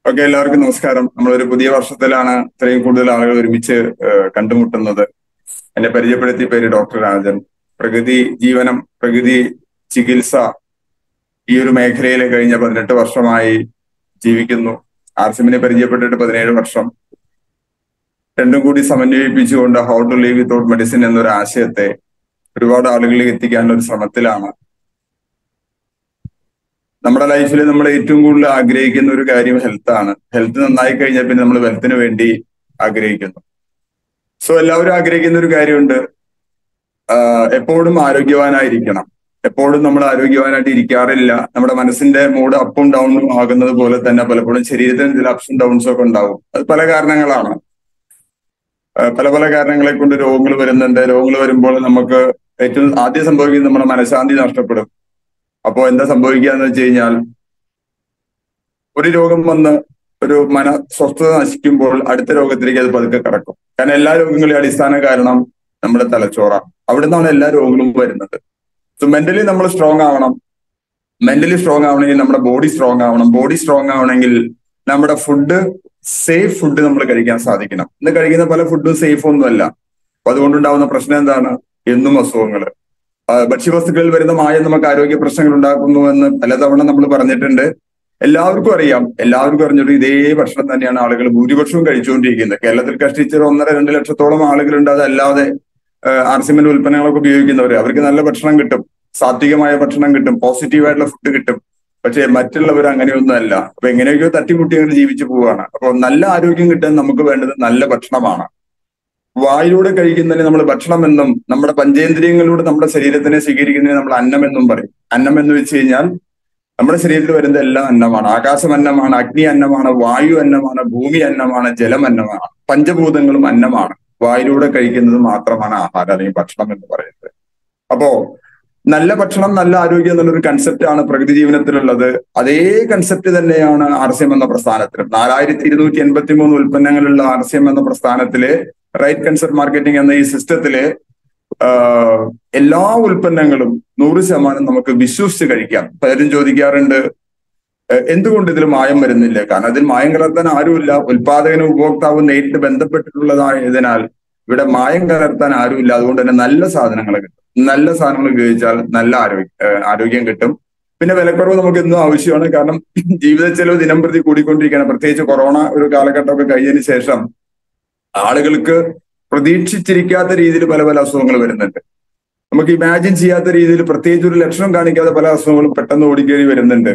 okay എല്ലാവർക്കും നമസ്കാരം നമ്മളൊരു പുതിയ വർഷത്തിലാണ് ഇത്രയും കൂടുതൽ ആളുകൾ ഒരുമിച്ച് ഏഹ്, കണ്ടുമുട്ടുന്നത് എന്നെ പരിചയപ്പെടുത്തിയ പേര് ഡോക്ടർ രാജൻ പ്രകൃതി ജീവനം പ്രകൃതി ചികിത്സ ഈ ഒരു മേഖലയിൽ കഴിഞ്ഞ പതിനെട്ട് വർഷമായി ജീവിക്കുന്നു ആർസിമിനെ പരിചയപ്പെട്ടിട്ട് പതിനേഴ് വർഷം രണ്ടും കൂടി സമന്വയിപ്പിച്ചുകൊണ്ട് how to live without medicine എന്നൊരു ആശയത്തെ ഒരുപാട് ആളുകളിലേക്ക് എത്തിക്കാനുള്ള ഒരു ശ്രമത്തിലാണ് നമ്മുടെ ലൈഫിൽ നമ്മൾ ഏറ്റവും കൂടുതൽ ആഗ്രഹിക്കുന്ന ഒരു കാര്യം ഹെൽത്ത് ആണ് ഹെൽത്ത് നന്നായി കഴിഞ്ഞാൽ പിന്നെ നമ്മൾ വെൽത്തിന് വേണ്ടി ആഗ്രഹിക്കുന്നു സോ എല്ലാവരും ആഗ്രഹിക്കുന്ന ഒരു കാര്യമുണ്ട് ആഹ് എപ്പോഴും ആരോഗ്യവാനായിരിക്കണം എപ്പോഴും നമ്മൾ ആരോഗ്യവാനായിട്ട് ഇരിക്കാറില്ല നമ്മുടെ മനസ്സിന്റെ മൂഡ് അപ്പും ഡൗണും ആകുന്നത് പോലെ തന്നെ പലപ്പോഴും ശരീരത്തിന് ചില അപ്സും ഡൗൺസും ഒക്കെ ഉണ്ടാവും അത് പല കാരണങ്ങളാണ് ആഹ് പല പല കാരണങ്ങളെ കൊണ്ട് രോഗങ്ങൾ വരുന്നുണ്ട് രോഗങ്ങൾ വരുമ്പോൾ നമുക്ക് ഏറ്റവും ആദ്യം സംഭവിക്കുന്നത് നമ്മുടെ മനഃശാന്തി നഷ്ടപ്പെടും അപ്പോ എന്താ സംഭവിക്കുക എന്ന് വെച്ച് കഴിഞ്ഞാൽ ഒരു രോഗം വന്ന് ഒരു മന സ്വസ്ഥത നശിക്കുമ്പോൾ അടുത്ത രോഗത്തിലേക്ക് അത് പതുക്കെ കടക്കും കാരണം എല്ലാ രോഗങ്ങളുടെയും അടിസ്ഥാന കാരണം നമ്മുടെ തലച്ചോറാണ് അവിടെ നിന്നാണ് എല്ലാ രോഗങ്ങളും വരുന്നത് സോ മെന്റലി നമ്മൾ സ്ട്രോങ് ആവണം മെന്റലി സ്ട്രോങ് ആവണമെങ്കിൽ നമ്മുടെ ബോഡി സ്ട്രോങ് ആവണം ബോഡി സ്ട്രോങ് ആവണമെങ്കിൽ നമ്മുടെ ഫുഡ് സേഫ് ഫുഡ് നമ്മൾ കഴിക്കാൻ സാധിക്കണം ഇന്ന് കഴിക്കുന്ന പല ഫുഡും സേഫ് ഒന്നുമല്ല അപ്പൊ അതുകൊണ്ടുണ്ടാവുന്ന പ്രശ്നം എന്താണ് എന്നും അസുഖങ്ങൾ ഭക്ഷ്യവസ്തുക്കളിൽ വരുന്ന മായം നമുക്ക് ആരോഗ്യ പ്രശ്നങ്ങൾ ഉണ്ടാക്കുന്നു എന്ന് പലതവണ നമ്മൾ പറഞ്ഞിട്ടുണ്ട് എല്ലാവർക്കും അറിയാം എല്ലാവർക്കും അറിഞ്ഞിട്ട് ഇതേ ഭക്ഷണം തന്നെയാണ് ആളുകൾ ഭൂരിപക്ഷവും കഴിച്ചുകൊണ്ടിരിക്കുന്നത് കേരളത്തിൽ കഷ്ടിച്ച് ഒരു ഒന്നര രണ്ട് ലക്ഷത്തോളം ആളുകളുണ്ട് അതല്ലാതെ ആർസിമെന്റ് ഉൽപ്പന്നങ്ങളൊക്കെ ഉപയോഗിക്കുന്നവർ അവർക്ക് നല്ല ഭക്ഷണം കിട്ടും സാത്വികമായ ഭക്ഷണം കിട്ടും പോസിറ്റീവായിട്ടുള്ള ഫുഡ് കിട്ടും പക്ഷേ മറ്റുള്ളവർ അങ്ങനെയൊന്നും അല്ല അപ്പൊ എങ്ങനെയൊക്കെയോ തട്ടിമുട്ടി അങ്ങനെ ജീവിച്ചു പോവുകയാണ് അപ്പൊ നല്ല ആരോഗ്യം കിട്ടാൻ നമുക്ക് വേണ്ടത് നല്ല ഭക്ഷണമാണ് വായിലൂടെ കഴിക്കുന്നതിന് നമ്മൾ ഭക്ഷണം എന്നും നമ്മുടെ പഞ്ചേന്ദ്രിയങ്ങളിലൂടെ നമ്മുടെ ശരീരത്തിനെ സ്വീകരിക്കുന്നതിന് നമ്മൾ അന്നം എന്നും പറയും അന്നം എന്ന് വെച്ച് കഴിഞ്ഞാൽ നമ്മുടെ ശരീരത്തിൽ വരുന്ന എല്ലാം അന്നമാണ് ആകാശം അന്നമാണ് അഗ്നി അന്നമാണ് വായു അന്നമാണ് ഭൂമി അന്നമാണ് ജലം അന്നമാണ് പഞ്ചഭൂതങ്ങളും അന്നമാണ് വായിലൂടെ കഴിക്കുന്നത് മാത്രമാണ് ആഹാരം അല്ലെങ്കിൽ ഭക്ഷണം എന്ന് പറയുന്നത് അപ്പോ നല്ല ഭക്ഷണം നല്ല ആരോഗ്യം എന്നുള്ളൊരു കൺസെപ്റ്റ് ആണ് പ്രകൃതി ജീവനത്തിലുള്ളത് അതേ കൺസെപ്റ്റ് തന്നെയാണ് ആർ സി എം എന്ന പ്രസ്ഥാനത്തിലും നാലായിരത്തി ഇരുന്നൂറ്റി എൺപത്തി മൂന്ന് ഉൽപ്പന്നങ്ങളുള്ള ആർ സി എം എന്ന പ്രസ്ഥാനത്തില് റൈറ്റ് കൺസെപ്റ്റ് മാർക്കറ്റിംഗ് എന്ന ഈ സിസ്റ്റത്തില് ആഹ് എല്ലാ ഉൽപ്പന്നങ്ങളും നൂറ് ശതമാനം നമുക്ക് വിശ്വസിച്ച് കഴിക്കാം പലരും ചോദിക്കാറുണ്ട് "എ- എന്തുകൊണ്ട് ഇതിൽ മായം വരുന്നില്ല കാരണം അതിൽ മായം കലർത്താൻ ആരുമില്ല ഉൽപാദകനും ഉപഭോക്താവും നേരിട്ട് ബന്ധപ്പെട്ടിട്ടുള്ളതായതിനാൽ ഇവിടെ മായം കലർത്താൻ ആരുമില്ല അതുകൊണ്ട് തന്നെ നല്ല സാധനങ്ങൾ കിട്ടും നല്ല സാധനങ്ങൾ ഉപയോഗിച്ചാൽ നല്ല ആരോഗ്യ ഏഹ് ആരോഗ്യം കിട്ടും പിന്നെ വിലക്കുറവ് നമുക്ക് എന്നും ആവശ്യമാണ് കാരണം ജീവിത ചെലവ് ദിനം പ്രതി കൂടിക്കൊണ്ടിരിക്കുകയാണ് പ്രത്യേകിച്ച് കൊറോണ ഒരു കാലഘട്ടമൊക്കെ കഴിഞ്ഞതിന് ശേഷം ആളുകൾക്ക് പ്രതീക്ഷിച്ചിരിക്കാത്ത രീതിയിൽ പല പല അസുഖങ്ങൾ വരുന്നുണ്ട് നമുക്ക് ഇമാജിൻ ചെയ്യാത്ത രീതിയിൽ പ്രത്യേകിച്ച് ഒരു ലക്ഷണം കാണിക്കാതെ പല അസുഖങ്ങളും പെട്ടെന്ന് ഓടിക്കേറി വരുന്നുണ്ട്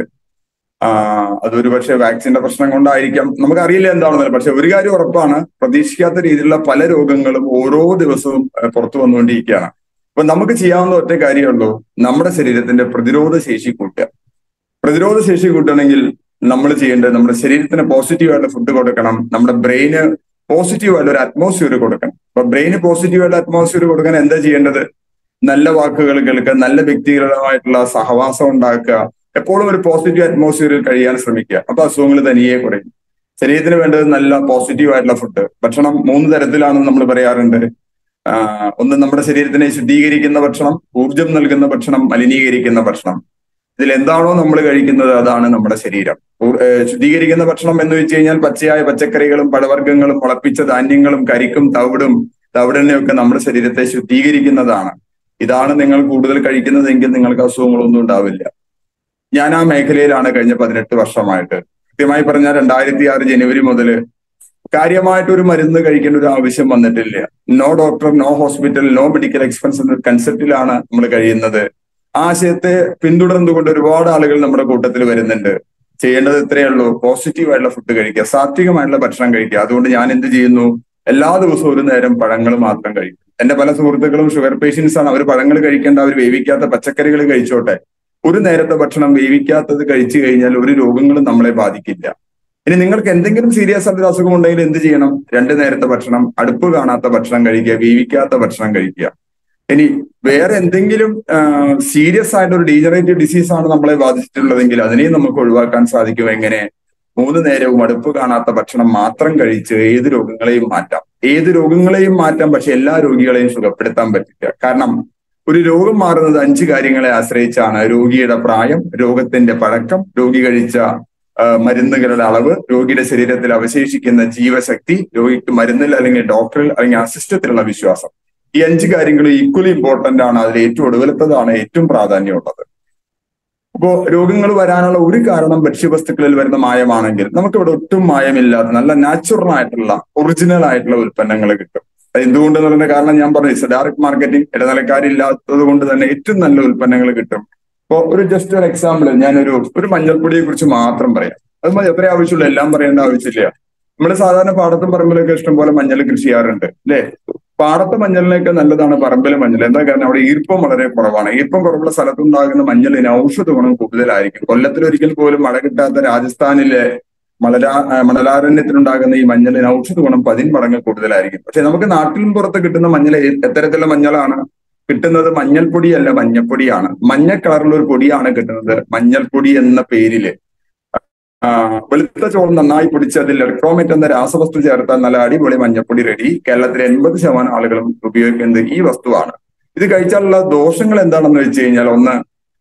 ആ അതൊരു പക്ഷേ വാക്സിന്റെ പ്രശ്നം കൊണ്ടായിരിക്കാം നമുക്കറിയില്ല എന്താണെന്നല്ല പക്ഷെ ഒരു കാര്യം ഉറപ്പാണ് പ്രതീക്ഷിക്കാത്ത രീതിയിലുള്ള പല രോഗങ്ങളും ഓരോ ദിവസവും ഏഹ്, പുറത്തു വന്നുകൊണ്ടിരിക്കുകയാണ് അപ്പൊ നമുക്ക് ചെയ്യാവുന്ന ഒറ്റ കാര്യമുള്ളൂ നമ്മുടെ ശരീരത്തിന്റെ പ്രതിരോധ ശേഷി കൂട്ടുക പ്രതിരോധ ശേഷി കൂട്ടണമെങ്കിൽ നമ്മൾ ചെയ്യേണ്ടത് നമ്മുടെ ശരീരത്തിന് പോസിറ്റീവായിട്ടുള്ള ഫുഡ് കൊടുക്കണം നമ്മുടെ ബ്രെയിന് പോസിറ്റീവായിട്ടുള്ള ഒരു അറ്റ്മോസ്ഫിയർ കൊടുക്കണം അപ്പൊ ബ്രെയിന് പോസിറ്റീവായിട്ടുള്ള അറ്റ്മോസ്ഫിയർ കൊടുക്കാൻ എന്താ ചെയ്യേണ്ടത് നല്ല വാക്കുകൾ കേൾക്കുക നല്ല വ്യക്തിപരമായിട്ടുള്ള സഹവാസം ഉണ്ടാക്കുക എപ്പോഴും ഒരു പോസിറ്റീവ് അറ്റ്മോസ്ഫിയറിൽ കഴിയാൻ ശ്രമിക്കുക അപ്പൊ അസുഖങ്ങൾ തനിയെ കുറയും ശരീരത്തിന് വേണ്ടത് നല്ല പോസിറ്റീവ് ആയിട്ടുള്ള ഫുഡ് ഭക്ഷണം മൂന്ന് തരത്തിലാണെന്ന് നമ്മൾ പറയാറുണ്ട് ആഹ് ഒന്ന് നമ്മുടെ ശരീരത്തിനെ ശുദ്ധീകരിക്കുന്ന ഭക്ഷണം ഊർജം നൽകുന്ന ഭക്ഷണം മലിനീകരിക്കുന്ന ഭക്ഷണം ഇതിൽ എന്താണോ നമ്മൾ കഴിക്കുന്നത് അതാണ് നമ്മുടെ ശരീരം ഊർ- ഏഹ് ശുദ്ധീകരിക്കുന്ന ഭക്ഷണം എന്ന് വെച്ച് കഴിഞ്ഞാൽ പച്ചയായ പച്ചക്കറികളും പഴവർഗ്ഗങ്ങളും മുളപ്പിച്ച ധാന്യങ്ങളും കരിക്കും തവിടും തവിടെണ്ണയൊക്കെ നമ്മുടെ ശരീരത്തെ ശുദ്ധീകരിക്കുന്നതാണ് ഇതാണ് നിങ്ങൾ കൂടുതൽ കഴിക്കുന്നതെങ്കിൽ നിങ്ങൾക്ക് അസുഖങ്ങളൊന്നും ഉണ്ടാവില്ല ഞാൻ ആ മേഖലയിലാണ് കഴിഞ്ഞ പതിനെട്ട് വർഷമായിട്ട് കൃത്യമായി പറഞ്ഞാൽ രണ്ടായിരത്തി ആറ് ജനുവരി മുതൽ കാര്യമായിട്ട് ഒരു മരുന്ന് കഴിക്കേണ്ട ഒരു ആവശ്യം വന്നിട്ടില്ല no doctor no hospital no medical expense എന്ന കൺസെപ്റ്റിലാണ് നമ്മൾ കഴിയുന്നത് ആശയത്തെ പിന്തുടർന്നുകൊണ്ട് ഒരുപാട് ആളുകൾ നമ്മുടെ കൂട്ടത്തിൽ വരുന്നുണ്ട് ചെയ്യേണ്ടത് ഇത്രയേ ഉള്ളൂ പോസിറ്റീവ് ആയിട്ടുള്ള ഫുഡ് കഴിക്കുക സാത്വികമായിട്ടുള്ള ഭക്ഷണം കഴിക്കുക അതുകൊണ്ട് ഞാൻ എന്ത് ചെയ്യുന്നു എല്ലാ ദിവസവും ഒരു നേരം പഴങ്ങൾ മാത്രം കഴിക്കും എന്റെ പല സുഹൃത്തുക്കളും ഷുഗർ പേഷ്യൻസ് ആണ് അവർ പഴങ്ങൾ കഴിക്കേണ്ട അവർ വേവിക്കാത്ത പച്ചക്കറികൾ കഴിച്ചോട്ടെ ഒരു നേരത്തെ ഭക്ഷണം വേവിക്കാത്തത് കഴിച്ചു കഴിഞ്ഞാൽ ഒരു രോഗങ്ങളും നമ്മളെ ബാധിക്കില്ല ഇനി നിങ്ങൾക്ക് എന്തെങ്കിലും സീരിയസ് ആയിട്ട് അസുഖം ഉണ്ടെങ്കിൽ എന്ത് ചെയ്യണം രണ്ട് നേരത്തെ ഭക്ഷണം അടുപ്പ് കാണാത്ത ഭക്ഷണം കഴിക്കുക വേവിക്കാത്ത ഭക്ഷണം കഴിക്കുക ഇനി വേറെ എന്തെങ്കിലും സീരിയസ് ആയിട്ട് ഒരു ഡീജനറേറ്റീവ് ഡിസീസ് ആണ് നമ്മളെ ബാധിച്ചിട്ടുള്ളതെങ്കിൽ അതിനെയും നമുക്ക് ഒഴിവാക്കാൻ സാധിക്കും എങ്ങനെ മൂന്ന് നേരവും അടുപ്പ് കാണാത്ത ഭക്ഷണം മാത്രം കഴിച്ച് ഏത് രോഗങ്ങളെയും മാറ്റാം ഏത് രോഗങ്ങളെയും മാറ്റാം പക്ഷെ എല്ലാ രോഗികളെയും സുഖപ്പെടുത്താൻ പറ്റില്ല കാരണം ഒരു രോഗം മാറുന്നത് അഞ്ച് കാര്യങ്ങളെ ആശ്രയിച്ചാണ് രോഗിയുടെ പ്രായം രോഗത്തിന്റെ പഴക്കം രോഗി കഴിച്ച മരുന്നുകളുടെ അളവ് രോഗിയുടെ ശരീരത്തിൽ അവശേഷിക്കുന്ന ജീവശക്തി രോഗിക്ക് മരുന്നിൽ അല്ലെങ്കിൽ ഡോക്ടറിൽ അല്ലെങ്കിൽ ആ സിസ്റ്റത്തിലുള്ള വിശ്വാസം ഈ അഞ്ച് കാര്യങ്ങൾ ഈക്വലി ഇമ്പോർട്ടന്റ് ആണ് അതിൽ ഏറ്റവും ഒടുവിലത്തതാണ് ഏറ്റവും പ്രാധാന്യമുള്ളത് അപ്പോ രോഗങ്ങൾ വരാനുള്ള ഒരു കാരണം ഭക്ഷ്യവസ്തുക്കളിൽ വരുന്ന മായമാണെങ്കിൽ നമുക്കിവിടെ ഒട്ടും മായമില്ലാത്ത നല്ല നാച്ചുറൽ ആയിട്ടുള്ള ഒറിജിനൽ ആയിട്ടുള്ള ഉൽപ്പന്നങ്ങൾ കിട്ടും അത് എന്തുകൊണ്ട് എന്നുള്ളതിന്റെ കാരണം ഞാൻ പറഞ്ഞു ഡയറക്ട് മാർക്കറ്റിംഗ് ഇടനിലക്കാരില്ലാത്തത് കൊണ്ട് തന്നെ ഏറ്റവും നല്ല ഉൽപ്പന്നങ്ങൾ കിട്ടും ഇപ്പോ ഒരു ജസ്റ്റ് ഒരു എക്സാമ്പിൾ ഞാനൊരു ഒരു മഞ്ഞൾപ്പൊടിയെ കുറിച്ച് മാത്രം പറയാം അത് മതി എത്ര ആവശ്യമുള്ളൂ എല്ലാം പറയേണ്ട ആവശ്യമില്ല നമ്മൾ സാധാരണ പാടത്തും പറമ്പിലൊക്കെ ഇഷ്ടംപോലെ മഞ്ഞൾ കൃഷി ചെയ്യാറുണ്ട് അല്ലേ പാടത്തെ മഞ്ഞളിനൊക്കെ നല്ലതാണ് പറമ്പിലെ മഞ്ഞൾ എന്താ കാരണം അവിടെ ഈർപ്പം വളരെ കുറവാണ് ഈർപ്പം കുറവുള്ള സ്ഥലത്തുണ്ടാകുന്ന മഞ്ഞളിന് ഔഷധ ഗുണം കൂടുതലായിരിക്കും കൊല്ലത്തിൽ ഒരിക്കൽ പോലും മഴ കിട്ടാത്ത രാജസ്ഥാനിലെ മണലാ മണലാരണ്യത്തിലുണ്ടാകുന്ന ഈ മഞ്ഞളിന് ഔഷധ ഗുണം പതിന്മടങ്ങ് കൂടുതലായിരിക്കും പക്ഷെ നമുക്ക് നാട്ടിലും പുറത്ത് കിട്ടുന്ന മഞ്ഞൾ എത്തരത്തിലുള്ള മഞ്ഞളാണ് കിട്ടുന്നത് മഞ്ഞൾപ്പൊടിയല്ല മഞ്ഞപ്പൊടിയാണ് മഞ്ഞ കളറിലുള്ള ഒരു പൊടിയാണ് കിട്ടുന്നത് മഞ്ഞൾപ്പൊടി എന്ന പേരില് വെളുത്ത ചോളം നന്നായി പൊടിച്ച് അതിൽ ഇലക്ട്രോമേറ്റ് എന്ന രാസവസ്തു ചേർത്താൽ നല്ല അടിപൊളി മഞ്ഞപ്പൊടി റെഡി കേരളത്തിലെ എൺപത് ശതമാനം ആളുകളും ഉപയോഗിക്കുന്നത് ഈ വസ്തുവാണ് ഇത് കഴിച്ചാലുള്ള ദോഷങ്ങൾ എന്താണെന്ന് വെച്ച് കഴിഞ്ഞാൽ ഒന്ന്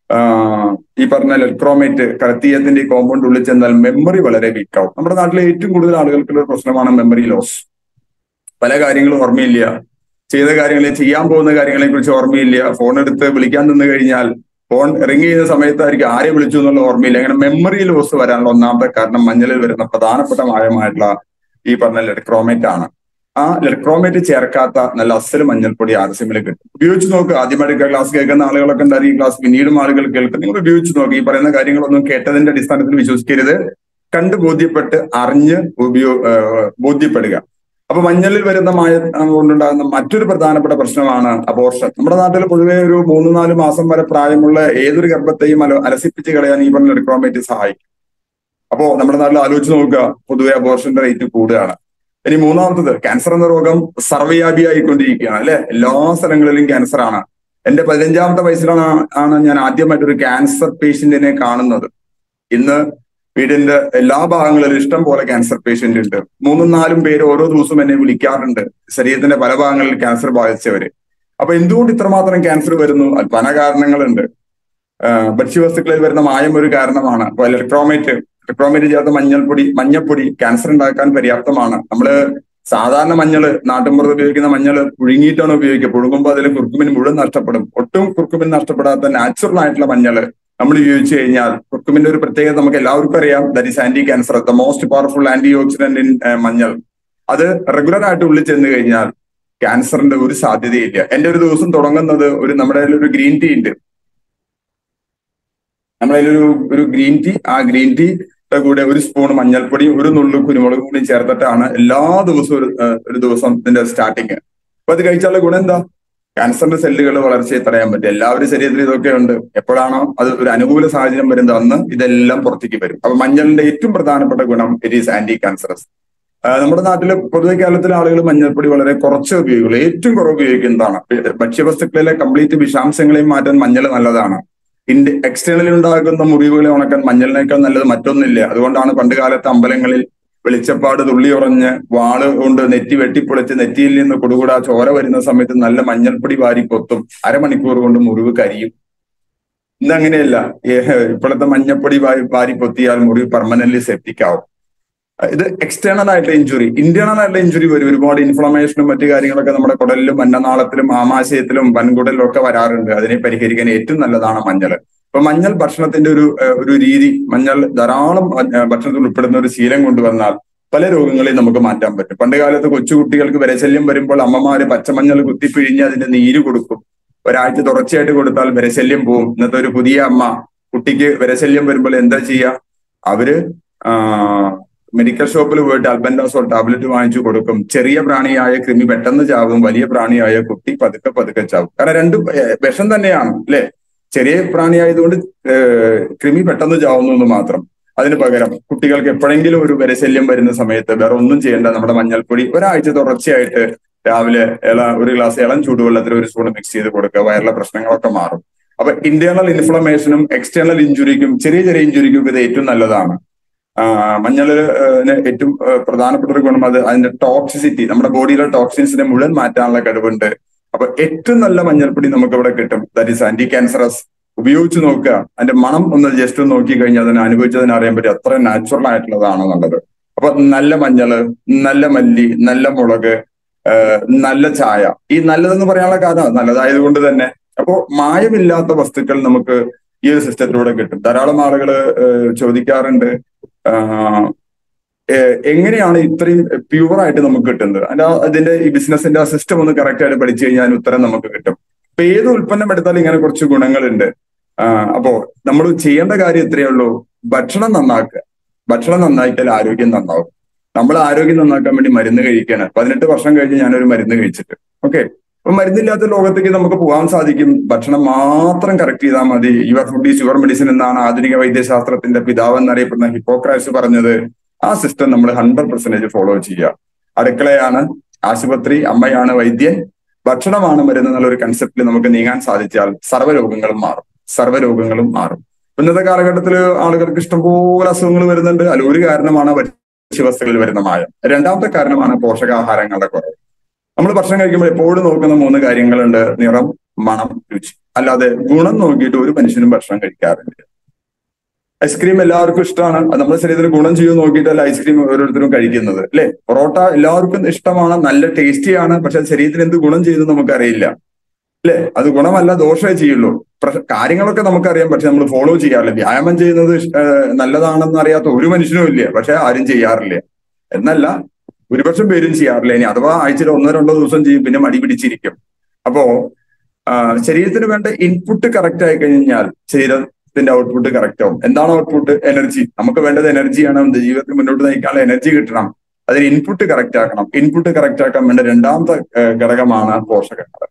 ഈ പറഞ്ഞ ഇലക്ട്രോമേറ്റ് കടത്തീയത്തിന്റെ കോമ്പൗണ്ട് ഉള്ളിൽ ചെന്നാൽ മെമ്മറി വളരെ വീക്കാവും നമ്മുടെ നാട്ടിലെ ഏറ്റവും കൂടുതൽ ആളുകൾക്കുള്ള ഒരു പ്രശ്നമാണ് മെമ്മറി ലോസ് പല കാര്യങ്ങളും ഓർമ്മയില്ല ചെയ്ത കാര്യങ്ങളെ ചെയ്യാൻ പോകുന്ന കാര്യങ്ങളെ കുറിച്ച് ഓർമ്മയില്ല ഫോൺ എടുത്ത് വിളിക്കാൻ നിന്ന് കഴിഞ്ഞാൽ ഫോൺ റിങ് ചെയ്യുന്ന സമയത്തായിരിക്കും ആരെ വിളിച്ചു എന്നുള്ള ഓർമ്മയില്ല അങ്ങനെ മെമ്മറി ലോസ് വരാനുള്ള ഒന്നാമത്തെ കാരണം മഞ്ഞളിൽ വരുന്ന പ്രധാനപ്പെട്ട മായമായിട്ടുള്ള ഈ പറഞ്ഞ ലെഡക്രോമേറ്റ് ആണ് ആ ലെഡക്രോമേറ്റ് ചേർക്കാത്ത നല്ല അസൽ മഞ്ഞൾപ്പൊടി ആർസിമിൽ കിട്ടും ഉപയോഗിച്ച് നോക്കുക ആദ്യമായിട്ട് ക്ലാസ് കേൾക്കുന്ന ആളുകളൊക്കെ ഉണ്ടായിരിക്കും ഈ ക്ലാസ് പിന്നീടും ആളുകൾ കേൾക്കും നിങ്ങൾ ഉപയോഗിച്ച് നോക്കുക ഈ പറയുന്ന കാര്യങ്ങളൊന്നും കേട്ടതിന്റെ അടിസ്ഥാനത്തിൽ വിശ്വസിക്കരുത് കണ്ട് ബോധ്യപ്പെട്ട് അറിഞ്ഞ് ഉപയോ ബോധ്യപ്പെടുക അപ്പൊ മഞ്ഞളിൽ വരുന്ന മായ കൊണ്ടുണ്ടാകുന്ന മറ്റൊരു പ്രധാനപ്പെട്ട പ്രശ്നമാണ് അബോർഷൻ നമ്മുടെ നാട്ടിൽ പൊതുവെ ഒരു മൂന്ന് നാല് മാസം വരെ പ്രായമുള്ള ഏതൊരു ഗർഭത്തെയും അല അലസിപ്പിച്ച് കളയാൻ ഈ പറഞ്ഞ എടുക്കാൻ സഹായിക്കും അപ്പോ നമ്മുടെ നാട്ടിൽ ആലോചിച്ച് നോക്കുക പൊതുവെ അബോർഷന്റെ റേറ്റ് കൂടുകയാണ് ഇനി മൂന്നാമത്തത് ക്യാൻസർ എന്ന രോഗം സർവ്വവ്യാപിയായിക്കൊണ്ടിരിക്കുകയാണ് അല്ലെ എല്ലാ സ്ഥലങ്ങളിലും ക്യാൻസർ ആണ് എന്റെ പതിനഞ്ചാമത്തെ വയസ്സിലാണ് ആണ് ഞാൻ ആദ്യമായിട്ട് ഒരു ക്യാൻസർ പേഷ്യന്റിനെ കാണുന്നത് ഇന്ന് വീടിന്റെ എല്ലാ ഭാഗങ്ങളിലും ഇഷ്ടം പോലെ ക്യാൻസർ പേഷ്യന്റ് ഉണ്ട് മൂന്നും നാലും പേര് ഓരോ ദിവസവും എന്നെ വിളിക്കാറുണ്ട് ശരീരത്തിന്റെ പല ഭാഗങ്ങളിൽ ക്യാൻസർ ബാധിച്ചവര് അപ്പൊ എന്തുകൊണ്ട് ഇത്രമാത്രം ക്യാൻസർ വരുന്നു പല കാരണങ്ങളുണ്ട് ഭക്ഷ്യവസ്തുക്കളിൽ വരുന്ന മായം ഒരു കാരണമാണ് അപ്പൊ ഇലക്ട്രോമേറ്റ് ഇലക്ട്രോമേറ്റ് ചേർത്ത മഞ്ഞൾപ്പൊടി മഞ്ഞപ്പൊടി ക്യാൻസർ ഉണ്ടാക്കാൻ പര്യാപ്തമാണ് നമ്മള് സാധാരണ മഞ്ഞള് നാട്ടിൻപുറത്ത് ഉപയോഗിക്കുന്ന മഞ്ഞള് പുഴുങ്ങിയിട്ടാണ് ഉപയോഗിക്കുക പുഴുങ്ങുമ്പോൾ അതിൽ കുർക്കുമിൻ മുഴുവൻ നഷ്ടപ്പെടും ഒട്ടും കുർക്കുമിൻ നഷ്ടപ്പെടാത്ത നാച്ചുറൽ ആയിട്ടുള്ള മഞ്ഞള് നമ്മൾ ഉപയോഗിച്ച് കഴിഞ്ഞാൽ കുർക്കുമിന്റെ ഒരു പ്രത്യേകത നമുക്ക് എല്ലാവർക്കും അറിയാം that is anti cancer the most powerful antioxidant in manjal അത് റെഗുലർ ആയിട്ട് ഉള്ളിൽ ചെന്ന് കഴിഞ്ഞാൽ ക്യാൻസറിന്റെ ഒരു സാധ്യതയില്ല എന്റെ ഒരു ദിവസം തുടങ്ങുന്നത് ഒരു നമ്മുടെ ഒരു ഗ്രീൻ ടീ ഉണ്ട് നമ്മളതിലൊരു ഒരു ഗ്രീൻ ടീ ആ ഗ്രീൻ ടീ കൂടെ ഒരു സ്പൂൺ മഞ്ഞൾപ്പൊടിയും ഒരു നുള്ളു കുരുമുളക് കൂടിയും ചേർത്തിട്ടാണ് എല്ലാ ദിവസവും ഒരു ഒരു ദിവസം ഇതിന്റെ സ്റ്റാർട്ടിങ് അപ്പൊ അത് കഴിച്ചാലുള്ള ഗുണം എന്താ ക്യാൻസറിന്റെ സെല്ലുകൾ വളർച്ചയെ തടയാൻ പറ്റും എല്ലാവരും ശരീരത്തിൽ ഇതൊക്കെ ഉണ്ട് എപ്പോഴാണോ അത് ഒരു അനുകൂല സാഹചര്യം വരുന്നത് അന്ന് ഇതെല്ലാം പുറത്തേക്ക് വരും അപ്പൊ മഞ്ഞളിന്റെ ഏറ്റവും പ്രധാനപ്പെട്ട ഗുണം ഇറ്റ് ഈസ് ആന്റി ക്യാൻസറസ് നമ്മുടെ നാട്ടിൽ പൊതുവെ കേരളത്തിലെ ആളുകൾ മഞ്ഞൾപ്പൊടി വളരെ കുറച്ച് ഉപയോഗിക്കുള്ളൂ ഏറ്റവും കുറവ് ഉപയോഗിക്കുന്നതാണ് ഭക്ഷ്യവസ്തുക്കളിലെ കംപ്ലീറ്റ് വിഷാംശങ്ങളെയും മാറ്റാൻ മഞ്ഞൾ നല്ലതാണ് ഇന്റെ എക്സ്റ്റേണലിൽ ഉണ്ടാകുന്ന മുറിവുകളെ ഉണക്കാൻ മഞ്ഞളിനേക്കാൾ നല്ലത് മറ്റൊന്നില്ല അതുകൊണ്ടാണ് പണ്ട് കാലത്ത് അമ്പലങ്ങളിൽ വെളിച്ചപ്പാട് തുള്ളി ഉറഞ്ഞ് വാള് കൊണ്ട് നെറ്റി വെട്ടിപ്പൊളിച്ച് നെറ്റിയിൽ നിന്ന് കൊടുകൂടാ ചോര വരുന്ന സമയത്ത് നല്ല മഞ്ഞൾപ്പൊടി വാരി പൊത്തും അരമണിക്കൂർ കൊണ്ട് മുറിവ് കരിയും ഇന്ന് അങ്ങനെയല്ല ഇപ്പോഴത്തെ മഞ്ഞപ്പൊടി വാരി വാരി പൊത്തിയാൽ മുറിവ് പെർമനന്റ്ലി സെപ്റ്റിക് ആവും ഇത് എക്സ്റ്റേണൽ ആയിട്ടുള്ള ഇഞ്ചുറി ഇന്റേണൽ ആയിട്ടുള്ള ഇഞ്ചുറി വരും ഒരുപാട് ഇൻഫ്ലമേഷനും മറ്റു കാര്യങ്ങളൊക്കെ നമ്മുടെ കുടലിലും അന്നനാളത്തിലും ആമാശയത്തിലും വൻകുടലിലും ഒക്കെ വരാറുണ്ട് അതിനെ പരിഹരിക്കാൻ ഏറ്റവും നല്ലതാണ് മഞ്ഞൾ ഇപ്പൊ മഞ്ഞൾ ഭക്ഷണത്തിന്റെ ഒരു ഒരു രീതി മഞ്ഞൾ ധാരാളം ഭക്ഷണത്തിൽ ഉൾപ്പെടുന്ന ഒരു ശീലം കൊണ്ടുവന്നാൽ പല രോഗങ്ങളെയും നമുക്ക് മാറ്റാൻ പറ്റും പണ്ട് കാലത്ത് കൊച്ചുകുട്ടികൾക്ക് വിരശല്യം വരുമ്പോൾ അമ്മമാര് പച്ചമഞ്ഞൾ കുത്തിപ്പിഴിഞ്ഞ് അതിന്റെ നീര് കൊടുക്കും ഒരാഴ്ച തുടർച്ചയായിട്ട് കൊടുത്താൽ വിരശല്യം പോവും ഇന്നത്തെ ഒരു പുതിയ അമ്മ കുട്ടിക്ക് വിരശല്യം വരുമ്പോൾ എന്താ ചെയ്യുക അവര് മെഡിക്കൽ ഷോപ്പിൽ പോയിട്ട് അൽബൻഡാസോൾ ടാബ്ലറ്റ് വാങ്ങിച്ചു കൊടുക്കും ചെറിയ പ്രാണിയായ കൃമി പെട്ടെന്ന് ചാവും വലിയ പ്രാണിയായ കുട്ടി പതുക്കെ പതുക്കെ ചാവും കാരണം രണ്ടും വിഷം തന്നെയാണ് അല്ലെ ചെറിയ പ്രാണിയായതുകൊണ്ട് കൃമി പെട്ടെന്ന് ചാവുന്നു എന്ന് മാത്രം അതിന് പകരം കുട്ടികൾക്ക് എപ്പോഴെങ്കിലും ഒരു വിരശല്യം വരുന്ന സമയത്ത് വേറെ ഒന്നും ചെയ്യേണ്ട നമ്മുടെ മഞ്ഞൾപ്പൊടി ഒരാഴ്ച തുടർച്ചയായിട്ട് രാവിലെ ഇള ഒരു ഗ്ലാസ് ഇളം ചൂടുവെള്ളത്തിൽ ഒരു സ്പൂൺ മിക്സ് ചെയ്ത് കൊടുക്കുക വയറിലെ പ്രശ്നങ്ങളൊക്കെ മാറും അപ്പൊ ഇന്റേണൽ ഇൻഫ്ലമേഷനും എക്സ്റ്റേണൽ ഇഞ്ചുറിക്കും ചെറിയ ചെറിയ ഇഞ്ചുറിക്കും ഇത് ഏറ്റവും നല്ലതാണ് മഞ്ഞളിന് ഏറ്റവും പ്രധാനപ്പെട്ട ഒരു ഗുണം അത് അതിന്റെ ടോക്സിസിറ്റി നമ്മുടെ ബോഡിയിലെ ടോക്സിൻസിനെ മുഴുവൻ മാറ്റാനുള്ള കഴിവുണ്ട് അപ്പൊ ഏറ്റവും നല്ല മഞ്ഞൾപ്പൊടി നമുക്ക് ഇവിടെ കിട്ടും ദാറ്റ് ഈസ് ആന്റി ക്യാൻസറസ് ഉപയോഗിച്ച് നോക്കുക അതിന്റെ മണം ഒന്ന് ജസ്റ്റ് ഒന്ന് നോക്കി കഴിഞ്ഞാൽ അതിനെ അനുഭവിച്ചതിന് അറിയാൻ പറ്റും അത്ര നാച്ചുറൽ ആയിട്ടുള്ളതാണ് എന്നുള്ളത് അപ്പൊ നല്ല മഞ്ഞള് നല്ല മല്ലി നല്ല മുളക് നല്ല ചായ ഈ നല്ലതെന്ന് പറയാനുള്ള കാരണം നല്ലതായത് കൊണ്ട് തന്നെ അപ്പോ മായമില്ലാത്ത വസ്തുക്കൾ നമുക്ക് ഈ ഒരു സിസ്റ്റത്തിലൂടെ കിട്ടും ധാരാളം ആളുകൾ ചോദിക്കാറുണ്ട് എങ്ങനെയാണ് ഇത്രയും പ്യൂർ ആയിട്ട് നമുക്ക് കിട്ടുന്നത് അതിന്റെ അതിന്റെ ഈ ബിസിനസിന്റെ ആ സിസ്റ്റം ഒന്ന് കറക്റ്റ് ആയിട്ട് പഠിച്ചു കഴിഞ്ഞാൽ ഉത്തരം നമുക്ക് കിട്ടും അപ്പൊ ഏത് ഉൽപ്പന്നം എടുത്താലും ഇങ്ങനെ കുറച്ച് ഗുണങ്ങളുണ്ട് അപ്പോ നമ്മൾ ചെയ്യേണ്ട കാര്യം ഇത്രയേ ഉള്ളൂ ഭക്ഷണം നന്നാക്കുക ഭക്ഷണം നന്നാക്കിയാൽ ആരോഗ്യം നന്നാവും നമ്മൾ ആരോഗ്യം നന്നാക്കാൻ വേണ്ടി മരുന്ന് കഴിക്കുകയാണ് പതിനെട്ട് വർഷം കഴിഞ്ഞ് ഞാനൊരു മരുന്ന് കഴിച്ചിട്ട് ഓക്കെ അപ്പൊ മരുന്നില്ലാത്ത ലോകത്തേക്ക് നമുക്ക് പോകാൻ സാധിക്കും ഭക്ഷണം മാത്രം കറക്റ്റ് ചെയ്താൽ മതി your food is your medicine എന്നാണ് ആധുനിക വൈദ്യശാസ്ത്രത്തിന്റെ പിതാവ് എന്നറിയപ്പെടുന്ന ഹിപ്പോക്രാറ്റ്സ് പറഞ്ഞത് ആ സിസ്റ്റം നമ്മൾ ഹൺഡ്രഡ് പെർസെന്റേജ് ഫോളോ ചെയ്യുക അടുക്കളയാണ് ആശുപത്രി അമ്മയാണ് വൈദ്യൻ ഭക്ഷണമാണ് മരുന്ന് എന്നുള്ള ഒരു കൺസെപ്റ്റിൽ നമുക്ക് നീങ്ങാൻ സാധിച്ചാൽ സർവ്വരോഗങ്ങളും മാറും സർവ്വരോഗങ്ങളും മാറും ഇന്നത്തെ കാലഘട്ടത്തിൽ ആളുകൾക്ക് ഇഷ്ടംപോലെ അസുഖങ്ങൾ വരുന്നുണ്ട് അതിൽ ഒരു കാരണമാണ് ഭക്ഷ്യവസ്തുക്കളിൽ വരുന്ന മായം രണ്ടാമത്തെ കാരണമാണ് പോഷകാഹാരങ്ങളുടെ കുറവ് നമ്മൾ ഭക്ഷണം കഴിക്കുമ്പോൾ എപ്പോഴും നോക്കുന്ന മൂന്ന് കാര്യങ്ങളുണ്ട് നിറം മണം രുചി അല്ലാതെ ഗുണം നോക്കിയിട്ട് ഒരു മനുഷ്യനും ഭക്ഷണം കഴിക്കാറില്ല ഐസ്ക്രീം എല്ലാവർക്കും ഇഷ്ടമാണ് അത് നമ്മുടെ ശരീരത്തിന് ഗുണം ചെയ്യും നോക്കിയിട്ടല്ല ഐസ്ക്രീം ഓരോരുത്തരും കഴിക്കുന്നത് അല്ലെ പൊറോട്ട എല്ലാവർക്കും ഇഷ്ടമാണ് നല്ല ടേസ്റ്റിയാണ് പക്ഷെ ശരീരത്തിന് എന്ത് ഗുണം ചെയ്യുന്നു നമുക്കറിയില്ല അല്ലെ അത് ഗുണമല്ല ദോഷമേ ചെയ്യുള്ളൂ കാര്യങ്ങളൊക്കെ നമുക്കറിയാം പക്ഷെ നമ്മൾ ഫോളോ ചെയ്യാറില്ല വ്യായാമം ചെയ്യുന്നത് നല്ലതാണെന്ന് അറിയാത്ത ഒരു മനുഷ്യനും ഇല്ല പക്ഷെ ആരും ചെയ്യാറില്ല എന്നല്ല ഭൂരിപക്ഷം പേരും ചെയ്യാറില്ല ഇനി അഥവാ ആഴ്ചയിൽ ഒന്നോ രണ്ടോ ദിവസം ചെയ്യും പിന്നെ മടി പിടിച്ചിരിക്കും അപ്പോ ശരീരത്തിന് വേണ്ട ഇൻപുട്ട് കറക്റ്റ് ആയി കഴിഞ്ഞാൽ ശരീരത്തിന്റെ ഔട്ട്പുട്ട് കറക്റ്റ് ആവും എന്താണ് ഔട്ട്പുട്ട് എനർജി നമുക്ക് വേണ്ടത് എനർജിയാണ് ജീവിതത്തിൽ മുന്നോട്ട് നയിക്കാനുള്ള എനർജി കിട്ടണം അതിന് ഇൻപുട്ട് കറക്റ്റ് ആക്കണം ഇൻപുട്ട് കറക്റ്റ് ആക്കാൻ വേണ്ട രണ്ടാമത്തെ ഘടകമാണ് പോഷകങ്ങൾ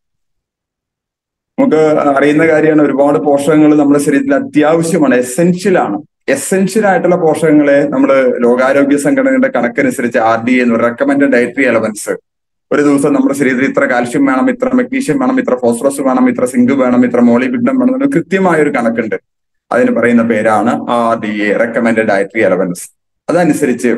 നമുക്ക് അറിയുന്ന കാര്യമാണ് ഒരുപാട് പോഷകങ്ങൾ നമ്മുടെ ശരീരത്തിൽ അത്യാവശ്യമാണ് എസെൻഷ്യൽ ആണ് എസെൻഷ്യൽ ആയിട്ടുള്ള പോഷകങ്ങളെ നമ്മൾ ലോകാരോഗ്യ സംഘടനയുടെ കണക്കനുസരിച്ച് ആർ ഡി എന്ന് റെക്കമെൻഡഡ് ഡയറ്ററി എലവൻസ് ഒരു ദിവസം നമ്മുടെ ശരീരത്തിൽ ഇത്ര കാൽഷ്യം വേണം ഇത്ര മെഗ്നീഷ്യം വേണം ഇത്ര ഫോസ്ഫറസ് വേണം ഇത്ര സിങ്ക് വേണം ഇത്ര മോളിബിഡം വേണം എന്നൊരു കൃത്യമായ ഒരു കണക്കുണ്ട് അതിന് പറയുന്ന പേരാണ് R D A recommended dietary allowance അതനുസരിച്ച്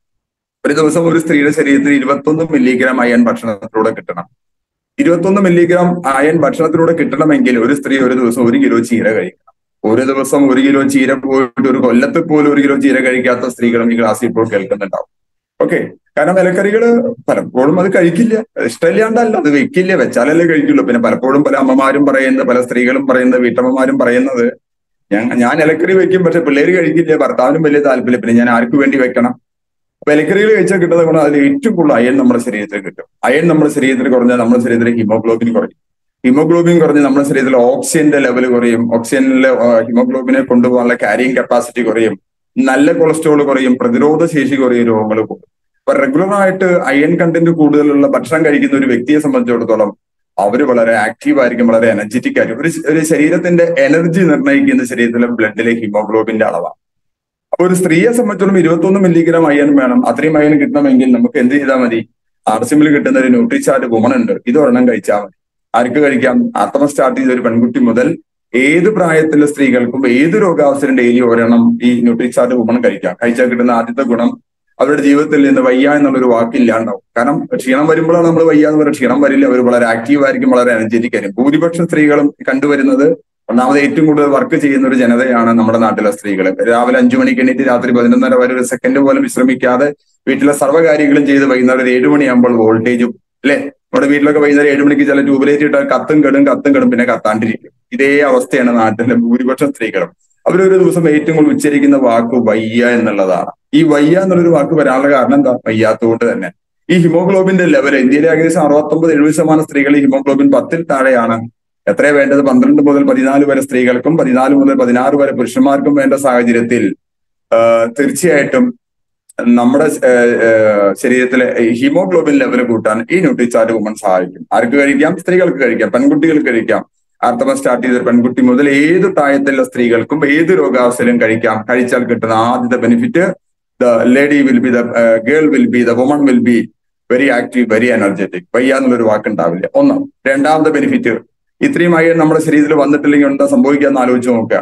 ഒരു ദിവസം ഒരു സ്ത്രീയുടെ ശരീരത്തിൽ ഇരുപത്തൊന്ന് മില്ലിഗ്രാം അയൺ ഭക്ഷണത്തിലൂടെ കിട്ടണം ഇരുപത്തൊന്ന് മില്ലിഗ്രാം അയൺ ഭക്ഷണത്തിലൂടെ കിട്ടണമെങ്കിൽ ഒരു സ്ത്രീ ഒരു ദിവസം ഒരു കിലോ ചീര കഴിക്കണം ഒരു ദിവസം ഒരു കിലോ ചീര പോയിട്ട് ഒരു കൊല്ലത്തിൽ പോലും ഒരു കിലോ ചീര കഴിക്കാത്ത സ്ത്രീകളും ഈ ക്ലാസ്സിൽ ഇപ്പോൾ കേൾക്കുന്നുണ്ടാവും ഓക്കെ കാരണം ഇലക്കറികൾ പലപ്പോഴും അത് കഴിക്കില്ല ഇഷ്ടമില്ലാണ്ടല്ല അത് വെക്കില്ല വെച്ചാലല്ലേ കഴിക്കുള്ളൂ പിന്നെ പലപ്പോഴും പല അമ്മമാരും പറയുന്നത് പല സ്ത്രീകളും പറയുന്നത് വീട്ടമ്മമാരും പറയുന്നത് ഞാൻ ഞാൻ ഇലക്കറി വെക്കും പക്ഷെ പിള്ളേര് കഴിക്കില്ല ഭർത്താവിനും വലിയ താല്പര്യം പിന്നെ ഞാൻ ആർക്ക് വേണ്ടി വെക്കണം അപ്പൊ ഇലക്കറികൾ കഴിച്ചാൽ കിട്ടുന്നത് കൊണ്ട് അതിൽ ഏറ്റവും കൂടുതൽ അയൺ നമ്മുടെ ശരീരത്തിൽ കിട്ടും അയൺ നമ്മുടെ ശരീരത്തിൽ കുറഞ്ഞാൽ നമ്മുടെ ശരീരത്തിൽ ഹിമോഗ്ലോബിൻ കുറയും ഹിമോഗ്ലോബിൻ കുറഞ്ഞ് നമ്മുടെ ശരീരത്തിൽ ഓക്സിജന്റെ ലെവൽ കുറയും ഓക്സിജനിലെ ഹിമോഗ്ലോബിനെ കൊണ്ടുപോകാനുള്ള ക്യാരിങ് കപ്പാസിറ്റി കുറയും നല്ല കൊളസ്ട്രോൾ കുറയും പ്രതിരോധ ശേഷി കുറയും രോഗങ്ങൾ കൂടും അപ്പൊ റെഗുലർ ആയിട്ട് അയൺ കണ്ടന്റ് കൂടുതലുള്ള ഭക്ഷണം കഴിക്കുന്ന ഒരു വ്യക്തിയെ സംബന്ധിച്ചിടത്തോളം അവർ വളരെ ആക്റ്റീവ് ആയിരിക്കും വളരെ എനർജറ്റിക് ആയിരിക്കും ഒരു ഒരു ശരീരത്തിന്റെ എനർജി നിർണ്ണയിക്കുന്ന ശരീരത്തിലെ ബ്ലഡിലെ ഹിമോഗ്ലോബിന്റെ അളവാണ് അപ്പൊ ഒരു സ്ത്രീയെ സംബന്ധിച്ചിടത്തോളം ഇരുപത്തൊന്ന് മില്ലിഗ്രാം അയൺ വേണം അത്രയും അയൺ കിട്ടണമെങ്കിൽ നമുക്ക് എന്ത് ചെയ്താൽ മതി ആർസിമിൽ കിട്ടുന്ന ഒരു ന്യൂട്രിചാർട്ട് ഗുമൺ ഉണ്ട് ഇത് ഒരെണ്ണം കഴിച്ചാൽ മതി ആർക്ക് കഴിക്കാം ആർത്തവം സ്റ്റാർട്ട് ചെയ്ത ഒരു പെൺകുട്ടി മുതൽ ഏത് പ്രായത്തിലെ സ്ത്രീകൾക്കും ഏത് രോഗാവസ്ഥയും ഡെയിലി ഒരെണ്ണം ഈ ന്യൂട്രിചാർട്ട് ഗുണം കഴിക്കാം കഴിച്ചാൽ കിട്ടുന്ന ആദ്യത്തെ ഗുണം അവരുടെ ജീവിതത്തിൽ നിന്ന് വയ്യ എന്നുള്ളൊരു വാക്കില്ലാണ്ടാവും കാരണം ക്ഷീണം വരുമ്പോഴാണ് നമ്മൾ വയ്യ എന്ന് പറയുന്നത് ക്ഷീണം വരില്ല അവർ വളരെ ആക്റ്റീവ് ആയിരിക്കും വളരെ എനർജറ്റിക് ആയിരിക്കും ഭൂരിപക്ഷം സ്ത്രീകളും കണ്ടുവരുന്നത് ഒന്നാമത് ഏറ്റവും കൂടുതൽ വർക്ക് ചെയ്യുന്ന ഒരു ജനതയാണ് നമ്മുടെ നാട്ടിലെ സ്ത്രീകൾ രാവിലെ അഞ്ചു മണിക്ക് എണീറ്റ് രാത്രി പതിനൊന്നര വരെ ഒരു സെക്കൻഡ് പോലും വിശ്രമിക്കാതെ വീട്ടിലെ സർവ്വകാര്യങ്ങളും ചെയ്ത് വൈകുന്നേരം ഒരു ഏഴ് മണിയാകുമ്പോൾ വോൾട്ടേജും അല്ലെ നമ്മുടെ വീട്ടിലൊക്കെ വൈകുന്നേരം ഏഴ് മണിക്ക് ചില ട്യൂബിലേറ്റ് ഇട്ടാൽ കത്തും കെടും കത്തും കെടും പിന്നെ കത്താണ്ടിരിക്കും ഇതേ അവസ്ഥയാണ് നാട്ടിലെ ഭൂരിപക്ഷം സ്ത്രീകളും അവരൊരു ദിവസം ഏറ്റവും കൂടുതൽ ഉച്ചരിക്കുന്ന വാക്ക് വയ്യ എന്നുള്ളതാണ് ഈ വയ്യ എന്നുള്ളൊരു വാക്ക് വരാനുള്ള കാരണം എന്താ വയ്യാത്തതുകൊണ്ട് തന്നെ ഈ ഹിമോഗ്ലോബിന്റെ ലെവൽ ഇന്ത്യയിലെ ഏകദേശം അറുപത്തൊമ്പത് എഴുപത് ശതമാനം സ്ത്രീകൾ ഈ ഹിമോഗ്ലോബിൻ പത്തിൽ താഴെയാണ് എത്രയാ വേണ്ടത് പന്ത്രണ്ട് മുതൽ പതിനാല് വരെ സ്ത്രീകൾക്കും പതിനാല് മുതൽ പതിനാറ് വരെ പുരുഷന്മാർക്കും വേണ്ട സാഹചര്യത്തിൽ തീർച്ചയായിട്ടും നമ്മുടെ ശരീരത്തിലെ ഹീമോഗ്ലോബിൻ ലെവൽ കൂട്ടാൻ ഈ ന്യൂട്രിചാർട്ട് വുമൺ സഹായിക്കും ആർക്ക് കഴിക്കാം സ്ത്രീകൾക്ക് കഴിക്കാം പെൺകുട്ടികൾക്ക് കഴിക്കാം ആർത്തവം സ്റ്റാർട്ട് ചെയ്ത പെൺകുട്ടി മുതൽ ഏത് പ്രായത്തിലുള്ള സ്ത്രീകൾക്കും ഏത് രോഗാവസ്ഥയിലും കഴിക്കാം കഴിച്ചാൽ കിട്ടുന്ന ആദ്യത്തെ benefit the lady will be the girl will be the woman will be very active very energetic വയ്യ എന്നുള്ളൊരു വാക്കുണ്ടാവില്ല ഒന്നാം രണ്ടാമത്തെ ബെനിഫിറ്റ് ഇത്രയും അയൺ നമ്മുടെ ശരീരത്തിൽ വന്നിട്ടില്ലെങ്കിൽ എന്താ സംഭവിക്കാന്ന് ആലോചിച്ച് നോക്കുക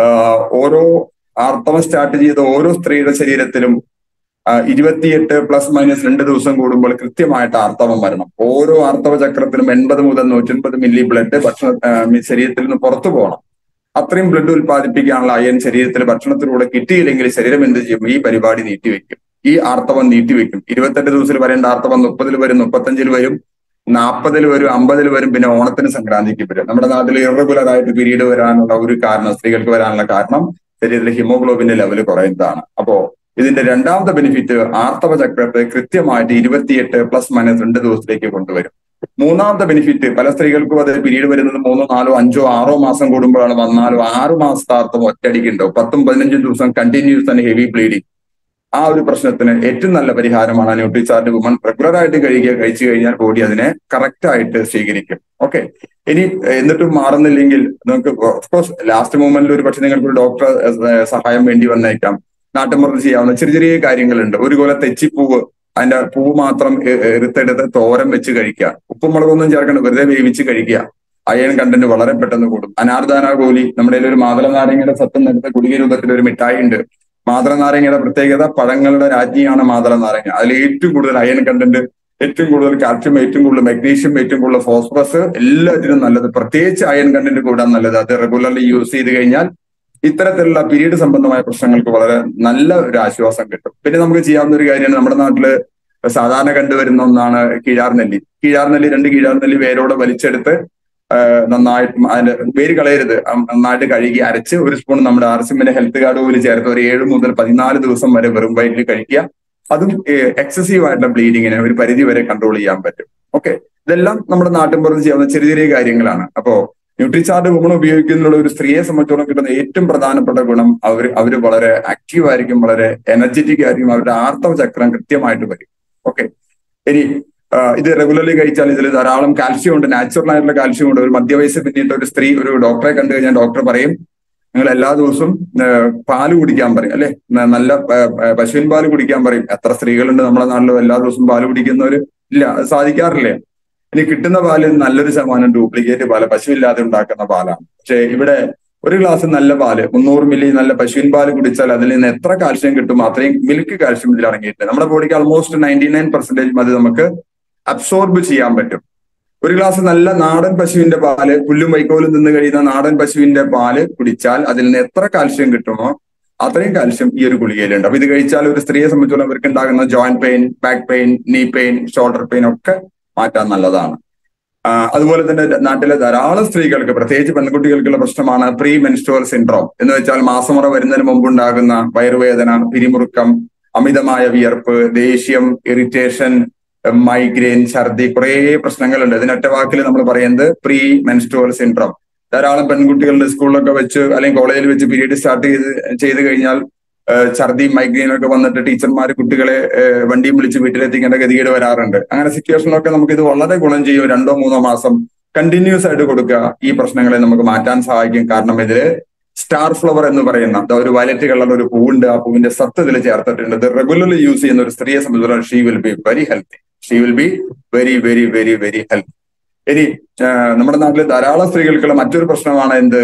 ഓരോ ആർത്തവം സ്റ്റാർട്ട് ചെയ്ത ഓരോ സ്ത്രീയുടെ ശരീരത്തിലും ഇരുപത്തിയെട്ട് പ്ലസ് മൈനസ് രണ്ട് ദിവസം കൂടുമ്പോൾ കൃത്യമായിട്ട് ആർത്തവം വരണം ഓരോ ആർത്തവ ചക്രത്തിലും എൺപത് മുതൽ നൂറ്റൻപത് മില്ലി ബ്ലഡ് ഭക്ഷണ ശരീരത്തിൽ നിന്ന് പുറത്തു പോകണം അത്രയും ബ്ലഡ് ഉൽപ്പാദിപ്പിക്കാനുള്ള അയൺ ശരീരത്തിൽ ഭക്ഷണത്തിലൂടെ കിട്ടിയില്ലെങ്കിൽ ശരീരം എന്ത് ചെയ്യും ഈ പരിപാടി നീട്ടിവെക്കും ഈ ആർത്തവം നീട്ടിവെക്കും ഇരുപത്തെട്ട് ദിവസത്തിൽ വരേണ്ട ആർത്തവം മുപ്പതിൽ വരും മുപ്പത്തഞ്ചിൽ വരും നാൽപ്പതിൽ വരും അമ്പതിൽ വരും പിന്നെ ഓണത്തിന് സംക്രാന്തിക്ക് വരും നമ്മുടെ നാട്ടിൽ ഇറഗുലർ ആയിട്ട് പീരീഡ് വരാനുള്ള ഒരു കാരണം സ്ത്രീകൾക്ക് വരാനുള്ള കാരണം ശരീരത്തിലെ ഹിമോഗ്ലോബിന്റെ ലെവൽ കുറയുന്നതാണ് അപ്പോ ഇതിന്റെ രണ്ടാമത്തെ ബെനിഫിറ്റ് ആർത്തവ ചക്രത്തെ കൃത്യമായിട്ട് ഇരുപത്തിയെട്ട് പ്ലസ് മൈനസ് രണ്ട് ദിവസത്തേക്ക് കൊണ്ടുവരും മൂന്നാമത്തെ ബെനിഫിറ്റ് പല സ്ത്രീകൾക്കും അത് പീരീഡ് വരുന്നത് മൂന്നോ നാലോ അഞ്ചോ ആറോ മാസം കൂടുമ്പോഴാണ് വന്നാലും ആറു മാസത്തെ ആർത്തവം ഒറ്റയടിക്കുണ്ടാവും പത്തും പതിനഞ്ചും ദിവസം കണ്ടിന്യൂസ് തന്നെ ഹെവി ബ്ലീഡിങ് ആ ഒരു പ്രശ്നത്തിന് ഏറ്റവും നല്ല പരിഹാരമാണ് ന്യൂട്രിചാർട്ട് വുമൺ റെഗുലർ ആയിട്ട് കഴിക്കുക കഴിച്ചു കഴിഞ്ഞാൽ ബോഡി അതിനെ കറക്റ്റ് ആയിട്ട് സ്വീകരിക്കും ഓക്കെ ഇനി എന്നിട്ടും മാറുന്നില്ലെങ്കിൽ നിങ്ങൾക്ക് ഓഫ്കോഴ്സ് ലാസ്റ്റ് മൂമെന്റിൽ ഒരു പക്ഷെ നിങ്ങൾക്ക് ഒരു ഡോക്ടർ സഹായം വേണ്ടി വന്നേക്കാം നാട്ടുമ്പുറത്ത് ചെയ്യാവുന്ന ചെറിയ ചെറിയ കാര്യങ്ങളുണ്ട് ഒരു കൊല തെച്ചിപ്പൂവ് അതിന്റെ പൂവ് മാത്രം എടുത്തെടുത്ത് തോരൻ വെച്ച് കഴിക്കുക ഉപ്പും മുളകൊന്നും ചേർക്കണ്ട വെറുതെ വേവിച്ച് കഴിക്കുക അയൺ കണ്ടന്റ് വളരെ പെട്ടെന്ന് കൂടും അനാർദാന ഗോലി നമ്മുടെ ഒരു മാതള നാരങ്ങയുടെ സത്യം നേരത്തെ ഗുളിക രൂപത്തിൽ ഒരു മിഠായി ഉണ്ട് മാതള നാരങ്ങയുടെ പ്രത്യേകത പഴങ്ങളുടെ രാജ്ഞിയാണ് മാതള നാരങ്ങ അതിൽ ഏറ്റവും കൂടുതൽ അയൺ കണ്ടന്റ് ഏറ്റവും കൂടുതൽ കാൽഷ്യം ഏറ്റവും കൂടുതൽ മഗ്നീഷ്യം ഏറ്റവും കൂടുതൽ ഫോസ്ഫറസ് എല്ലാത്തിനും നല്ലത് പ്രത്യേകിച്ച് അയൺ കണ്ടന്റ് കൂടാൻ നല്ലത് അത് റെഗുലർലി യൂസ് ചെയ്ത് കഴിഞ്ഞാൽ ഇത്തരത്തിലുള്ള പീരീഡ് സംബന്ധമായ പ്രശ്നങ്ങൾക്ക് വളരെ നല്ല ഒരു ആശ്വാസം കിട്ടും പിന്നെ നമുക്ക് ചെയ്യാവുന്ന ഒരു കാര്യമാണ് നമ്മുടെ നാട്ടില് സാധാരണ കണ്ടുവരുന്ന ഒന്നാണ് കീഴാർനെല്ലി കീഴാർനെല്ലി രണ്ട് കീഴാർനെല്ലി വേരോടെ വലിച്ചെടുത്ത് നന്നായിട്ട് അതിന്റെ വേര് കളയരുത് നന്നായിട്ട് കഴുകി അരച്ച് ഒരു സ്പൂൺ നമ്മുടെ ആർ സിമ്മിന്റെ ഹെൽത്ത് കാർഡ് പോലും ചേർത്ത് ഒരു ഏഴ് മുതൽ പതിനാല് ദിവസം വരെ വെറും വയറ്റിൽ കഴിക്കുക അതും എക്സസീവ് ആയിട്ടുള്ള ബ്ലീഡിങ്ങിനെ ഒരു പരിധി വരെ കൺട്രോൾ ചെയ്യാൻ പറ്റും ഓക്കെ ഇതെല്ലാം നമ്മുടെ നാട്ടിൻപുറത്ത് ചെയ്യാവുന്ന ചെറിയ ചെറിയ കാര്യങ്ങളാണ് അപ്പോ ന്യൂട്രിചാർട്ട് വുമൺ ഉപയോഗിക്കുന്നതിനുള്ള ഒരു സ്ത്രീയെ സംബന്ധിച്ചോളം കിട്ടുന്ന ഏറ്റവും പ്രധാനപ്പെട്ട ഗുണം അവർ അവർ വളരെ ആക്റ്റീവ് ആയിരിക്കും വളരെ എനർജറ്റിക് ആയിരിക്കും അവരുടെ ആർത്തവ ചക്രം കൃത്യമായിട്ട് വരും ഓക്കെ ഇനി ഇത് റെഗുലർലി കഴിച്ചാൽ ഇതിൽ ധാരാളം കാൽഷ്യം ഉണ്ട് നാച്ചുറൽ ആയിട്ടുള്ള കാൽഷ്യം ഉണ്ട് ഒരു മധ്യവയസ്സ് പിന്നിട്ട് ഒരു സ്ത്രീ ഒരു ഡോക്ടറെ കണ്ടു കഴിഞ്ഞാൽ ഡോക്ടർ പറയും നിങ്ങൾ എല്ലാ ദിവസവും പാല് കുടിക്കാൻ പറയും അല്ലെ നല്ല പശുവിൻ പാല് കുടിക്കാൻ പറയും എത്ര സ്ത്രീകളുണ്ട് നമ്മുടെ നാട്ടിലും എല്ലാ ദിവസവും പാല് കുടിക്കുന്നവർ ഇല്ല അത് സാധിക്കാറില്ലേ ഇനി കിട്ടുന്ന പാല് നല്ലൊരു ശതമാനം ഡ്യൂപ്ലിക്കേറ്റ് പാല് പശുവില്ലാതെ ഉണ്ടാക്കുന്ന പാലാണ് പക്ഷേ ഇവിടെ ഒരു ഗ്ലാസ് നല്ല പാല് മുന്നൂറ് മില്ലി നല്ല പശുവിൻ പാല് കുടിച്ചാൽ അതിൽ നിന്ന് എത്ര കാൽഷ്യം കിട്ടും അത്രയും മിൽക്ക് കാൽഷ്യം ഇതിൽ അടങ്ങിയിട്ടുണ്ട് നമ്മുടെ ബോഡിക്ക് ആൾമോസ്റ്റ് നയൻറ്റി നയൻ പെർസെന്റേജ് അത് നമുക്ക് അബ്സോർബ് ചെയ്യാൻ പറ്റും ഒരു ഗ്ലാസ് നല്ല നാടൻ പശുവിന്റെ പാല് പുല്ലും വൈക്കോലും നിന്ന് കഴിയുന്ന നാടൻ പശുവിന്റെ പാല് കുടിച്ചാൽ അതിൽ നിന്ന് എത്ര കാൽഷ്യം കിട്ടുമോ അത്രയും കാൽഷ്യം ഈ ഒരു ഗുളികയിലുണ്ട് അപ്പൊ ഇത് കഴിച്ചാൽ ഒരു സ്ത്രീയെ സംബന്ധിച്ചോളം അവർക്ക് ഉണ്ടാകുന്ന joint pain back pain knee pain shoulder pain ഒക്കെ മാറ്റാൻ നല്ലതാണ് അതുപോലെ തന്നെ നാട്ടിലെ ധാരാളം സ്ത്രീകൾക്ക് പ്രത്യേകിച്ച് പെൺകുട്ടികൾക്കുള്ള പ്രശ്നമാണ് പ്രീ മെൻസ്ട്രുവൽ സിൻഡ്രോം എന്ന് വെച്ചാൽ മാസമുറ വരുന്നതിന് മുമ്പ് ഉണ്ടാകുന്ന വയറുവേദന പിരിമുറുക്കം അമിതമായ വിയർപ്പ് ദേഷ്യം ഇറിറ്റേഷൻ മൈഗ്രെയിൻ ഛർദി കുറേ പ്രശ്നങ്ങളുണ്ട് ഇതിനൊറ്റ വാക്കിൽ നമ്മൾ പറയുന്നത് പ്രീ മെൻസ്ട്രുവൽ സിൻഡ്രോം ധാരാളം പെൺകുട്ടികളുടെ സ്കൂളിലൊക്കെ വെച്ച് അല്ലെങ്കിൽ കോളേജിൽ വെച്ച് പീരീഡ് സ്റ്റാർട്ട് ചെയ്ത് ചെയ്ത് കഴിഞ്ഞാൽ ഛർദി മൈഗ്രെയിൻ ഒക്കെ വന്നിട്ട് ടീച്ചർമാർ കുട്ടികളെ വണ്ടിയും വിളിച്ച് വീട്ടിലെത്തിക്കേണ്ട ഗതികേട് വരാറുണ്ട് അങ്ങനെ സിറ്റുവേഷനിലൊക്കെ നമുക്ക് ഇത് വളരെ ഗുണം ചെയ്യും രണ്ടോ മൂന്നോ മാസം കണ്ടിന്യൂസ് ആയിട്ട് കൊടുക്കുക ഈ പ്രശ്നങ്ങളെ നമുക്ക് മാറ്റാൻ സഹായിക്കും കാരണം ഇതില് സ്റ്റാർ ഫ്ലവർ എന്ന് പറയുന്ന ഒരു വയലറ്റ് കളർ ഒരു പൂവുണ്ട് ആ പൂവിന്റെ സത്ത് ഇതിൽ ചേർത്തിട്ടുണ്ട് ഇത് റെഗുലർലി യൂസ് ചെയ്യുന്ന ഒരു സ്ത്രീയെ സംബന്ധിച്ചിടത്തോളം she will be very healthy she will be very very very very healthy ഇനി നമ്മുടെ നാട്ടിൽ ധാരാളം സ്ത്രീകൾക്കുള്ള മറ്റൊരു പ്രശ്നമാണ് എന്ത്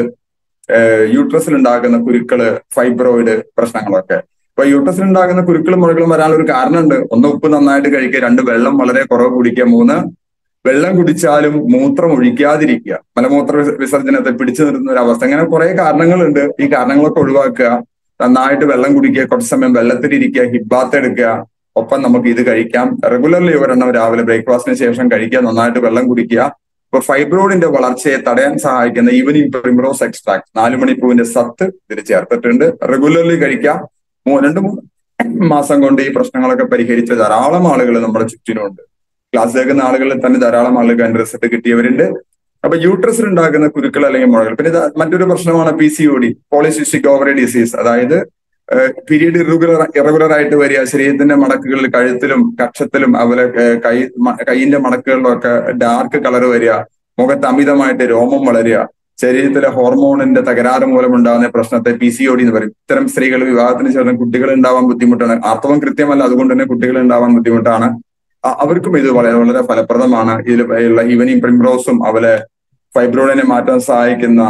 യൂട്രസിൽ ഉണ്ടാകുന്ന കുരുക്കള് ഫൈബ്രോയിഡ് പ്രശ്നങ്ങളൊക്കെ അപ്പൊ യൂട്രസിൽ ഉണ്ടാകുന്ന കുരുക്കളും മുഴകളും വരാനുള്ള ഒരു കാരണമുണ്ട് ഒന്ന് ഉപ്പ് നന്നായിട്ട് കഴിക്കുക രണ്ട് വെള്ളം വളരെ കുറവ് കുടിക്കുക മൂന്ന് വെള്ളം കുടിച്ചാലും മൂത്രം ഒഴിക്കാതിരിക്കുക മലമൂത്ര വിസർജനത്തെ പിടിച്ചു നിർത്തുന്ന ഒരു അവസ്ഥ അങ്ങനെ കുറെ കാരണങ്ങളുണ്ട് ഈ കാരണങ്ങളൊക്കെ ഒഴിവാക്കുക നന്നായിട്ട് വെള്ളം കുടിക്കുക കുറച്ച് സമയം വെള്ളത്തിലിരിക്കുക ഹിബാത്ത് എടുക്കുക ഒപ്പം നമുക്ക് ഇത് കഴിക്കാം റെഗുലർലി ഒരെണ്ണം രാവിലെ ബ്രേക്ക്ഫാസ്റ്റിന് ശേഷം കഴിക്കുക നന്നായിട്ട് വെള്ളം കുടിക്കുക ഇപ്പൊ ഫൈബ്രോയിഡിന്റെ വളർച്ചയെ തടയാൻ സഹായിക്കുന്ന ഈവനിങ് പ്രിംറോസ് എക്സ്ട്രാക്ട് നാല് മണിപ്പൂവിന്റെ സത്ത് ഇതിൽ ചേർത്തിട്ടുണ്ട് റെഗുലർലി കഴിക്കാം രണ്ട് മൂന്ന് മാസം കൊണ്ട് ഈ പ്രശ്നങ്ങളൊക്കെ പരിഹരിച്ച ധാരാളം ആളുകൾ നമ്മുടെ ചുറ്റിനുണ്ട് ക്ലാസ് കേൾക്കുന്ന ആളുകളിൽ തന്നെ ധാരാളം ആളുകൾക്ക് അതിന്റെ റിസൾട്ട് കിട്ടിയവരുണ്ട് അപ്പൊ യൂട്രസിൽ ഉണ്ടാകുന്ന കുരുക്കൾ അല്ലെങ്കിൽ മുഴകൾ പിന്നെ മറ്റൊരു പ്രശ്നമാണ് P C O D polycystic ovary disease അതായത് പീരീഡ് ഇറഗുലർ ഇറഗുലർ ആയിട്ട് വരിക ശരീരത്തിന്റെ മടക്കുകളിൽ കഴുത്തിലും കക്ഷത്തിലും അതുപോലെ കൈ കൈയിന്റെ മടക്കുകളിലും ഒക്കെ ഡാർക്ക് കളർ വരിക മുഖത്ത് അമിതമായിട്ട് രോമം വളരുക ശരീരത്തിലെ ഹോർമോണിന്റെ തകരാറ് മൂലമുണ്ടാകുന്ന പ്രശ്നത്തെ പി സി ഒ ഡി എന്ന് പറയും ഇത്തരം സ്ത്രീകൾ വിവാഹത്തിന് ശേഷം കുട്ടികൾ ഉണ്ടാവാൻ ബുദ്ധിമുട്ടാണ് ആർത്തവം കൃത്യമല്ല അതുകൊണ്ട് തന്നെ കുട്ടികൾ ഉണ്ടാവാൻ ബുദ്ധിമുട്ടാണ് അവർക്കും ഇത് വളരെ വളരെ ഫലപ്രദമാണ് ഇതിൽ ഉള്ള ഈവനിങ് പ്രിംറോസും അതുപോലെ ഫൈബ്രോയിഡിനെ മാറ്റാൻ സഹായിക്കുന്ന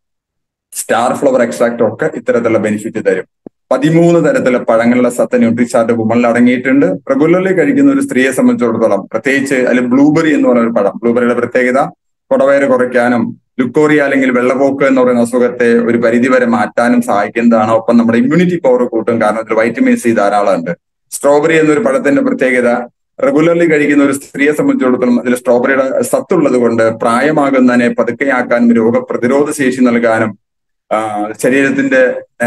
സ്റ്റാർ ഫ്ലവർ എക്സ്ട്രാക്റ്റും ഒക്കെ ഇത്തരത്തിലുള്ള ബെനിഫിറ്റ് തരും പതിമൂന്ന് തരത്തിലെ പഴങ്ങളുടെ സത്ത ന്യൂട്രിചാർട്ട് വുമണിൽ അടങ്ങിയിട്ടുണ്ട് റെഗുലർലി കഴിക്കുന്ന ഒരു സ്ത്രീയെ സംബന്ധിച്ചിടത്തോളം പ്രത്യേകിച്ച് അതിൽ ബ്ലൂബെറി എന്ന് പറയുന്ന ഒരു പഴം ബ്ലൂബെറിയുടെ പ്രത്യേകത കുടവയറ് കുറയ്ക്കാനും ലുക്കോറിയ അല്ലെങ്കിൽ വെള്ളപോക്ക് എന്ന് പറയുന്ന അസുഖത്തെ ഒരു പരിധിവരെ മാറ്റാനും സഹായിക്കുന്നതാണ് ഒപ്പം നമ്മുടെ ഇമ്മ്യൂണിറ്റി പവർ കൂട്ടും കാരണം ഇതിൽ വൈറ്റമിൻ സി ധാരാളം ഉണ്ട് സ്ട്രോബെറി എന്നൊരു പഴത്തിന്റെ പ്രത്യേകത റെഗുലർലി കഴിക്കുന്ന ഒരു സ്ത്രീയെ സംബന്ധിച്ചിടത്തോളം അതിൽ സ്ട്രോബെറിയുടെ സത്തുള്ളത് കൊണ്ട് പ്രായമാകുന്നതിനെ പതുക്കെയാക്കാനും രോഗപ്രതിരോധ ശേഷി നൽകാനും ശരീരത്തിന്റെ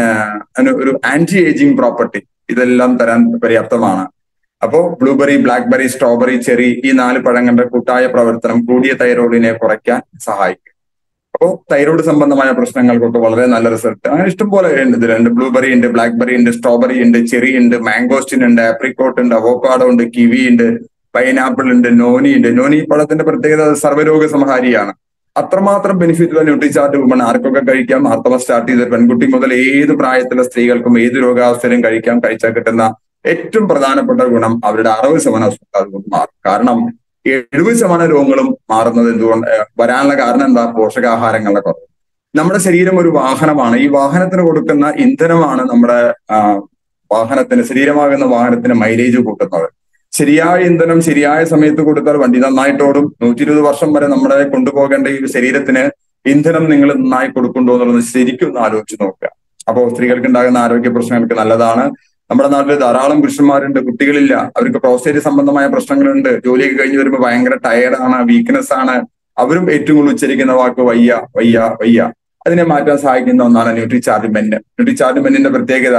ഒരു ആന്റി ഏജിങ് പ്രോപ്പർട്ടി ഇതെല്ലാം തരാൻ പര്യാപ്തമാണ് അപ്പോ ബ്ലൂബെറി ബ്ലാക്ക്ബെറി സ്ട്രോബെറി ചെറി ഈ നാല് പഴങ്ങളുടെ കൂട്ടായ പ്രവർത്തനം കൂടിയ തൈറോയിഡിനെ കുറയ്ക്കാൻ സഹായിക്കും അപ്പോൾ തൈറോയ്ഡ് സംബന്ധമായ പ്രശ്നങ്ങൾക്കൊക്കെ വളരെ നല്ല റിസൾട്ട് അങ്ങനെ ഇഷ്ടംപോലെ ഉണ്ട് ഇതിലുണ്ട് ബ്ലൂബെറി ഉണ്ട് ബ്ലാക്ക്ബെറി ഉണ്ട് സ്ട്രോബെറി ഉണ്ട് ചെറി ഉണ്ട് മാംഗോസ്റ്റിൻ ഉണ്ട് ആപ്രിക്കോട്ട് ഉണ്ട് അവോക്കാഡോ ഉണ്ട് കിവി ഉണ്ട് പൈനാപ്പിൾ ഉണ്ട് നോനി ഉണ്ട് നോനി പഴത്തിന്റെ പ്രത്യേകത സർവ്വരോഗ സംഹാരിയാണ് അത്രമാത്രം ബെനിഫിറ്റ് ഉള്ള ന്യൂട്രിചാർട്ട് വുമൺ ആർക്കൊക്കെ കഴിക്കാം ആർത്തവ സ്റ്റാർട്ട് ചെയ്ത പെൺകുട്ടി മുതൽ ഏത് പ്രായത്തിലുള്ള സ്ത്രീകൾക്കും ഏത് രോഗാവസ്ഥയിലും കഴിക്കാം കഴിച്ചാൽ കിട്ടുന്ന ഏറ്റവും പ്രധാനപ്പെട്ട ഗുണം അവരുടെ അറുപത് ശതമാനം അതുകൊണ്ട് മാറും കാരണം എഴുപത് ശതമാനം രോഗങ്ങളും മാറുന്നത് എന്തുകൊണ്ട് വരാനുള്ള കാരണം എന്താ പോഷകാഹാരങ്ങളുടെ കുറവ് നമ്മുടെ ശരീരം ഒരു വാഹനമാണ് ഈ വാഹനത്തിന് കൊടുക്കുന്ന ഇന്ധനമാണ് നമ്മുടെ വാഹനത്തിന് ശരീരമാകുന്ന വാഹനത്തിന് മൈലേജ് കൂട്ടുന്നത് ശരിയായ ഇന്ധനം ശരിയായ സമയത്ത് കൊടുത്താൽ വണ്ടി നന്നായിട്ട് ഓടും നൂറ്റി ഇരുപത് വർഷം വരെ നമ്മളെ കൊണ്ടുപോകേണ്ട ഈ ശരീരത്തിന് ഇന്ധനം നിങ്ങൾ നന്നായി കൊടുക്കുന്നുണ്ടോ എന്നുള്ളത് ശരിക്കും ഒന്ന് ആലോചിച്ച് നോക്കുക അപ്പോൾ സ്ത്രീകൾക്ക് ഉണ്ടാകുന്ന ആരോഗ്യ പ്രശ്നങ്ങൾക്ക് നല്ലതാണ് നമ്മുടെ നാട്ടിൽ ധാരാളം പുരുഷന്മാരുണ്ട് കുട്ടികളില്ല അവർക്ക് പ്രോസ്റ്റേറ്റ് സംബന്ധമായ പ്രശ്നങ്ങളുണ്ട് ജോലിയൊക്കെ കഴിഞ്ഞ് വരുമ്പോൾ ഭയങ്കര ടയർഡാണ് വീക്ക്നെസ് ആണ് അവരും ഏറ്റവും കൂടുതൽ ഉച്ചരിക്കുന്ന വാക്ക് വയ്യ വയ്യ വയ്യ അതിനെ മാറ്റാൻ സഹായിക്കുന്ന ഒന്നാണ് ന്യൂട്രിചാർജ് മെന്ന് ന്യൂട്രിചാർജ് മെന്നിന്റെ പ്രത്യേകത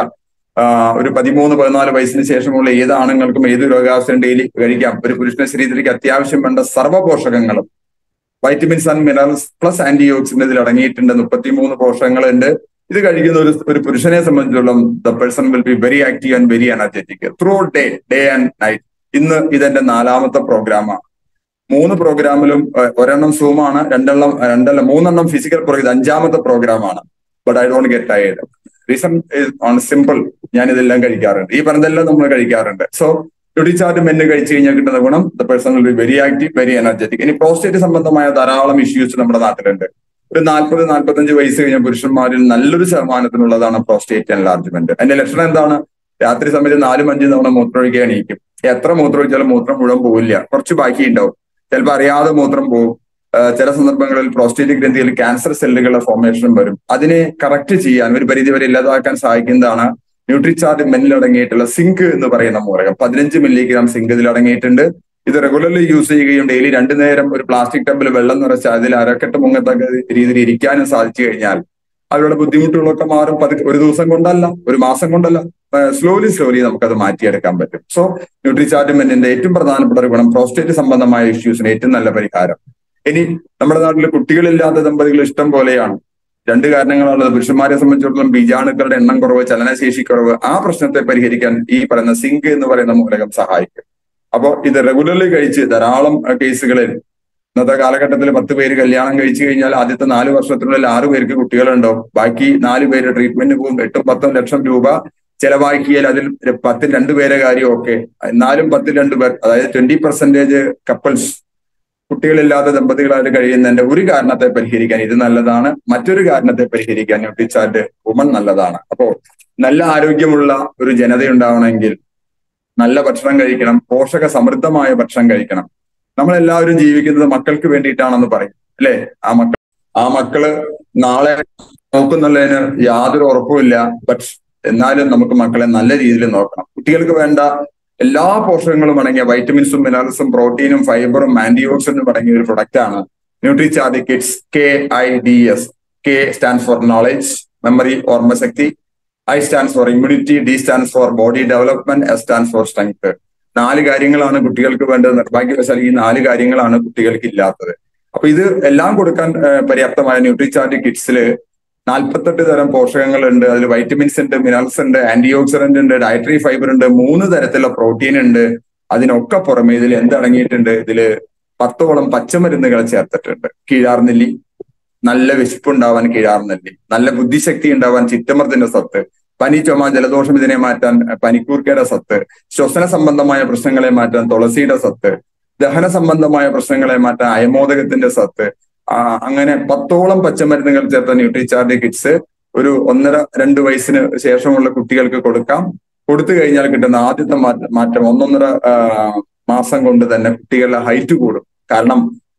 ഒരു പതിമൂന്ന് പതിനാല് വയസ്സിന് ശേഷമുള്ള ഏത് ആണുങ്ങൾക്കും ഏത് രോഗാവസ്ഥയും ഡെയിലി കഴിക്കാം ഒരു പുരുഷന്റെ ശരീരത്തിലേക്ക് അത്യാവശ്യം വേണ്ട സർവ്വ പോഷകങ്ങളും vitamins and minerals plus antioxidant ഇതിൽ അടങ്ങിയിട്ടുണ്ട് മുപ്പത്തിമൂന്ന് പോഷകങ്ങളുണ്ട് ഇത് കഴിക്കുന്ന ഒരു ഒരു പുരുഷനെ സംബന്ധിച്ചിടത്തോളം the person will be very active and very energetic through day day and night ഇന്ന് ഇതെന്റെ നാലാമത്തെ പ്രോഗ്രാമാണ് മൂന്ന് പ്രോഗ്രാമിലും ഒരെണ്ണം സൂമാണ് രണ്ടെണ്ണം രണ്ടല്ല മൂന്നെണ്ണം ഫിസിക്കൽ പ്രോ ഇത് അഞ്ചാമത്തെ പ്രോഗ്രാമാണ് but I don't get tired reason on simple ഞാൻ ഇതെല്ലാം കഴിക്കാറുണ്ട് ഈ പറഞ്ഞതെല്ലാം നമ്മൾ കഴിക്കാറുണ്ട് സോ ടുഡിച്ചാർട്ട് മെന്ന് കഴിച്ചു കഴിഞ്ഞാൽ കിട്ടുന്ന ഗുണം the person will be very active very energetic ഇനി പ്രോസ്റ്റേറ്റ് സംബന്ധമായ ധാരാളം ഇഷ്യൂസ് നമ്മുടെ നാട്ടിലുണ്ട് ഒരു നാൽപ്പത് നാൽപ്പത്തഞ്ച് വയസ്സ് കഴിഞ്ഞ പുരുഷന്മാരിൽ നല്ലൊരു ശതമാനത്തിനുള്ളതാണ് പ്രോസ്റ്റേറ്റ് എൻലാർജ്മെന്റ് അതിന്റെ ലക്ഷണം എന്താണ് രാത്രി സമയത്ത് നാലും അഞ്ചും തവണ മൂത്രമൊഴിക്കാൻ എണീക്കും എത്ര മൂത്രമൊഴിച്ചാലും മൂത്രം മുഴുവൻ പോവില്ല കുറച്ച് ബാക്കി ഉണ്ടാവും ചിലപ്പോൾ അറിയാതെ മൂത്രം പോകും ചില സന്ദർഭങ്ങളിൽ പ്രോസ്റ്റേറ്റ് ഗ്രന്ഥിയിൽ ക്യാൻസർ സെല്ലുകളുടെ ഫോർമേഷൻ വരും അതിനെ കറക്റ്റ് ചെയ്യാൻ ഒരു പരിധി വരെ ഇല്ലാതാക്കാൻ സഹായിക്കുന്നതാണ് ന്യൂട്രിചാർജ് മെന്നിൽ അടങ്ങിയിട്ടുള്ള സിങ്ക് എന്ന് പറയുന്ന മൂലകം പതിനഞ്ച് മില്ലിഗ്രാം സിങ്ക് ഇതിൽ അടങ്ങിയിട്ടുണ്ട് ഇത് റെഗുലർലി യൂസ് ചെയ്യുകയും ഡെയിലി രണ്ടു നേരം ഒരു പ്ലാസ്റ്റിക് ടബിൽ വെള്ളം നിറച്ച് അതിൽ അരക്കെട്ട് മുങ്ങത്തക്ക രീതിയിൽ ഇരിക്കാനും സാധിച്ചു കഴിഞ്ഞാൽ അവരുടെ ബുദ്ധിമുട്ടുകളൊക്കെ മാറും പതുക്കെ ഒരു ദിവസം കൊണ്ടല്ല ഒരു മാസം കൊണ്ടല്ല സ്ലോലി സ്ലോലി നമുക്കത് മാറ്റിയെടുക്കാൻ പറ്റും സോ ന്യൂട്രിചാർജ് മെന്നിന്റെ ഏറ്റവും പ്രധാനപ്പെട്ട ഒരു ഗുണം പ്രോസ്റ്റേറ്റ് സംബന്ധമായ ഇഷ്യൂസിന് ഏറ്റവും നല്ല പരിഹാരം ഇനി നമ്മുടെ നാട്ടിൽ കുട്ടികളില്ലാത്ത ദമ്പതികൾ ഇഷ്ടം പോലെയാണ് രണ്ട് കാരണങ്ങളാണുള്ളത് പുരുഷന്മാരെ സംബന്ധിച്ചിടത്തോളം ബീജാണുക്കളുടെ എണ്ണം കുറവ് ചലനശേഷി കുറവ് ആ പ്രശ്നത്തെ പരിഹരിക്കാൻ ഈ പറയുന്ന സിങ്ക് എന്ന് പറയുന്ന മൂലകം സഹായിക്കും അപ്പോൾ ഇത് റെഗുലർലി കഴിച്ച് ധാരാളം കേസുകളിൽ ഇന്നത്തെ കാലഘട്ടത്തിൽ പത്ത് പേര് കല്യാണം കഴിച്ചു കഴിഞ്ഞാൽ ആദ്യത്തെ നാല് വർഷത്തിനുള്ളിൽ ആറു പേർക്ക് കുട്ടികളുണ്ടാവും ബാക്കി നാല് പേര് ട്രീറ്റ്മെന്റ് പോകും എട്ടും പത്തും ലക്ഷം രൂപ ചെലവാക്കിയാൽ അതിൽ പത്തിൽ രണ്ടു പേരെ കാര്യമൊക്കെ എന്നാലും പത്തിൽ രണ്ടു പേർ അതായത് ട്വന്റി പെർസെന്റേജ് കപ്പിൾസ് കുട്ടികളില്ലാത്ത ദമ്പതികളായിട്ട് കഴിയുന്നതിന്റെ ഒരു കാരണത്തെ പരിഹരിക്കാൻ ഇത് നല്ലതാണ് മറ്റൊരു കാരണത്തെ പരിഹരിക്കാൻ ന്യൂട്രിച്ചാർട്ട് വുമൺ നല്ലതാണ് അപ്പോ നല്ല ആരോഗ്യമുള്ള ഒരു ജനത ഉണ്ടാവണമെങ്കിൽ നല്ല ഭക്ഷണം കഴിക്കണം പോഷക സമൃദ്ധമായ ഭക്ഷണം കഴിക്കണം നമ്മളെല്ലാവരും ജീവിക്കുന്നത് മക്കൾക്ക് വേണ്ടിയിട്ടാണെന്ന് പറയും അല്ലെ ആ മക്കൾ ആ മക്കള് നാളെ നോക്കുന്നുള്ളതിന് യാതൊരു ഉറപ്പുമില്ല ബട്ട് എന്നാലും നമുക്ക് മക്കളെ നല്ല രീതിയിൽ നോക്കണം കുട്ടികൾക്ക് വേണ്ട എല്ലാ പോഷകങ്ങളും അടങ്ങിയ വൈറ്റമിൻസും മിനറൽസും പ്രോട്ടീനും ഫൈബറും ആന്റി ഓക്സിഡന്റും അടങ്ങിയ ഒരു പ്രൊഡക്റ്റ് ആണ് Nutricharge kids K I D S K stand for knowledge memory ഓർമ്മശക്തി I stands for immunity D stands for body development S stands for strength നാല് കാര്യങ്ങളാണ് കുട്ടികൾക്ക് വേണ്ടത് നിർഭാഗ്യവശാൽ ഈ നാല് കാര്യങ്ങളാണ് കുട്ടികൾക്ക് ഇല്ലാത്തത് അപ്പൊ ഇത് എല്ലാം കൊടുക്കാൻ പര്യാപ്തമായ ന്യൂട്രിചാർജ് കിഡ്സില് നാൽപ്പത്തെട്ട് തരം പോഷകങ്ങളുണ്ട് അതിൽ വൈറ്റമിൻസ് ഉണ്ട് മിനറൽസ് ഉണ്ട് ആന്റി ഓക്സിഡന്റ് ഉണ്ട് ഡയറ്ററി ഫൈബർ ഉണ്ട് മൂന്ന് തരത്തിലുള്ള പ്രോട്ടീൻ ഉണ്ട് അതിനൊക്കെ പുറമെ ഇതിൽ എന്തടങ്ങിയിട്ടുണ്ട് ഇതില് പത്തോളം പച്ചമരുന്നുകൾ ചേർത്തിട്ടുണ്ട് കീഴാർനെല്ലി നല്ല വിശപ്പുണ്ടാവാൻ കീഴാർനെല്ലി നല്ല ബുദ്ധിശക്തി ഉണ്ടാവാൻ ചിറ്റമർത്തിന്റെ സത്ത് പനി ചുമ ജലദോഷം ഇതിനെ മാറ്റാൻ പനിക്കൂർക്കയുടെ സത്ത് ശ്വസന സംബന്ധമായ പ്രശ്നങ്ങളെ മാറ്റാൻ തുളസിയുടെ സത്ത് ദഹന സംബന്ധമായ പ്രശ്നങ്ങളെ മാറ്റാൻ അയമോദകത്തിന്റെ സത്ത് അങ്ങനെ പത്തോളം പച്ചമരുന്നുകൾ ചേർത്ത ന്യൂട്രിചാർജ് കിറ്റ്സ് ഒരു ഒന്നര രണ്ട് വയസ്സിന് ശേഷമുള്ള കുട്ടികൾക്ക് കൊടുക്കാം കൊടുത്തു കഴിഞ്ഞാൽ കിട്ടുന്ന ആദ്യത്തെ മാറ്റം ഒന്നൊന്നര മാസം കൊണ്ട് തന്നെ കുട്ടികളുടെ ഹൈറ്റ് കൂടും കാരണം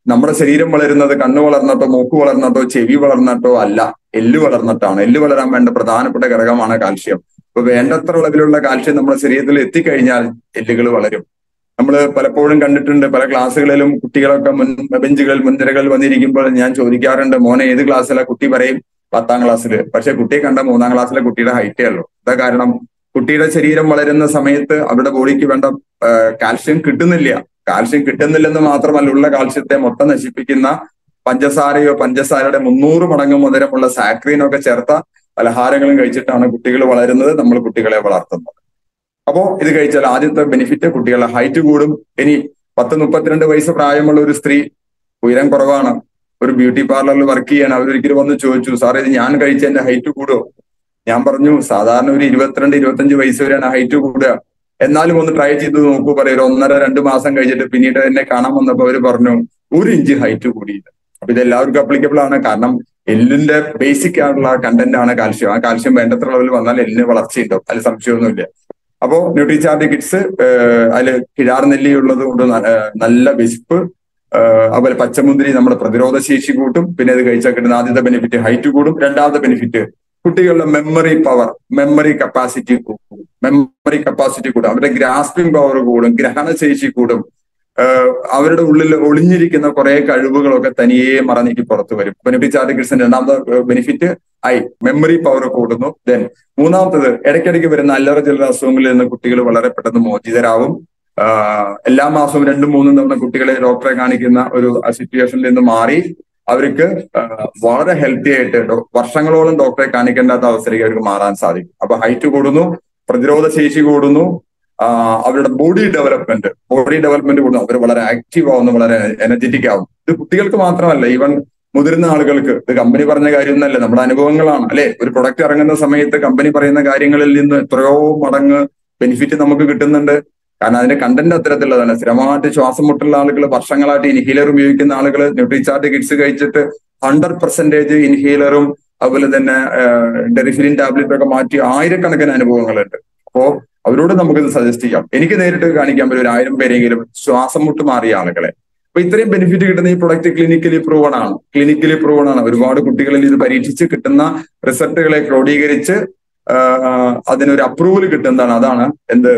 നമ്മുടെ ശരീരം വളരുന്നത് കണ്ണ് വളർന്നിട്ടോ മൂക്ക് വളർന്നിട്ടോ ചെവി വളർന്നിട്ടോ അല്ല എല്ല് വളർന്നിട്ടാണ് എല്ല് വളരാൻ വേണ്ട പ്രധാനപ്പെട്ട ഘടകമാണ് കാൽഷ്യം അപ്പൊ വേണ്ടത്ര അളവിലുള്ള കാൽഷ്യം നമ്മുടെ ശരീരത്തിൽ എത്തിക്കഴിഞ്ഞാൽ എല്ലുകൾ വളരും നമ്മൾ പലപ്പോഴും കണ്ടിട്ടുണ്ട് പല ക്ലാസ്സുകളിലും കുട്ടികളൊക്കെ മുൻ ബെഞ്ചുകളിൽ മുൻനിരകളിൽ വന്നിരിക്കുമ്പോൾ ഞാൻ ചോദിക്കാറുണ്ട് മോനെ ഏത് ക്ലാസ്സിലെ കുട്ടി പറയും പത്താം ക്ലാസ്സിൽ പക്ഷെ കുട്ടിയെ കണ്ട മൂന്നാം ക്ലാസ്സിലെ കുട്ടിയുടെ ഹൈറ്റേ ഉള്ളൂ എന്താ കാരണം കുട്ടിയുടെ ശരീരം വളരുന്ന സമയത്ത് അവരുടെ ബോഡിക്ക് വേണ്ട കാൽഷ്യം കിട്ടുന്നില്ല കാൽഷ്യം കിട്ടുന്നില്ലെന്ന് മാത്രമല്ല ഉള്ള കാൽഷ്യത്തെ മൊത്തം നശിപ്പിക്കുന്ന പഞ്ചസാരയോ പഞ്ചസാരയുടെ മുന്നൂറ് മടങ്ങ് മധുരമുള്ള സാക്രീനോ ഒക്കെ ചേർത്ത പലഹാരങ്ങളും കഴിച്ചിട്ടാണ് കുട്ടികൾ വളരുന്നത് നമ്മൾ കുട്ടികളെ വളർത്തുന്നത് അപ്പോ ഇത് കഴിച്ചാൽ ആദ്യത്തെ ബെനിഫിറ്റ് കുട്ടികളുടെ ഹൈറ്റ് കൂടും ഇനി പത്ത് മുപ്പത്തിരണ്ട് വയസ്സ് പ്രായമുള്ള ഒരു സ്ത്രീ ഉയരം കുറവാണ് ഒരു ബ്യൂട്ടി പാർലറിൽ വർക്ക് ചെയ്യാണ് അവരൊരിക്കലും വന്ന് ചോദിച്ചു സാർ ഇത് ഞാൻ കഴിച്ച എന്റെ ഹൈറ്റ് കൂടുമോ ഞാൻ പറഞ്ഞു സാധാരണ ഒരു ഇരുപത്തിരണ്ട് ഇരുപത്തഞ്ച് വയസ്സ് വരെയാണ് ഹൈറ്റ് കൂടുക എന്നാലും ഒന്ന് ട്രൈ ചെയ്ത് നോക്കൂ പറയും ഒരു ഒന്നര രണ്ട് മാസം കഴിഞ്ഞിട്ട് പിന്നീട് എന്നെ കാണാൻ വന്നപ്പോൾ അവര് പറഞ്ഞു ഒരു ഇഞ്ച് ഹൈറ്റ് കൂടിയില്ല അപ്പൊ ഇത് എല്ലാവർക്കും അപ്ലിക്കബിൾ ആണ് കാരണം എല്ലിന്റെ ബേസിക് ആയിട്ടുള്ള കണ്ടന്റ് ആണ് കാൽഷ്യം ആ കാൽഷ്യം വേണ്ടത്ര അളവിൽ വന്നാൽ എല്ലിന് വളർച്ചയുണ്ടാവും അതിൽ സംശയമൊന്നുമില്ല അപ്പോ ന്യൂട്രിചാർജ് കിഡ്സ് അതില് കിഴാർ നെല്ലി ഉള്ളത് കൊണ്ട് നല്ല വിശപ്പ് അതുപോലെ പച്ചമുന്തിരി നമ്മുടെ പ്രതിരോധ ശേഷി കൂട്ടും പിന്നെ ഇത് കഴിച്ചാൽ കിട്ടുന്ന ആദ്യത്തെ ബെനിഫിറ്റ് ഹൈറ്റ് കൂടും രണ്ടാമത്തെ ബെനിഫിറ്റ് കുട്ടികളുടെ മെമ്മറി പവർ മെമ്മറി കപ്പാസിറ്റി കൂടും മെമ്മറി കപ്പാസിറ്റി കൂടും അവരുടെ ഗ്രാസ്പിംഗ് പവർ കൂടും ഗ്രഹണശേഷി കൂടും അവരുടെ ഉള്ളിൽ ഒളിഞ്ഞിരിക്കുന്ന കുറെ കഴിവുകളൊക്കെ തനിയെ മറന്നിട്ട് പുറത്തു വരും ബെനിഫിറ്റ് ആർട്ടിക്കിൾസിന്റെ രണ്ടാമത്തെ ബെനിഫിറ്റ് ഐ മെമ്മറി പവർ കൂടുന്നു ദെൻ മൂന്നാമത്തത് ഇടയ്ക്കിടയ്ക്ക് വരുന്ന അല്ലറ ചില്ലറ അസുഖങ്ങളിൽ നിന്ന് കുട്ടികൾ വളരെ പെട്ടെന്ന് മോചിതരാവും എല്ലാ മാസവും രണ്ടും മൂന്നും തവണ കുട്ടികളെ ഡോക്ടറെ കാണിക്കുന്ന ഒരു സിറ്റുവേഷനിൽ നിന്ന് മാറി അവർക്ക് വളരെ ഹെൽത്തി ആയിട്ട് വർഷങ്ങളോളം ഡോക്ടറെ കാണിക്കേണ്ടാത്ത അവസരത്തിൽ അവർക്ക് മാറാൻ സാധിക്കും അപ്പൊ ഹൈറ്റ് കൂടുന്നു പ്രതിരോധ ശേഷി കൂടുന്നു അവരുടെ ബോഡി ഡെവലപ്മെന്റ് ബോഡി ഡെവലപ്മെന്റ് കൂടുന്നു അവർ വളരെ ആക്റ്റീവ് ആവുന്നു വളരെ എനർജറ്റിക് ആവും ഇത് കുട്ടികൾക്ക് മാത്രമല്ല ഈവൻ മുതിർന്ന ആളുകൾക്ക് ഇത് കമ്പനി പറഞ്ഞ കാര്യമൊന്നല്ല നമ്മുടെ അനുഭവങ്ങളാണ് അല്ലെ ഒരു പ്രൊഡക്റ്റ് ഇറങ്ങുന്ന സമയത്ത് കമ്പനി പറയുന്ന കാര്യങ്ങളിൽ നിന്ന് എത്രയോ മടങ്ങ് ബെനിഫിറ്റ് നമുക്ക് കിട്ടുന്നുണ്ട് കാരണം അതിന്റെ കണ്ടന്റ് അത്തരത്തിലുള്ളതാണ് സ്ഥിരമായിട്ട് ശ്വാസം മുട്ടുള്ള ആളുകൾ വർഷങ്ങളായിട്ട് ഇൻഹീലർ ഉപയോഗിക്കുന്ന ആളുകൾ ന്യൂട്രിചാർട്ട് കിഡ്സ് കഴിച്ചിട്ട് ഹൺഡ്രഡ് പെർസെന്റേജ് ഇൻഹീലറും അതുപോലെ തന്നെ ഡെറിഫിലിൻ ടാബ്ലറ്റ് ഒക്കെ മാറ്റി ആയിരക്കണക്കിന് അനുഭവങ്ങളുണ്ട് അപ്പോ അവരോട് നമുക്കിത് സജസ്റ്റ് ചെയ്യാം എനിക്ക് നേരിട്ട് കാണിക്കാൻ പറ്റും ഒരു ആയിരം പേരെങ്കിലും ശ്വാസം മുട്ട് മാറിയ ആളുകളെ അപ്പൊ ഇത്രയും ബെനിഫിറ്റ് കിട്ടുന്ന ഈ പ്രൊഡക്റ്റ് ക്ലിനിക്കലി പ്രൂവൺ ആണ് ക്ലിനിക്കലി പ്രൂവൺ ആണ് ഒരുപാട് കുട്ടികളിൽ ഇത് പരീക്ഷിച്ച് കിട്ടുന്ന റിസൾട്ടുകളെ ക്രോഡീകരിച്ച് അതിനൊരു അപ്രൂവൽ കിട്ടുന്നതാണ് അതാണ് എന്ത്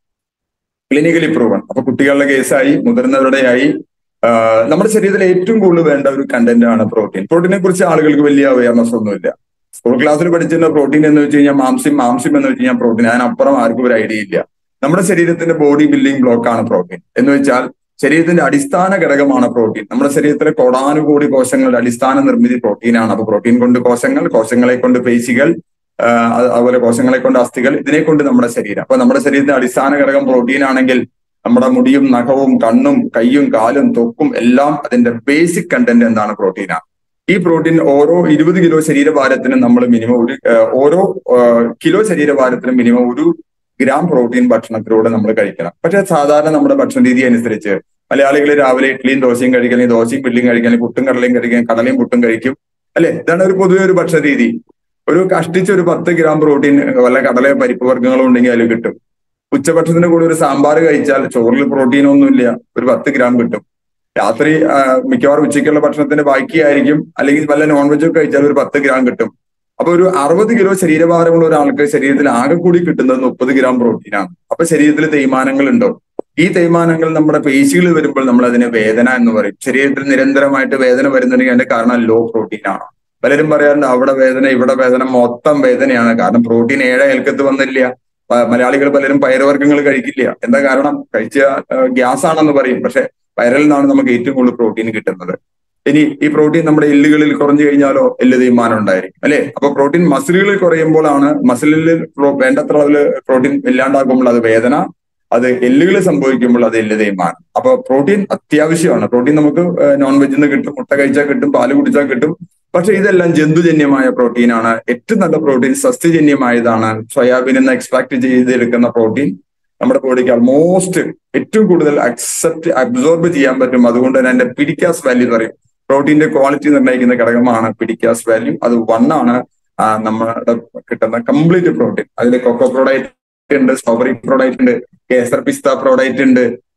ക്ലിനിക്കലി പ്രൂവൺ അപ്പൊ കുട്ടികളുടെ കേസായി മുതിർന്നവരുടെയായി നമ്മുടെ ശരീരത്തിൽ ഏറ്റവും കൂടുതൽ വേണ്ട ഒരു കണ്ടന്റ് ആണ് പ്രോട്ടീൻ പ്രോട്ടീനെ കുറിച്ച് ആളുകൾക്ക് വലിയ അവയർനെസ് ഒന്നുമില്ല സ്കൂൾ ക്ലാസ്സിൽ പഠിച്ചിരുന്ന പ്രോട്ടീൻ എന്ന് വെച്ച് കഴിഞ്ഞാൽ മാംസ്യം മാംസ്യം എന്ന് വെച്ച് കഴിഞ്ഞാൽ പ്രോട്ടീൻ അതിനപ്പുറം ആർക്കും ഒരു ഐഡിയ ഇല്ല നമ്മുടെ ശരീരത്തിന്റെ ബോഡി ബിൽഡിംഗ് ബ്ലോക്ക് ആണ് പ്രോട്ടീൻ എന്ന് വെച്ചാൽ ശരീരത്തിന്റെ അടിസ്ഥാന ഘടകമാണ് പ്രോട്ടീൻ നമ്മുടെ ശരീരത്തിലെ കോടാനുകോടി കോശങ്ങളുടെ അടിസ്ഥാന നിർമ്മിതി പ്രോട്ടീനാണ് അപ്പൊ പ്രോട്ടീൻ കൊണ്ട് കോശങ്ങൾ കോശങ്ങളെ കൊണ്ട് പേശികൾ അതുപോലെ കോശങ്ങളെ കൊണ്ട് അസ്ഥികൾ ഇതിനെ കൊണ്ട് നമ്മുടെ ശരീരം അപ്പൊ നമ്മുടെ ശരീരത്തിന്റെ അടിസ്ഥാന ഘടകം പ്രോട്ടീൻ ആണെങ്കിൽ നമ്മുടെ മുടിയും നഖവും കണ്ണും കൈയും കാലും തൊക്കും എല്ലാം അതിന്റെ ബേസിക് കണ്ടന്റ് എന്താണ് പ്രോട്ടീനാണ് ഈ പ്രോട്ടീൻ ഓരോ ഇരുപത് കിലോ ശരീരഭാരത്തിനും നമ്മൾ മിനിമം ഒരു ഓരോ കിലോ ശരീരഭാരത്തിനും മിനിമം ഒരു ഗ്രാം പ്രോട്ടീൻ ഭക്ഷണത്തിലൂടെ നമ്മൾ കഴിക്കണം പക്ഷെ സാധാരണ നമ്മുടെ ഭക്ഷണ രീതി അനുസരിച്ച് മലയാളികൾ രാവിലെ ഇഡ്ഡലിയും ദോശയും കഴിക്കാൻ ദോശയും ഇഡ്ഡലിയും കഴിക്കാൻ പുട്ടും കടലയും കഴിക്കാൻ കടലയും പുട്ടും കഴിക്കും അല്ലെ ഇതാണ് ഒരു പൊതുവെ ഒരു ഭക്ഷണ രീതി ഒരു കഷ്ടിച്ച് ഒരു പത്ത് ഗ്രാം പ്രോട്ടീൻ വല്ല കടല പരിപ്പ് വർഗ്ഗങ്ങളും ഉണ്ടെങ്കിൽ അതിൽ കിട്ടും ഉച്ചഭക്ഷണത്തിന് കൂടെ ഒരു സാമ്പാർ കഴിച്ചാൽ ചോറിൽ പ്രോട്ടീൻ ഒന്നുമില്ല ഒരു പത്ത് ഗ്രാം കിട്ടും രാത്രി മിക്കവാറും ഉച്ചയ്ക്കുള്ള ഭക്ഷണത്തിന്റെ ബാക്കിയായിരിക്കും അല്ലെങ്കിൽ വല്ല നോൺ വെജ് ഒക്കെ കഴിച്ചാൽ ഒരു പത്ത് ഗ്രാം കിട്ടും അപ്പൊ ഒരു അറുപത് കിലോ ശരീരഭാരമുള്ള ഒരാൾക്ക് ശരീരത്തിൽ ആകെ കൂടി കിട്ടുന്നത് മുപ്പത് ഗ്രാം പ്രോട്ടീനാണ് അപ്പൊ ശരീരത്തിൽ തേയ്മാനങ്ങൾ ഉണ്ടോ ഈ തേയ്മാനങ്ങൾ നമ്മുടെ പേശികൾ വരുമ്പോൾ നമ്മൾ അതിനെ വേദന എന്ന് പറയും ശരീരത്തിൽ നിരന്തരമായിട്ട് വേദന വരുന്നുണ്ടെങ്കിൽ അതിന്റെ കാരണം ലോ പ്രോട്ടീൻ ആണ് പലരും പറയാറുണ്ട് അവിടെ വേദന ഇവിടെ വേദന മൊത്തം വേദനയാണ് കാരണം പ്രോട്ടീൻ ഏഴ് ഏൽക്കത്ത് വന്നില്ല മലയാളികൾ പലരും പയറുവർഗ്ഗങ്ങൾ കഴിക്കില്ല എന്താ കാരണം കഴിച്ച ഗ്യാസ് ആണെന്ന് പറയും പക്ഷെ പയറിൽ നിന്നാണ് നമുക്ക് ഏറ്റവും കൂടുതൽ പ്രോട്ടീൻ കിട്ടുന്നത് ഇനി ഈ പ്രോട്ടീൻ നമ്മുടെ എല്ലുകളിൽ കുറഞ്ഞു കഴിഞ്ഞാലോ എല്ല് തേയ്മാനം ഉണ്ടായിരിക്കും അല്ലെ അപ്പൊ പ്രോട്ടീൻ മസിലുകളിൽ കുറയുമ്പോഴാണ് മസിലിൽ വേണ്ടത്ര അളവിൽ പ്രോട്ടീൻ ഇല്ലാണ്ടാകുമ്പോൾ അത് വേദന അത് എല്ലുകളിൽ സംഭവിക്കുമ്പോൾ അത് എല്ല് തേയ്മാനം അപ്പൊ പ്രോട്ടീൻ അത്യാവശ്യമാണ് പ്രോട്ടീൻ നമുക്ക് നോൺ വെജിൽ നിന്ന് കിട്ടും മുട്ട കഴിച്ചാൽ കിട്ടും പാല് കുടിച്ചാൽ കിട്ടും പക്ഷെ ഇതെല്ലാം ജന്തുജന്യമായ പ്രോട്ടീനാണ് ഏറ്റവും നല്ല പ്രോട്ടീൻ സസ്യജന്യമായതാണ് സോയാബീനിൽ നിന്ന് എക്സ്ട്രാക്ട് ചെയ്തെടുക്കുന്ന പ്രോട്ടീൻ നമ്മുടെ ബോഡിക്ക് ആൾമോസ്റ്റ് ഏറ്റവും കൂടുതൽ അക്സെപ്റ്റ് അബ്സോർബ് ചെയ്യാൻ പറ്റും അതുകൊണ്ട് തന്നെ അതിന്റെ പിഡിക്കാസ് വാല്യൂ പറയും പ്രോട്ടീന്റെ ക്വാളിറ്റി നിർണ്ണയിക്കുന്ന ഘടകമാണ് പിഡിക്കാസ് വാല്യൂ അത് വൺ ആണ് നമ്മുടെ കിട്ടുന്ന കംപ്ലീറ്റ് പ്രോട്ടീൻ അതിൽ കൊക്കോ പ്രോഡക്റ്റ് ഉണ്ട് സ്ട്രോബെറി പ്രോഡക്റ്റ് ഉണ്ട് കേസർ പിസ്ത പ്രോഡക്റ്റ് ഉണ്ട്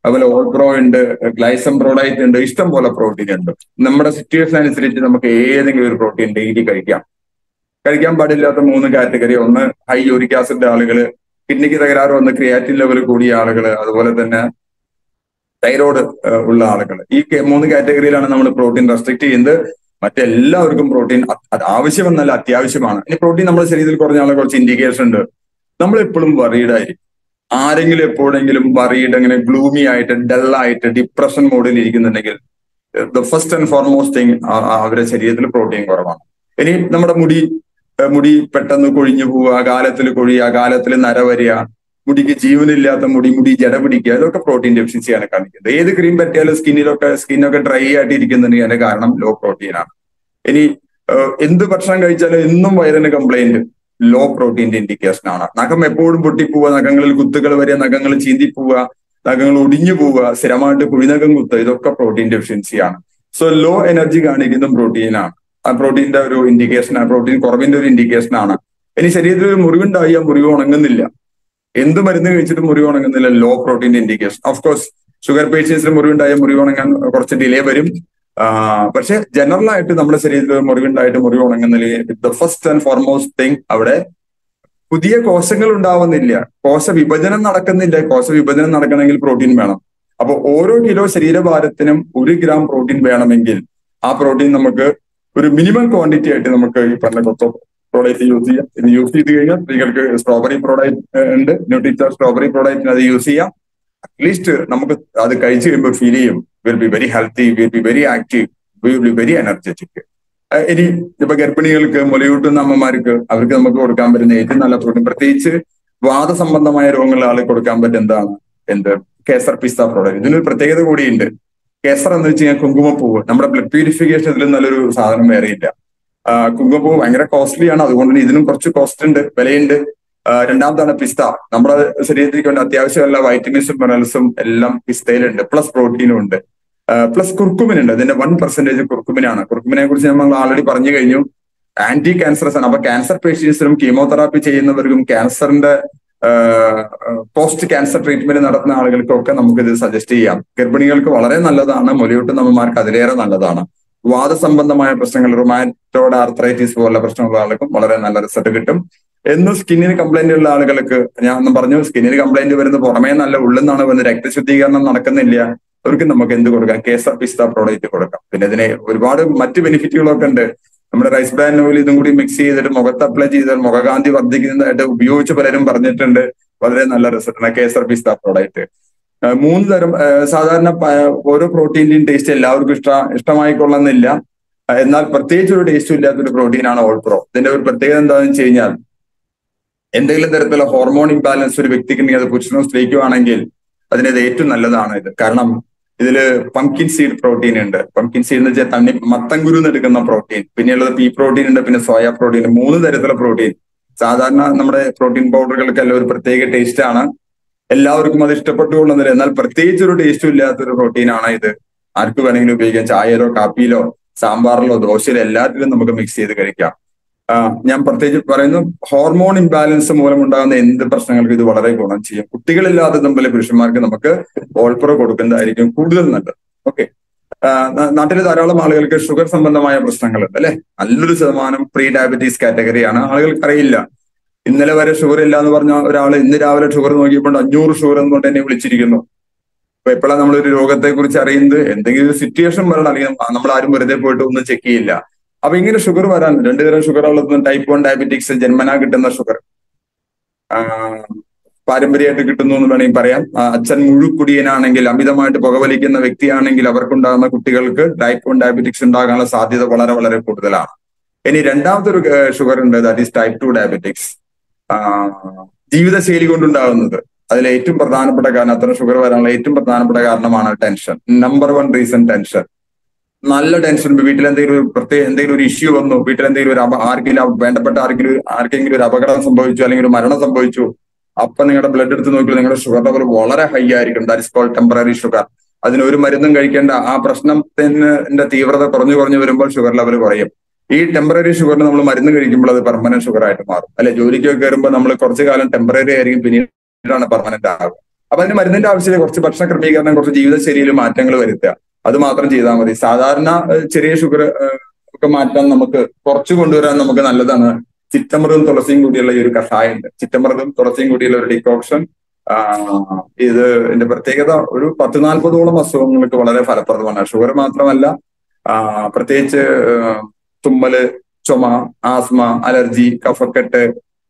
അതുപോലെ ഓൾപ്രോ ഉണ്ട് ഗ്ലൈസം പ്രോഡൈറ്റ് ഉണ്ട് ഇഷ്ടം പോലെ പ്രോട്ടീൻ ഉണ്ട് നമ്മുടെ സിറ്റുവേഷൻ അനുസരിച്ച് നമുക്ക് ഏതെങ്കിലും ഒരു പ്രോട്ടീൻ ഡെയിലി കഴിക്കാം കഴിക്കാൻ പാടില്ലാത്ത മൂന്ന് കാറ്റഗറി ഒന്ന് ഹൈ യൂറിക് ആസിഡ് ആളുകൾ കിഡ്നിക്ക് തകരാറ് വന്ന് ക്രിയാറ്റിൻ ലെവൽ കൂടിയ ആളുകൾ അതുപോലെ തന്നെ തൈറോയ്ഡ് ഉള്ള ആളുകൾ ഈ മൂന്ന് കാറ്റഗറിയിലാണ് നമ്മൾ പ്രോട്ടീൻ റെസ്ട്രിക്ട് ചെയ്യുന്നത് മറ്റെല്ലാവർക്കും പ്രോട്ടീൻ അത് ആവശ്യമെന്നല്ല അത്യാവശ്യമാണ് ഇനി പ്രോട്ടീൻ നമ്മുടെ ശരീരത്തിൽ കുറഞ്ഞ ആളെ കുറച്ച് ഇൻഡിക്കേഷൻ ഉണ്ട് നമ്മൾ എപ്പോഴും വറീഡ് ആയിരിക്കും ആരെങ്കിലും എപ്പോഴെങ്കിലും വറീഡ് അങ്ങനെ ഗ്ലൂമി ആയിട്ട് ഡൾ ആയിട്ട് ഡിപ്രഷൻ മോഡിൽ ഇരിക്കുന്നുണ്ടെങ്കിൽ the first and foremost thing അവരുടെ ശരീരത്തിൽ പ്രോട്ടീൻ കുറവാണ് ഇനി നമ്മുടെ മുടി മുടി പെട്ടെന്ന് കൊഴിഞ്ഞു പോവുക അകാലത്തിൽ കൊഴിയുക അകാലത്തിൽ നര വരിക മുടിക്ക് ജീവനില്ലാത്ത മുടി മുടി ജട പിടിക്കുക ഇതൊക്കെ പ്രോട്ടീൻ ഡെഫിഷ്യൻസിയാണ് കാണിക്കുന്നത് ഏത് ക്രീം പറ്റിയാലും സ്കിന്നിലൊക്കെ സ്കിന്നൊക്കെ ഡ്രൈ ആയിട്ട് ഇരിക്കുന്നുണ്ടെങ്കിൽ അതിന്റെ കാരണം ലോ പ്രോട്ടീൻ ആണ് ഇനി എന്ത് ഭക്ഷണം കഴിച്ചാലും എന്നും വയറിന് കംപ്ലൈന്റ് ലോ പ്രോട്ടീന്റെ ഇൻഡിക്കേഷൻ ആണ് നഖം എപ്പോഴും പൊട്ടിപ്പോവുക നഖങ്ങളിൽ കുത്തുകൾ വരിക നഖങ്ങൾ ചീന്തിപ്പോവുക നഖങ്ങൾ ഒടിഞ്ഞു പോവുക സ്ഥിരമായിട്ട് കുഴിനഖം കുത്തുക ഇതൊക്കെ പ്രോട്ടീൻ ഡെഫിഷ്യൻസിയാണ് സോ ലോ എനർജി കാണിക്കുന്നതും പ്രോട്ടീനാണ് ആ പ്രോട്ടീന്റെ ഒരു ഇൻഡിക്കേഷൻ ആണ് പ്രോട്ടീൻ കുറവിന്റെ ഒരു ഇൻഡിക്കേഷൻ ആണ് ഇനി ശരീരത്തിൽ ഒരു മുറിവുണ്ടായി ആ മുറിവ് ഉണങ്ങുന്നില്ല എന്ത് മരുന്ന് കഴിച്ചിട്ട് മുറിവ് ഉണങ്ങുന്നില്ല ലോ പ്രോട്ടീന്റെ ഇൻഡിക്കേഷൻ ഓഫ് കോഴ്സ് ഷുഗർ പേഷ്യൻസിന് മുറിവുണ്ടായ മുറിവ് ഉണങ്ങാൻ കുറച്ച് ഡിലേ വരും പക്ഷെ ജനറൽ ആയിട്ട് നമ്മുടെ ശരീരത്തിൽ മുറിവുണ്ടായിട്ട് മുറിവ് ഉണങ്ങുന്നില്ല the first and foremost thing അവിടെ പുതിയ കോശങ്ങൾ ഉണ്ടാവുന്നില്ല കോശ വിഭജനം നടക്കുന്നില്ല കോശ വിഭജനം നടക്കണമെങ്കിൽ പ്രോട്ടീൻ വേണം അപ്പൊ ഓരോ കിലോ ശരീരഭാരത്തിനും ഒരു ഗ്രാം പ്രോട്ടീൻ വേണമെങ്കിൽ ആ പ്രോട്ടീൻ നമുക്ക് ഒരു മിനിമം ക്വാണ്ടിറ്റി ആയിട്ട് നമുക്ക് ഈ പറഞ്ഞ കൊത്തോ പ്രോഡക്റ്റ് യൂസ് ചെയ്യാം ഇത് യൂസ് ചെയ്ത് കഴിഞ്ഞാൽ സ്ത്രീകൾക്ക് സ്ട്രോബെറി പ്രോഡക്റ്റ് ഉണ്ട് ന്യൂട്രിച്ച സ്ട്രോബെറി പ്രോഡക്റ്റിന് അത് യൂസ് ചെയ്യാം അറ്റ്ലീസ്റ്റ് നമുക്ക് അത് കഴിച്ചു കഴിയുമ്പോൾ ഫീൽ ചെയ്യും will be very healthy will be very active will be very energetic ഇനി ഇപ്പൊ ഗർഭിണികൾക്ക് മുലയൂട്ടുന്ന അമ്മമാർക്ക് അവർക്ക് നമുക്ക് കൊടുക്കാൻ പറ്റുന്ന ഏറ്റവും നല്ല പ്രോട്ടീൻ പ്രത്യേകിച്ച് വാദസംബന്ധമായ രോഗങ്ങളുള്ള ആൾ കൊടുക്കാൻ പറ്റുന്ന എന്താണ് എന്ത് കേസർ പിസ്ത പ്രോഡക്റ്റ് ഇതിനൊരു പ്രത്യേകത കൂടിയുണ്ട് കേസർ എന്ന് വെച്ച് കഴിഞ്ഞാൽ കുങ്കുമപ്പൂവ് നമ്മുടെ ബ്ലഡ് പ്യൂരിഫിക്കേഷൻ ഇതിലും നല്ലൊരു സാധനം വേറെയില്ല കുങ്കുമപ്പൂവ് ഭയങ്കര കോസ്റ്റ്ലി ആണ് അതുകൊണ്ട് തന്നെ ഇതിനും കുറച്ച് കോസ്റ്റ് ഉണ്ട് വിലയുണ്ട് രണ്ടാമതാണ് പിസ്ത നമ്മുടെ ശരീരത്തിലേക്ക് വേണ്ട അത്യാവശ്യമുള്ള വൈറ്റമിൻസും മിനറൽസും എല്ലാം പിസ്തയിലുണ്ട് പ്ലസ് പ്രോട്ടീനും ഉണ്ട് പ്ലസ് കുർക്കുമിൻ ഉണ്ട് അതിന്റെ വൺ പെർസെന്റേജ് കുർക്കുമിനാണ് കുർക്കുമിനെ കുറിച്ച് നമ്മൾ ആൾറെഡി പറഞ്ഞു കഴിഞ്ഞു ആന്റി ക്യാൻസറസ് ആണ് അപ്പൊ ക്യാൻസർ പേഷ്യൻസിനും കീമോതെറാപ്പി ചെയ്യുന്നവർക്കും ക്യാൻസറിന്റെ പോസ്റ്റ് ക്യാൻസർ ട്രീറ്റ്മെന്റ് നടത്തുന്ന ആളുകൾക്കൊക്കെ നമുക്ക് ഇത് സജസ്റ്റ് ചെയ്യാം ഗർഭിണികൾക്ക് വളരെ നല്ലതാണ് മുലയൂട്ടുന്ന അമ്മമാർക്ക് അതിലേറെ നല്ലതാണ് വാദസംബന്ധമായ പ്രശ്നങ്ങൾ റൊമാറ്റോഡ് ആർത്രൈറ്റിസ് പോലുള്ള പ്രശ്നമുള്ള ആളുകൾക്കും വളരെ നല്ല റിസൾട്ട് കിട്ടും എന്ന് സ്കിന്നിന് കംപ്ലൈന്റ് ഉള്ള ആളുകൾക്ക് ഞാൻ ഒന്ന് പറഞ്ഞു സ്കിന്നിന് കംപ്ലൈന്റ് വരുന്നത് പുറമേ നല്ല ഉള്ളിൽ വന്ന് രക്തശുദ്ധീകരണം നടക്കുന്നില്ല അവർക്ക് നമുക്ക് എന്ത് കൊടുക്കാം കേസർ പിസ്ത പ്രോഡക്റ്റ് കൊടുക്കാം പിന്നെ ഇതിന് ഒരുപാട് മറ്റ് ബെനിഫിറ്റുകളൊക്കെ ഉണ്ട് നമ്മുടെ റൈസ് ബ്രാൻ ഓയിൽ ഇതും കൂടി മിക്സ് ചെയ്തിട്ട് മുഖത്ത് അപ്ലൈ ചെയ്താൽ മുഖകാന്തി വർദ്ധിക്കുന്നതായിട്ട് ഉപയോഗിച്ച് പലരും പറഞ്ഞിട്ടുണ്ട് വളരെ നല്ല റിസൾട്ടാണ് കേസർ പിസ്ത പ്രോഡക്റ്റ് മൂന്ന് തരം സാധാരണ ഓരോ പ്രോട്ടീന്റെയും ടേസ്റ്റ് എല്ലാവർക്കും ഇഷ്ട ഇഷ്ടമായിക്കൊള്ളുന്നില്ല എന്നാൽ പ്രത്യേകിച്ച് ഒരു ടേസ്റ്റും ഇല്ലാത്തൊരു പ്രോട്ടീനാണ് ഓൾ പ്രോ ഇതിന്റെ ഒരു പ്രത്യേകത എന്താണെന്ന് വെച്ച് കഴിഞ്ഞാൽ എന്തെങ്കിലും തരത്തിലുള്ള ഹോർമോൺ ഇംബാലൻസ് ഒരു വ്യക്തിക്കുണ്ടെങ്കിൽ അത് പുരുഷനോ സ്ത്രീക്കോ ആണെങ്കിൽ അതിനത് ഏറ്റവും നല്ലതാണ് ഇത് കാരണം ഇതില് പംകിൻ സീഡ് പ്രോട്ടീൻ ഉണ്ട് പംകിൻ സീഡ് എന്ന് വെച്ചാൽ തണ്ണി മത്തങ്കുരു എടുക്കുന്ന പ്രോട്ടീൻ പിന്നെയുള്ളത് പീ പ്രോട്ടീൻ ഉണ്ട് പിന്നെ സോയ പ്രോട്ടീൻ മൂന്ന് തരത്തിലുള്ള പ്രോട്ടീൻ സാധാരണ നമ്മുടെ പ്രോട്ടീൻ പൗഡറുകൾക്കെല്ലാം ഒരു പ്രത്യേക ടേസ്റ്റ് ആണ് എല്ലാവർക്കും അത് ഇഷ്ടപ്പെട്ടുകൊള്ളുന്നില്ല എന്നാൽ പ്രത്യേകിച്ച് ഒരു ടേസ്റ്റും ഇല്ലാത്തൊരു പ്രോട്ടീനാണ് ഇത് ആർക്ക് വേണമെങ്കിലും ഉപയോഗിക്കാം ചായയിലോ കാപ്പിയിലോ സാമ്പാറിലോ ദോശയിലോ എല്ലാത്തിലും നമുക്ക് മിക്സ് ചെയ്ത് കഴിക്കാം ഞാൻ പ്രത്യേകിച്ച് പറയുന്നു ഹോർമോൺ ഇംബാലൻസ് മൂലം ഉണ്ടാകുന്ന എന്ത് പ്രശ്നങ്ങൾക്ക് ഇത് വളരെ ഗുണം ചെയ്യും കുട്ടികളില്ലാതെ തമ്മിൽ പുരുഷന്മാർക്ക് നമുക്ക് ഓൾപ്രോ കൊടുക്കുന്നതായിരിക്കും കൂടുതൽ നല്ലത് ഓക്കെ നാട്ടിലെ ധാരാളം ആളുകൾക്ക് ഷുഗർ സംബന്ധമായ പ്രശ്നങ്ങളുണ്ട് അല്ലെ നല്ലൊരു ശതമാനം പ്രീ ഡയബറ്റീസ് കാറ്റഗറിയാണ് ആളുകൾക്ക് അറിയില്ല ഇന്നലെ വരെ ഷുഗർ ഇല്ല എന്ന് പറഞ്ഞ ഒരാൾ ഇന്ന് രാവിലെ ഷുഗർ നോക്കിയപ്പോൾ അഞ്ഞൂറ് ഷുഗർ എന്നുകൊണ്ട് എന്നെ വിളിച്ചിരിക്കുന്നു അപ്പൊ എപ്പോഴാണ് നമ്മളൊരു രോഗത്തെ കുറിച്ച് അറിയുന്നത് എന്തെങ്കിലും ഒരു സിറ്റുവേഷൻ വരണം അല്ലെങ്കിൽ നമ്മൾ ആരും വെറുതെ പോയിട്ട് ഒന്നും ചെക്ക് ചെയ്യില്ല അപ്പൊ ഇങ്ങനെ ഷുഗർ വരാൻ രണ്ടു തരം ഷുഗർ ഉള്ളത് ടൈപ്പ് വൺ ഡയബറ്റിക്സ് ജന്മനാ കിട്ടുന്ന ഷുഗർ പാരമ്പര്യമായിട്ട് കിട്ടുന്നു എന്ന് വേണമെങ്കിൽ പറയാം അച്ഛൻ മുഴുക്കുടിയനാണെങ്കിൽ അമിതമായിട്ട് പുകവലിക്കുന്ന വ്യക്തിയാണെങ്കിൽ അവർക്കുണ്ടാകുന്ന കുട്ടികൾക്ക് ടൈപ്പ് വൺ ഡയബറ്റിക്സ് ഉണ്ടാകാനുള്ള സാധ്യത വളരെ വളരെ കൂടുതലാണ് ഇനി രണ്ടാമത്തെ ഒരു ഷുഗർ ഉണ്ട് that is type two diabetics ജീവിതശൈലി കൊണ്ടുണ്ടാകുന്നത് അതിൽ ഏറ്റവും പ്രധാനപ്പെട്ട കാരണം അത്തരം ഷുഗർ വരാനുള്ള ഏറ്റവും പ്രധാനപ്പെട്ട കാരണമാണ് tension number one reason tension നല്ല ടെൻഷൻ വീട്ടിൽ എന്തെങ്കിലും ഒരു പ്രത്യേക എന്തെങ്കിലും ഒരു ഇഷ്യൂ വന്നു വീട്ടിൽ എന്തെങ്കിലും ഒരു ആർക്കെങ്കിലും വേണ്ടപ്പെട്ട ആർക്കെങ്കിലും ആർക്കെങ്കിലും ഒരു അപകടം സംഭവിച്ചു അല്ലെങ്കിൽ ഒരു മരണം സംഭവിച്ചു അപ്പൊ നിങ്ങളുടെ ബ്ലഡ് എടുത്ത് നോക്കിയാൽ നിങ്ങളുടെ ഷുഗർ ലെവൽ വളരെ ഹൈ ആയിരിക്കും that is cold temporary sugar അതിന് ഒരു മരുന്നും കഴിക്കേണ്ട ആ പ്രശ്നത്തിന്റെ തീവ്രത കുറഞ്ഞു കുറഞ്ഞു വരുമ്പോൾ ഷുഗർ ലെവൽ കുറയും ഈ ടെമ്പററി ഷുഗറിന് നമ്മൾ മരുന്ന് കഴിക്കുമ്പോൾ അത് പെർമനന്റ് ഷുഗർ ആയിട്ട് മാറും അല്ലെ ജോലിക്കൊക്കെ കയറുമ്പോൾ നമ്മൾ കുറച്ചു കാലം ടെമ്പററി ആയിരിക്കും പിന്നീടാണ് പെർമനന്റ് ആകുക അപ്പൊ അതിന് മരുന്നിന്റെ ആവശ്യമില്ല കുറച്ച് ഭക്ഷണ ക്രമീകരണം കുറച്ച് ജീവിതശൈലിയിൽ മാറ്റങ്ങൾ വരുത്തുക അത് മാത്രം ചെയ്താൽ മതി സാധാരണ ഏഹ്, ചെറിയ ഷുഗർ ഒക്കെ മാറ്റാൻ നമുക്ക് കുറച്ച് കൊണ്ടുവരാൻ നമുക്ക് നല്ലതാണ് ചിറ്റമൃതം തുളസിയും കൂടിയുള്ള ഈ ഒരു കഷായം ഉണ്ട് ചിറ്റമൃതം തുളസിയും കൂടിയുള്ള ഒരു ഡിക്കോക്ഷൻ ഇത് ഇതിന്റെ പ്രത്യേകത ഒരു പത്ത് നാൽപ്പതോളം അസുഖങ്ങൾക്ക് വളരെ ഫലപ്രദമാണ് ഷുഗർ മാത്രമല്ല ആ, പ്രത്യേകിച്ച് ഏഹ്, തുമ്മല് ചുമ ആസ്മ അലർജി കഫക്കെട്ട്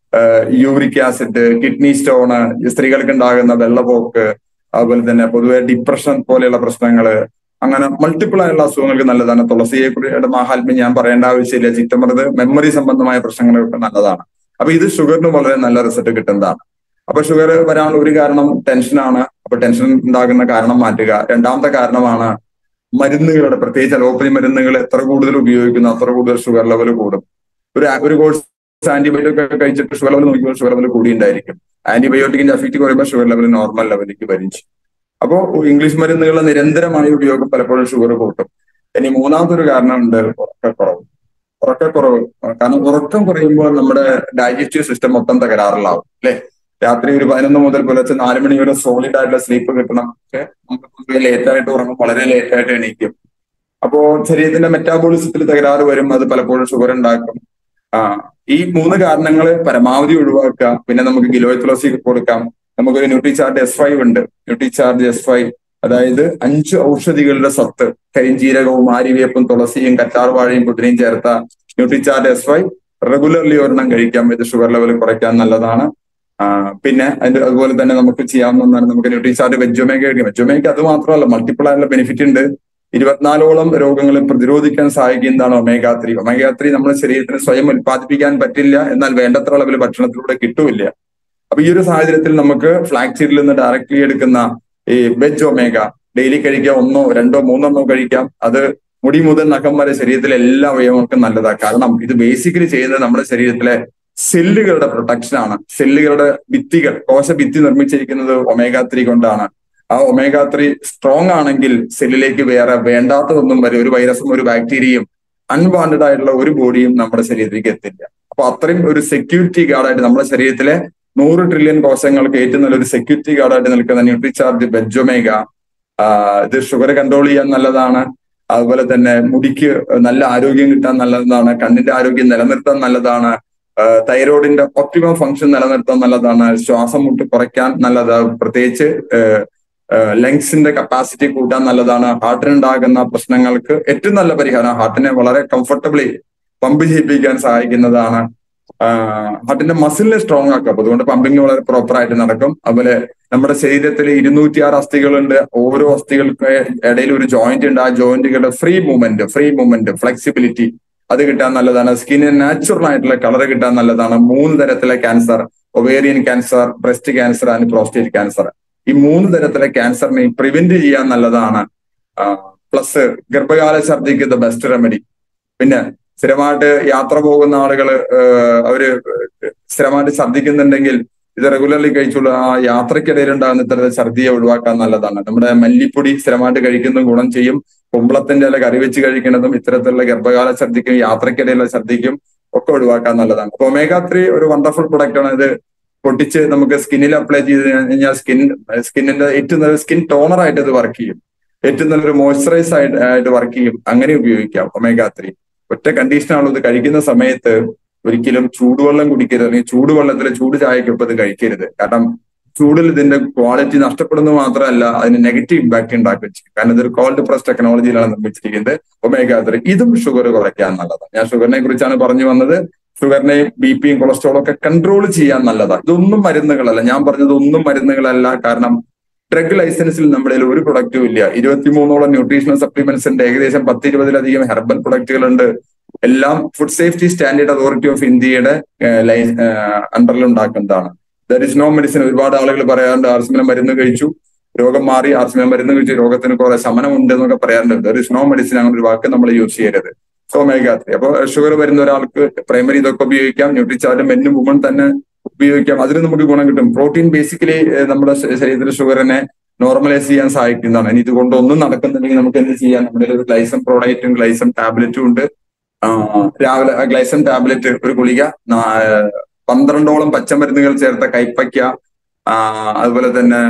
യൂറിക് ആസിഡ് കിഡ്നി സ്റ്റോണ് സ്ത്രീകൾക്ക് ഉണ്ടാകുന്ന വെള്ളപ്പോക്ക് അതുപോലെ തന്നെ പൊതുവെ ഡിപ്രഷൻ പോലെയുള്ള പ്രശ്നങ്ങള് അങ്ങനെ മൾട്ടിപ്പിൾ ആയുള്ള അസുഖങ്ങൾക്ക് നല്ലതാണ് തുളസിയെ കുറിയുടെ മഹാത്മ്യം ഞാൻ പറയേണ്ട ആവശ്യമില്ല ചിറ്റമൃത് മെമ്മറി സംബന്ധമായ പ്രശ്നങ്ങൾക്ക് നല്ലതാണ് അപ്പൊ ഇത് ഷുഗറിന് വളരെ നല്ല റിസൾട്ട് കിട്ടുന്നതാണ് അപ്പൊ ഷുഗർ വരാനുള്ള ഒരു കാരണം ടെൻഷനാണ് അപ്പൊ ടെൻഷൻ ഉണ്ടാകുന്ന കാരണം മാറ്റുക രണ്ടാമത്തെ കാരണമാണ് മരുന്നുകളുടെ പ്രത്യേകിച്ച് അലോപ്പതി മരുന്നുകൾ എത്ര കൂടുതൽ ഉപയോഗിക്കുന്നു അത്ര കൂടുതൽ ഷുഗർ ലെവൽ കൂടും ഒരു ഒരു കോഴ്സ് ആന്റിബയോട്ടിക് ഒക്കെ കഴിച്ചിട്ട് ഷുഗർ ലെവൽ നോക്കിയപ്പോൾ ഷുഗർ ലെവൽ കൂടി ഉണ്ടായിരിക്കും ആന്റിബയോട്ടിക്കിന്റെ എഫക്ട് കുറയുമ്പോൾ ഷുഗർ ലെവൽ നോർമൽ ലെവലിലേക്ക് വരും ചെയ്യും അപ്പോൾ ഇംഗ്ലീഷ് മരുന്നുകളുടെ നിരന്തരമായ ഉപയോഗം പലപ്പോഴും ഷുഗർ കൂട്ടും ഇനി മൂന്നാമതൊരു കാരണമുണ്ട് ഉറക്കക്കുറവ് ഉറക്കക്കുറവ് കാരണം ഉറക്കം കുറയുമ്പോൾ നമ്മുടെ ഡൈജസ്റ്റീവ് സിസ്റ്റം മൊത്തം തകരാറിലാവും അല്ലെ രാത്രി ഒരു പതിനൊന്ന് മുതൽ പുലർച്ചെ നാല് മണി വരെ സോളിഡ് ആയിട്ടുള്ള സ്ലീപ്പ് കിട്ടണം പക്ഷെ നമുക്ക് ലേറ്റ് ആയിട്ട് ഉറങ്ങും വളരെ ലേറ്റ് ആയിട്ട് എണീക്കും അപ്പോ ശരീരത്തിന്റെ മെറ്റാബോളിസത്തിൽ തകരാറ് വരും അത് പലപ്പോഴും ഷുഗർ ഉണ്ടാക്കും ആ ഈ മൂന്ന് കാരണങ്ങൾ പരമാവധി ഒഴിവാക്കുക പിന്നെ നമുക്ക് ഗിലോയ് തുളസി കൊടുക്കാം നമുക്കൊരു ന്യൂട്രിചാർജ് എസ് ഫൈവ് ഉണ്ട് ന്യൂട്രിചാർജ് എസ് ഫൈവ് അതായത് അഞ്ച് ഔഷധികളുടെ സത്ത് കരിഞ്ചീരകവും ആര്യവേപ്പും തുളസിയും കറ്റാർവാഴയും കുതിരയും ചേർത്ത ന്യൂട്രിചാർജ് എസ് ഫൈവ് റെഗുലർലി ഒരെണ്ണം കഴിക്കാം ഇത് ഷുഗർ ലെവൽ കുറയ്ക്കാൻ നല്ലതാണ് ആ, പിന്നെ അതിന്റെ അതുപോലെ തന്നെ നമുക്ക് ചെയ്യാവുന്ന ഒന്നാണ് നമുക്ക് ന്യൂട്രിചാർജ് വെജൊമേഗ കഴിക്കാം വെജൊമേഗ അത് മാത്രമല്ല മൾട്ടിപ്പിൾ ആയിട്ടുള്ള ബെനിഫിറ്റ് ഉണ്ട് ഇരുപത്തിനാലോളം രോഗങ്ങളെ പ്രതിരോധിക്കാൻ സഹായിക്കുന്നതാണ് ഒമേഗ ത്രീ ഒമേഗ ത്രീ നമ്മുടെ ശരീരത്തിന് സ്വയം ഉൽപ്പാദിപ്പിക്കാൻ പറ്റില്ല എന്നാൽ വേണ്ടത്ര അളവിൽ ഭക്ഷണത്തിലൂടെ കിട്ടൂല അപ്പൊ ഈ ഒരു സാഹചര്യത്തിൽ നമുക്ക് ഫ്ലാക്സീഡിൽ നിന്ന് ഡയറക്ട്ലി എടുക്കുന്ന ഈ വെജ് ഒമേഗ ഡെയിലി കഴിക്കാം ഒന്നോ രണ്ടോ മൂന്നെണ്ണോ കഴിക്കാം അത് മുടി മുതൽ നഖം വരെ ശരീരത്തിലെ എല്ലാ അവയവങ്ങൾക്കും നല്ലതാണ് കാരണം ഇത് ബേസിക്കലി ചെയ്യുന്നത് നമ്മുടെ ശരീരത്തിലെ സെല്ലുകളുടെ പ്രൊട്ടക്ഷൻ ആണ് സെല്ലുകളുടെ ഭിത്തികൾ കോശ ഭിത്തി നിർമ്മിച്ചിരിക്കുന്നത് ഒമേഗ ത്രീ കൊണ്ടാണ് ആ ഒമേഗ ത്രീ സ്ട്രോങ് ആണെങ്കിൽ സെല്ലിലേക്ക് വേറെ വേണ്ടാത്തതൊന്നും വരെ ഒരു വൈറസും ഒരു ബാക്ടീരിയയും അൺവാണ്ടഡ് ആയിട്ടുള്ള ഒരു ബോഡിയും നമ്മുടെ ശരീരത്തിലേക്ക് എത്തില്ല അപ്പൊ അത്രയും ഒരു സെക്യൂരിറ്റി ഗാർഡായിട്ട് നമ്മുടെ ശരീരത്തിലെ നൂറ് ട്രില്യൺ കോശങ്ങൾക്ക് ഏറ്റവും നല്ലൊരു സെക്യൂരിറ്റി ഗാർഡായിട്ട് നിൽക്കുന്ന ന്യൂട്രിചാർജ് ബെഞ്ചൊമേഗ ഇത് ഷുഗർ കൺട്രോൾ ചെയ്യാൻ നല്ലതാണ് അതുപോലെ തന്നെ മുടിക്ക് നല്ല ആരോഗ്യം കിട്ടാൻ നല്ലതാണ് കണ്ണിന്റെ ആരോഗ്യം നിലനിർത്താൻ നല്ലതാണ് തൈറോയിഡിന്റെ ഒപ്റ്റിമം ഫംഗ്ഷൻ നിലനിർത്താൻ നല്ലതാണ് ശ്വാസം മുട്ട് കുറയ്ക്കാൻ നല്ലതാണ് പ്രത്യേകിച്ച് ലങ്സിന്റെ കപ്പാസിറ്റി കൂട്ടാൻ നല്ലതാണ് ഹാർട്ടിനുണ്ടാകുന്ന പ്രശ്നങ്ങൾക്ക് ഏറ്റവും നല്ല പരിഹാരം ഹാർട്ടിനെ വളരെ കംഫർട്ടബിളി പമ്പ് ചെയ്യിപ്പിക്കാൻ സഹായിക്കുന്നതാണ് ഹാർട്ടിന്റെ മസിലിനെ സ്ട്രോങ് ആക്കും അപ്പൊ അതുകൊണ്ട് പമ്പിങ് വളരെ പ്രോപ്പർ ആയിട്ട് നടക്കും അതുപോലെ നമ്മുടെ ശരീരത്തിൽ ഇരുന്നൂറ്റിയാറ് അസ്ഥികളുണ്ട് ഓരോ അസ്ഥികൾക്ക് ഇടയിൽ ഒരു ജോയിന്റ് ഉണ്ട് ആ ജോയിന്റുകളുടെ free movement free movement flexibility അത് കിട്ടാൻ നല്ലതാണ് സ്കിന്നിന് നാച്ചുറൽ ആയിട്ടുള്ള കളർ കിട്ടാൻ നല്ലതാണ് മൂന്ന് തരത്തിലെ cancer ovarian cancer breast cancer and prostate cancer ഈ മൂന്ന് തരത്തിലെ ക്യാൻസറിനെ പ്രിവെന്റ് ചെയ്യാൻ നല്ലതാണ് പ്ലസ് ഗർഭകാല ഛർദിക്ക് ദ ബെസ്റ്റ് റെമഡി പിന്നെ സ്ഥിരമായിട്ട് യാത്ര പോകുന്ന ആളുകൾ അവര് സ്ഥിരമായിട്ട് ഛർദിക്കുന്നുണ്ടെങ്കിൽ ഇത് റെഗുലർലി കഴിച്ചുള്ള ആ യാത്രക്കിടയിൽ ഉണ്ടാകുന്ന ഇത്തരത്തിൽ ഛർദിയെ ഒഴിവാക്കാൻ നല്ലതാണ് നമ്മുടെ മല്ലിപ്പൊടി സ്ഥിരമായിട്ട് കഴിക്കുന്നതും ഗുണം ചെയ്യും കുമ്പളത്തിന്റെ ഇല കറി വെച്ച് കഴിക്കുന്നതും ഇത്തരത്തിലുള്ള ഗർഭകാല ഛർദിക്കും യാത്രക്കിടയിലുള്ള ഛർദിക്കും ഒക്കെ ഒഴിവാക്കാൻ നല്ലതാണ് അപ്പൊ ഒമേഗ ത്രീ ഒരു വണ്ടർഫുൾ പ്രൊഡക്റ്റ് ആണ് ഇത് പൊട്ടിച്ച് നമുക്ക് സ്കിന്നിൽ അപ്ലൈ ചെയ്ത് കഴിഞ്ഞാൽ സ്കിൻ സ്കിന്നിന്റെ ഏറ്റവും നല്ല സ്കിൻ ടോണർ ആയിട്ട് ഇത് വർക്ക് ചെയ്യും ഏറ്റവും നല്ലൊരു മോയ്സ്ചറൈസ് ആയിട്ട് ആയിട്ട് വർക്ക് ചെയ്യും അങ്ങനെ ഉപയോഗിക്കാം ഒമേഗ ത്രീ ഒറ്റ കണ്ടീഷനാണുള്ളത് ഇത് കഴിക്കുന്ന സമയത്ത് ഒരിക്കലും ചൂടുവെള്ളം കുടിക്കരുത് അല്ലെങ്കിൽ ചൂടുവെള്ളത്തിൽ ചൂട് ചായക്കൊപ്പം ഇത് കഴിക്കരുത് കാരണം ചൂടിൽ ഇതിന്റെ ക്വാളിറ്റി നഷ്ടപ്പെടുന്നത് മാത്രമല്ല അതിന് നെഗറ്റീവ് ഇമ്പാക്ട് ഉണ്ടാക്കുകയും ചെയ്യും കാരണം ഇതൊരു കോൾഡ് പ്രസ് ടെക്നോളജിയിലാണ് നിർമ്മിച്ചിരിക്കുന്നത് ഒമേഗ ത്രീ ഇതും ഷുഗർ കുറയ്ക്കാൻ നല്ലതാണ് ഞാൻ ഷുഗറിനെ കുറിച്ചാണ് പറഞ്ഞു വന്നത് ഷുഗറിനെയും ബി പിയും കൊളസ്ട്രോളും ഒക്കെ കൺട്രോൾ ചെയ്യാൻ നല്ലതാണ് ഇതൊന്നും മരുന്നുകളല്ല ഞാൻ പറഞ്ഞത് ഒന്നും മരുന്നുകളല്ല കാരണം ഡ്രഗ് ലൈസൻസിൽ നമ്മുടെ ഒരു പ്രൊഡക്റ്റും ഇല്ല ഇരുപത്തിമൂന്നോളം ന്യൂട്രീഷണൽ സപ്ലിമെന്റ്സിന്റെ ഏകദേശം പത്ത് ഇരുപതിലധികം ഹെർബൽ പ്രൊഡക്റ്റുകളുണ്ട് എല്ലാം food safety standard authority of ഇന്ത്യയുടെ അണ്ടറിൽ ഉണ്ടാക്കുന്നതാണ് ദർ ഇസ് നോ മെഡിസിൻ ഒരുപാട് ആളുകൾ പറയാറുണ്ട് ആർസിമിലെ മരുന്ന് കഴിച്ചു രോഗം മാറി ആർസിമിലെ മരുന്ന് കഴിച്ചു രോഗത്തിന് കുറെ ശമനം ഉണ്ട് എന്നൊക്കെ പറയാറുണ്ട് ദർ ഇസ് നോ മെഡിസിൻ അങ്ങനെ ഒരു വാക്ക് നമ്മൾ യൂസ് ചെയ്യരുത് ഒമേഗാത്രി അപ്പൊ ഷുഗർ വരുന്ന ഒരാൾക്ക് പ്രൈമറി ഇതൊക്കെ ഉപയോഗിക്കാം ന്യൂട്രിചാർജ് മെന്നും വുമൺ തന്നെ ഉപയോഗിക്കാം അതിന് നമുക്ക് ഗുണം കിട്ടും പ്രോട്ടീൻ ബേസിക്കലി നമ്മുടെ ശരീരത്തിലെ ഷുഗറിനെ നോർമലൈസ് ചെയ്യാൻ സഹായിക്കുന്നതാണ് ഇനി ഇതുകൊണ്ട് ഒന്നും നടക്കുന്നുണ്ടെങ്കിൽ നമുക്ക് എന്ത് ചെയ്യാം നമ്മുടെ ഒരു ഗ്ലൈസം പ്രോഡക്റ്റും ഗ്ലൈസം ടാബ്ലറ്റും ഉണ്ട് രാവിലെ ഗ്ലൈസം ടാബ്ലറ്റ് ഒരു ഗുളിക പന്ത്രണ്ടോളം പച്ചമരുന്നുകൾ ചേർത്ത കൈപ്പയ്ക്ക അതുപോലെ തന്നെ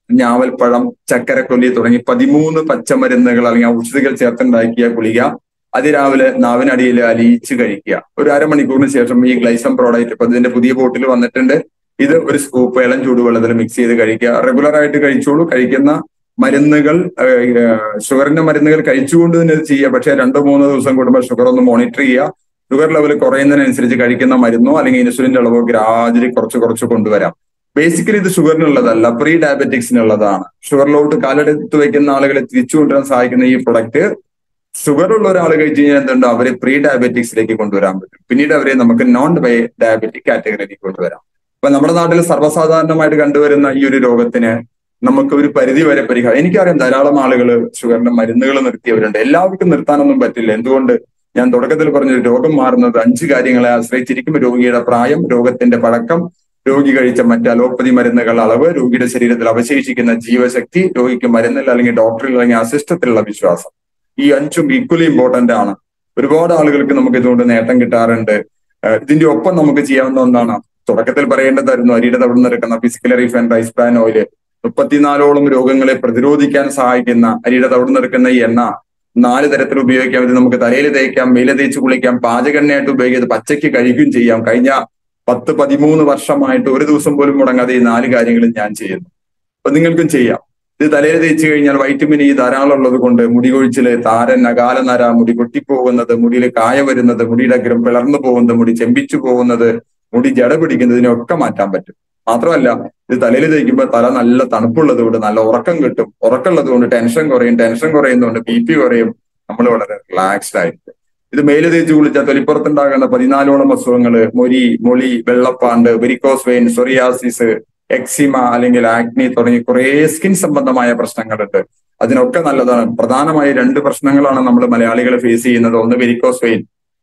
ഞാവൽപ്പഴം ചക്കരക്കൊല്ലി തുടങ്ങി പതിമൂന്ന് പച്ചമരുന്നുകൾ അല്ലെങ്കിൽ ഔഷധികൾ ചേർത്തുണ്ടാക്കിയ ഗുളിക അതിരാവിലെ നാവിനടിയിൽ അലിയിച്ച് കഴിക്കുക ഒരു അരമണിക്കൂറിന് ശേഷം ഈ ഗ്ലൈസം പ്രോഡക്റ്റ് ഇപ്പൊ ഇതിന്റെ പുതിയ ബോട്ടിൽ വന്നിട്ടുണ്ട് ഇത് ഒരു സ്കൂപ്പ് ഇളം ചൂടുവെള്ളത്തിൽ മിക്സ് ചെയ്ത് കഴിക്കുക റെഗുലർ ആയിട്ട് കഴിച്ചോളൂ കഴിക്കുന്ന മരുന്നുകൾ ഷുഗറിന്റെ മരുന്നുകൾ കഴിച്ചുകൊണ്ട് തന്നെ ഇത് ചെയ്യുക പക്ഷേ രണ്ടോ മൂന്നോ ദിവസം കൂടുമ്പോൾ ഷുഗർ ഒന്ന് മോണിറ്റർ ചെയ്യുക ഷുഗർ ലെവൽ കുറയുന്നതിനനുസരിച്ച് കഴിക്കുന്ന മരുന്നോ അല്ലെങ്കിൽ ഇൻസുലിന്റെ അളവോ ഗ്രാജുവലി കുറച്ച് കുറച്ച് കൊണ്ടുവരാം ബേസിക്കലി ഇത് ഷുഗറിനുള്ളതല്ല പ്രീ ഡയബറ്റിക്സിനുള്ളതാണ് ഷുഗറിലോട്ട് കാലെടുത്ത് വെക്കുന്ന ആളുകളെ തിരിച്ചു കൊണ്ടുവരാൻ സഹായിക്കുന്ന ഈ പ്രൊഡക്റ്റ് ഷുഗർ ഉള്ള ഒരാൾ കഴിച്ചു കഴിഞ്ഞാൽ എന്തുണ്ട് അവരെ പ്രീ ഡയബറ്റിക്സിലേക്ക് കൊണ്ടുവരാൻ പറ്റും പിന്നീട് അവരെ നമുക്ക് നോൺ ഡയബറ്റിക് കാറ്റഗറിയിലേക്ക് കൊണ്ടുവരാം അപ്പൊ നമ്മുടെ നാട്ടിൽ സർവ്വസാധാരണമായിട്ട് കണ്ടുവരുന്ന ഈ ഒരു രോഗത്തിന് നമുക്ക് ഒരു പരിധി വരെ പരിഹാരം എനിക്കറിയാം ധാരാളം ആളുകൾ ഷുഗറിന്റെ മരുന്നുകൾ നിർത്തിയവരുണ്ട് എല്ലാവർക്കും നിർത്താനൊന്നും പറ്റില്ല എന്തുകൊണ്ട് ഞാൻ തുടക്കത്തിൽ പറഞ്ഞ രോഗം മാറുന്നത് അഞ്ച് കാര്യങ്ങളെ ആശ്രയിച്ചിരിക്കും രോഗിയുടെ പ്രായം രോഗത്തിന്റെ പഴക്കം രോഗി കഴിച്ച മറ്റ് അലോപ്പതി മരുന്നുകൾ അളവ് രോഗിയുടെ ശരീരത്തിൽ അവശേഷിക്കുന്ന ജീവശക്തി രോഗിക്ക് മരുന്നിൽ അല്ലെങ്കിൽ ഡോക്ടറിൽ അല്ലെങ്കിൽ അസിസ്റ്റത്തിലുള്ള വിശ്വാസം ഈ അഞ്ചും ഈക്വലി ഇമ്പോർട്ടന്റ് ആണ് ഒരുപാട് ആളുകൾക്ക് നമുക്ക് ഇതുകൊണ്ട് നേട്ടം കിട്ടാറുണ്ട് ഇതിന്റെ ഒപ്പം നമുക്ക് ചെയ്യാവുന്ന ഒന്നാണ് തുടക്കത്തിൽ പറയേണ്ടതായിരുന്നു അരിയുടെ തവിട് നിറക്കുന്ന physical refine rice bran oil മുപ്പത്തിനാലോളം രോഗങ്ങളെ പ്രതിരോധിക്കാൻ സഹായിക്കുന്ന അരിയുടെ തവിട് നിറക്കുന്ന ഈ എണ്ണ നാല് തരത്തിൽ ഉപയോഗിക്കാം ഇത് നമുക്ക് തലയിൽ തേക്കാം മേലെ തേച്ച് കുളിക്കാം പാചകെണ്ണയായിട്ട് ഉപയോഗിക്കാം പച്ചയ്ക്ക് കഴിക്കുകയും ചെയ്യാം കഴിഞ്ഞ പത്ത് പതിമൂന്ന് വർഷമായിട്ട് ഒരു ദിവസം പോലും മുടങ്ങാതെ ഈ നാല് കാര്യങ്ങളും ഞാൻ ചെയ്യുന്നു അപ്പൊ നിങ്ങൾക്കും ചെയ്യാം ഇത് തലയിൽ തേച്ച് കഴിഞ്ഞാൽ വൈറ്റമിൻ ഇ ധാരാളം ഉള്ളത് കൊണ്ട് മുടി കൊഴിച്ചില് താരൻ അകാല നര മുടി പൊട്ടിപ്പോകുന്നത് മുടിയിൽ കായ വരുന്നത് മുടിയുടെ അഗ്രം പിളർന്നു പോകുന്നത് മുടി ചെമ്പിച്ചു പോകുന്നത് മുടി ജട പിടിക്കുന്നതിനൊക്കെ മാറ്റാൻ പറ്റും മാത്രമല്ല ഇത് തലയിൽ തേക്കുമ്പോൾ തല നല്ല തണുപ്പുള്ളത് കൊണ്ട് നല്ല ഉറക്കം കിട്ടും ഉറക്കമുള്ളത് കൊണ്ട് ടെൻഷൻ കുറയും ടെൻഷൻ കുറയുന്നതുകൊണ്ട് ബി പി കുറയും നമ്മൾ വളരെ റിലാക്സ്ഡ് ആയിരിക്കും ഇത് മേല് തേച്ച് കുളിച്ചാൽ തൊലിപ്പുറത്തുണ്ടാകുന്ന പതിനാലോളം അസുഖങ്ങള് മൊരി മൊളി വെള്ളപ്പാണ്ട് വെരിക്കോസ് വെയിൻ സൊറിയാസിസ് എക്സിമ അല്ലെങ്കിൽ ആക്നി തുടങ്ങി കുറേ സ്കിൻ സംബന്ധമായ പ്രശ്നങ്ങളുണ്ട് അതിനൊക്കെ നല്ലതാണ് പ്രധാനമായി രണ്ട് പ്രശ്നങ്ങളാണ് നമ്മൾ മലയാളികൾ ഫേസ് ചെയ്യുന്നത് ഒന്ന് വെരിക്കോസ് വെയിൻ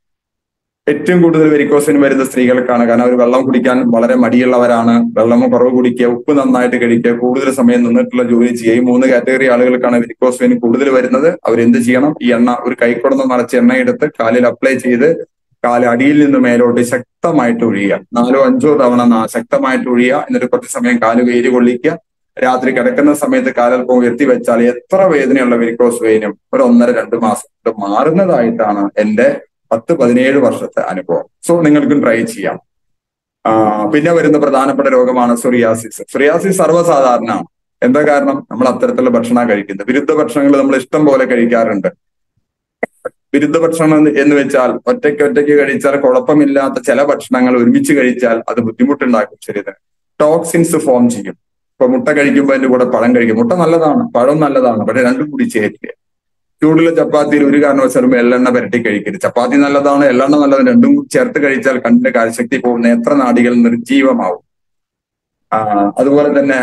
ഏറ്റവും കൂടുതൽ വെരിക്കോസിന് വരുന്ന സ്ത്രീകൾക്കാണ് കാരണം അവർ വെള്ളം കുടിക്കാൻ വളരെ മടിയുള്ളവരാണ് വെള്ളം കുറവ് കുടിക്കുക ഉപ്പ് നന്നായിട്ട് കഴിക്കുക കൂടുതൽ സമയം നിന്നിട്ടുള്ള ജോലി ചെയ്യുക ഈ മൂന്ന് കാറ്റഗറി ആളുകൾക്കാണ് വെരിക്കോസ് വെയിൻ കൂടുതൽ വരുന്നത് അവരെന്ത് ചെയ്യണം ഈ എണ്ണ ഒരു കൈക്കുടന്ന് നിറച്ച് എണ്ണ എടുത്ത് കാലിൽ അപ്ലൈ ചെയ്ത് കാല് അടിയിൽ നിന്ന് മേലോട്ട് ശക്തമായിട്ട് ഒഴിയുക നാലോ അഞ്ചോ തവണ ശക്തമായിട്ട് ഒഴിയുക എന്നിട്ട് കുറച്ച് സമയം കാല് വെയിൽ കൊള്ളിക്കുക രാത്രി കിടക്കുന്ന സമയത്ത് കാലൽപ്പം ഉയർത്തി വെച്ചാൽ എത്ര വേദനയുള്ള വെരിക്കോസ് വെയിനും ഒരു ഒന്നര രണ്ട് മാസം കൊണ്ട് മാറുന്നതായിട്ടാണ് എന്റെ പത്ത് പതിനേഴ് വർഷത്തെ അനുഭവം സോ നിങ്ങൾക്കും ട്രൈ ചെയ്യാം പിന്നെ വരുന്ന പ്രധാനപ്പെട്ട രോഗമാണ് സൊറിയാസിസ് സൊറിയാസിസ് സർവ്വസാധാരണമാണ് എന്താ കാരണം നമ്മൾ അത്തരത്തിലുള്ള ഭക്ഷണം കഴിക്കുന്നത് വിരുദ്ധ ഭക്ഷണങ്ങൾ നമ്മൾ ഇഷ്ടം പോലെ കഴിക്കാറുണ്ട് വിരുദ്ധ ഭക്ഷണം എന്ന് വെച്ചാൽ ഒറ്റയ്ക്ക് ഒറ്റയ്ക്ക് കഴിച്ചാൽ കുഴപ്പമില്ലാത്ത ചില ഭക്ഷണങ്ങൾ ഒരുമിച്ച് കഴിച്ചാൽ അത് ബുദ്ധിമുട്ടുണ്ടാക്കും ശരീരത്തിന് ടോക്സിൻസ് ഫോം ചെയ്യും ഇപ്പൊ മുട്ട കഴിക്കുമ്പോൾ അതിന്റെ കൂടെ പഴം കഴിക്കും മുട്ട നല്ലതാണ് പഴം നല്ലതാണ് പക്ഷെ രണ്ടും കൂടി ചേരില്ല ചൂടുള്ള ചപ്പാത്തിയിൽ ഒരു കാരണവശാലും എള്ളെണ്ണ പുരട്ടി കഴിക്കരുത് ചപ്പാത്തി നല്ലതാണ് എള്ളെണ്ണ നല്ലതാണ് രണ്ടും ചേർത്ത് കഴിച്ചാൽ കണ്ണിന്റെ കാഴ്ചശക്തി പോകും നേത്രനാടികൾ നിർജീവമാവും ആ അതുപോലെ തന്നെ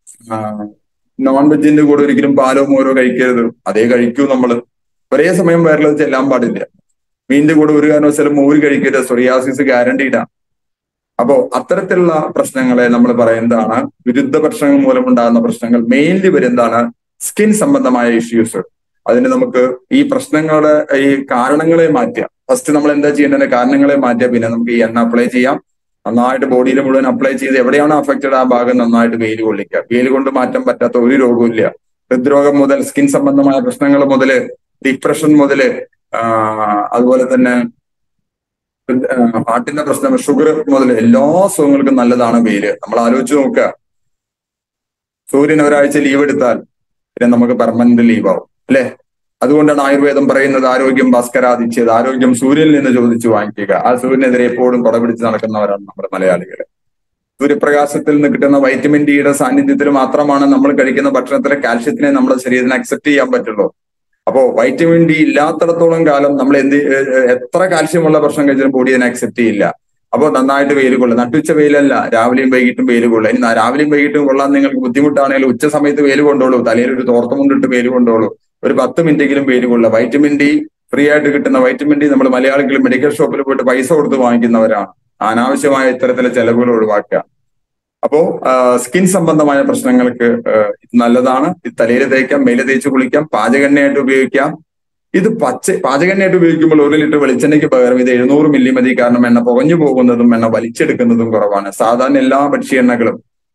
നോൺ വെജിന്റെ കൂടെ ഒരിക്കലും പാലോ മോരോ കഴിക്കരുത് അതേ കഴിക്കൂ നമ്മൾ ഒരേ സമയം വയറിലത് ചെല്ലാൻ പാടില്ല മീനിന്റെ കൂടെ ഒരു കാരണവശാലും മോര് കഴിക്കരുത് സൊറിയാസിസ് ഗ്യാരണ്ടീഡാണ് അപ്പോ അത്തരത്തിലുള്ള പ്രശ്നങ്ങളെ നമ്മൾ പറയുന്നതാണ് വിരുദ്ധ ഭക്ഷണങ്ങൾ മൂലമുണ്ടാകുന്ന പ്രശ്നങ്ങൾ മെയിൻലി വരുന്നതാണ് സ്കിൻ സംബന്ധമായ ഇഷ്യൂസ് അതിന് നമുക്ക് ഈ പ്രശ്നങ്ങളുടെ ഈ കാരണങ്ങളെ മാറ്റുക ഫസ്റ്റ് നമ്മൾ എന്താ ചെയ്യേണ്ടത് കാരണങ്ങളെ മാറ്റുക പിന്നെ നമുക്ക് ഈ എണ്ണ അപ്ലൈ ചെയ്യാം നന്നായിട്ട് ബോഡിയിൽ മുഴുവൻ അപ്ലൈ ചെയ്ത് എവിടെയാണോ അഫക്റ്റഡ് ആ ഭാഗം നന്നായിട്ട് വെയിൽ കൊള്ളിക്കുക വെയിൽ കൊണ്ട് മാറ്റാൻ പറ്റാത്ത ഒരു രോഗവും ഇല്ല ഹൃദ്രോഗം മുതൽ സ്കിൻ സംബന്ധമായ പ്രശ്നങ്ങൾ മുതൽ ഡിപ്രഷൻ മുതൽ അതുപോലെ തന്നെ ഹാർട്ടിന്റെ പ്രശ്നം ഷുഗർ മുതൽ എല്ലാ അസുഖങ്ങൾക്കും നല്ലതാണ് വെയില് നമ്മൾ ആലോചിച്ച് നോക്കുക സൂര്യൻ ഒരാഴ്ച ലീവ് എടുത്താൽ പിന്നെ നമുക്ക് പെർമനന്റ് ലീവ് ആവും അല്ലെ അതുകൊണ്ടാണ് ആയുർവേദം പറയുന്നത് ആരോഗ്യം ഭാസ്കരാദിച്ചത് ആരോഗ്യം സൂര്യനിൽ നിന്ന് ചോദിച്ചു വാങ്ങിക്കുക ആ സൂര്യനെതിരെ എപ്പോഴും കൊട പിടിച്ച് നടക്കുന്നവരാണ് നമ്മുടെ മലയാളികൾ സൂര്യപ്രകാശത്തിൽ നിന്ന് കിട്ടുന്ന വൈറ്റമിൻ ഡിയുടെ സാന്നിധ്യത്തിൽ മാത്രമാണ് നമ്മൾ കഴിക്കുന്ന ഭക്ഷണത്തിലെ കാൽഷ്യത്തിനെ നമ്മുടെ ശരീരത്തിന് അക്സെപ്റ്റ് ചെയ്യാൻ പറ്റുള്ളൂ അപ്പോ വൈറ്റമിൻ ഡി ഇല്ലാത്തടത്തോളം കാലം നമ്മൾ എന്ത് എത്ര കാൽഷ്യമുള്ള ഭക്ഷണം കഴിച്ചാലും ബോഡി അതിനെ അക്സെപ്റ്റ് ചെയ്യില്ല അപ്പോൾ നന്നായിട്ട് വെയിൽ കൊള്ളും നട്ടുച്ച വെയിലല്ല രാവിലെയും വൈകിട്ടും വെയിൽ കൊള്ളും ഇനി രാവിലെയും വൈകിട്ടും കൊള്ളാൻ നിങ്ങൾക്ക് ബുദ്ധിമുട്ടാണെങ്കിലും ഉച്ച സമയത്ത് വെയിൽ കൊണ്ടോളൂ തലയിൽ ഒരു തോർത്തം കൊണ്ടിട്ട് വെയിൽ കൊണ്ടോളൂ ഒരു പത്ത് മിനിറ്റെങ്കിലും വെയിൽ കൊള്ളുക വൈറ്റമിൻ ഡി ഫ്രീ ആയിട്ട് കിട്ടുന്ന വൈറ്റമിൻ ഡി നമ്മൾ മലയാളികൾ മെഡിക്കൽ ഷോപ്പിൽ പോയിട്ട് പൈസ കൊടുത്ത് വാങ്ങിക്കുന്നവരാണ് അനാവശ്യമായ ഇത്തരത്തിലെ ചെലവുകൾ ഒഴിവാക്കുക അപ്പോ സ്കിൻ സംബന്ധമായ പ്രശ്നങ്ങൾക്ക് നല്ലതാണ് ഇത് തലയിൽ തേക്കാം മേലെ തേച്ച് കുളിക്കാം പാചകെണ്ണയായിട്ട് ഉപയോഗിക്കാം ഇത് പച്ച പാചകെണ്ണയായിട്ട് ഉപയോഗിക്കുമ്പോൾ ഒരു ലിറ്റർ വെളിച്ചെണ്ണയ്ക്ക് പകരം ഇത് എഴുന്നൂറ് മില്ലി മതി കാരണം എണ്ണ പുകഞ്ഞു പോകുന്നതും എണ്ണ വലിച്ചെടുക്കുന്നതും കുറവാണ് സാധാരണ എല്ലാ ഭക്ഷ്യ എണ്ണകളും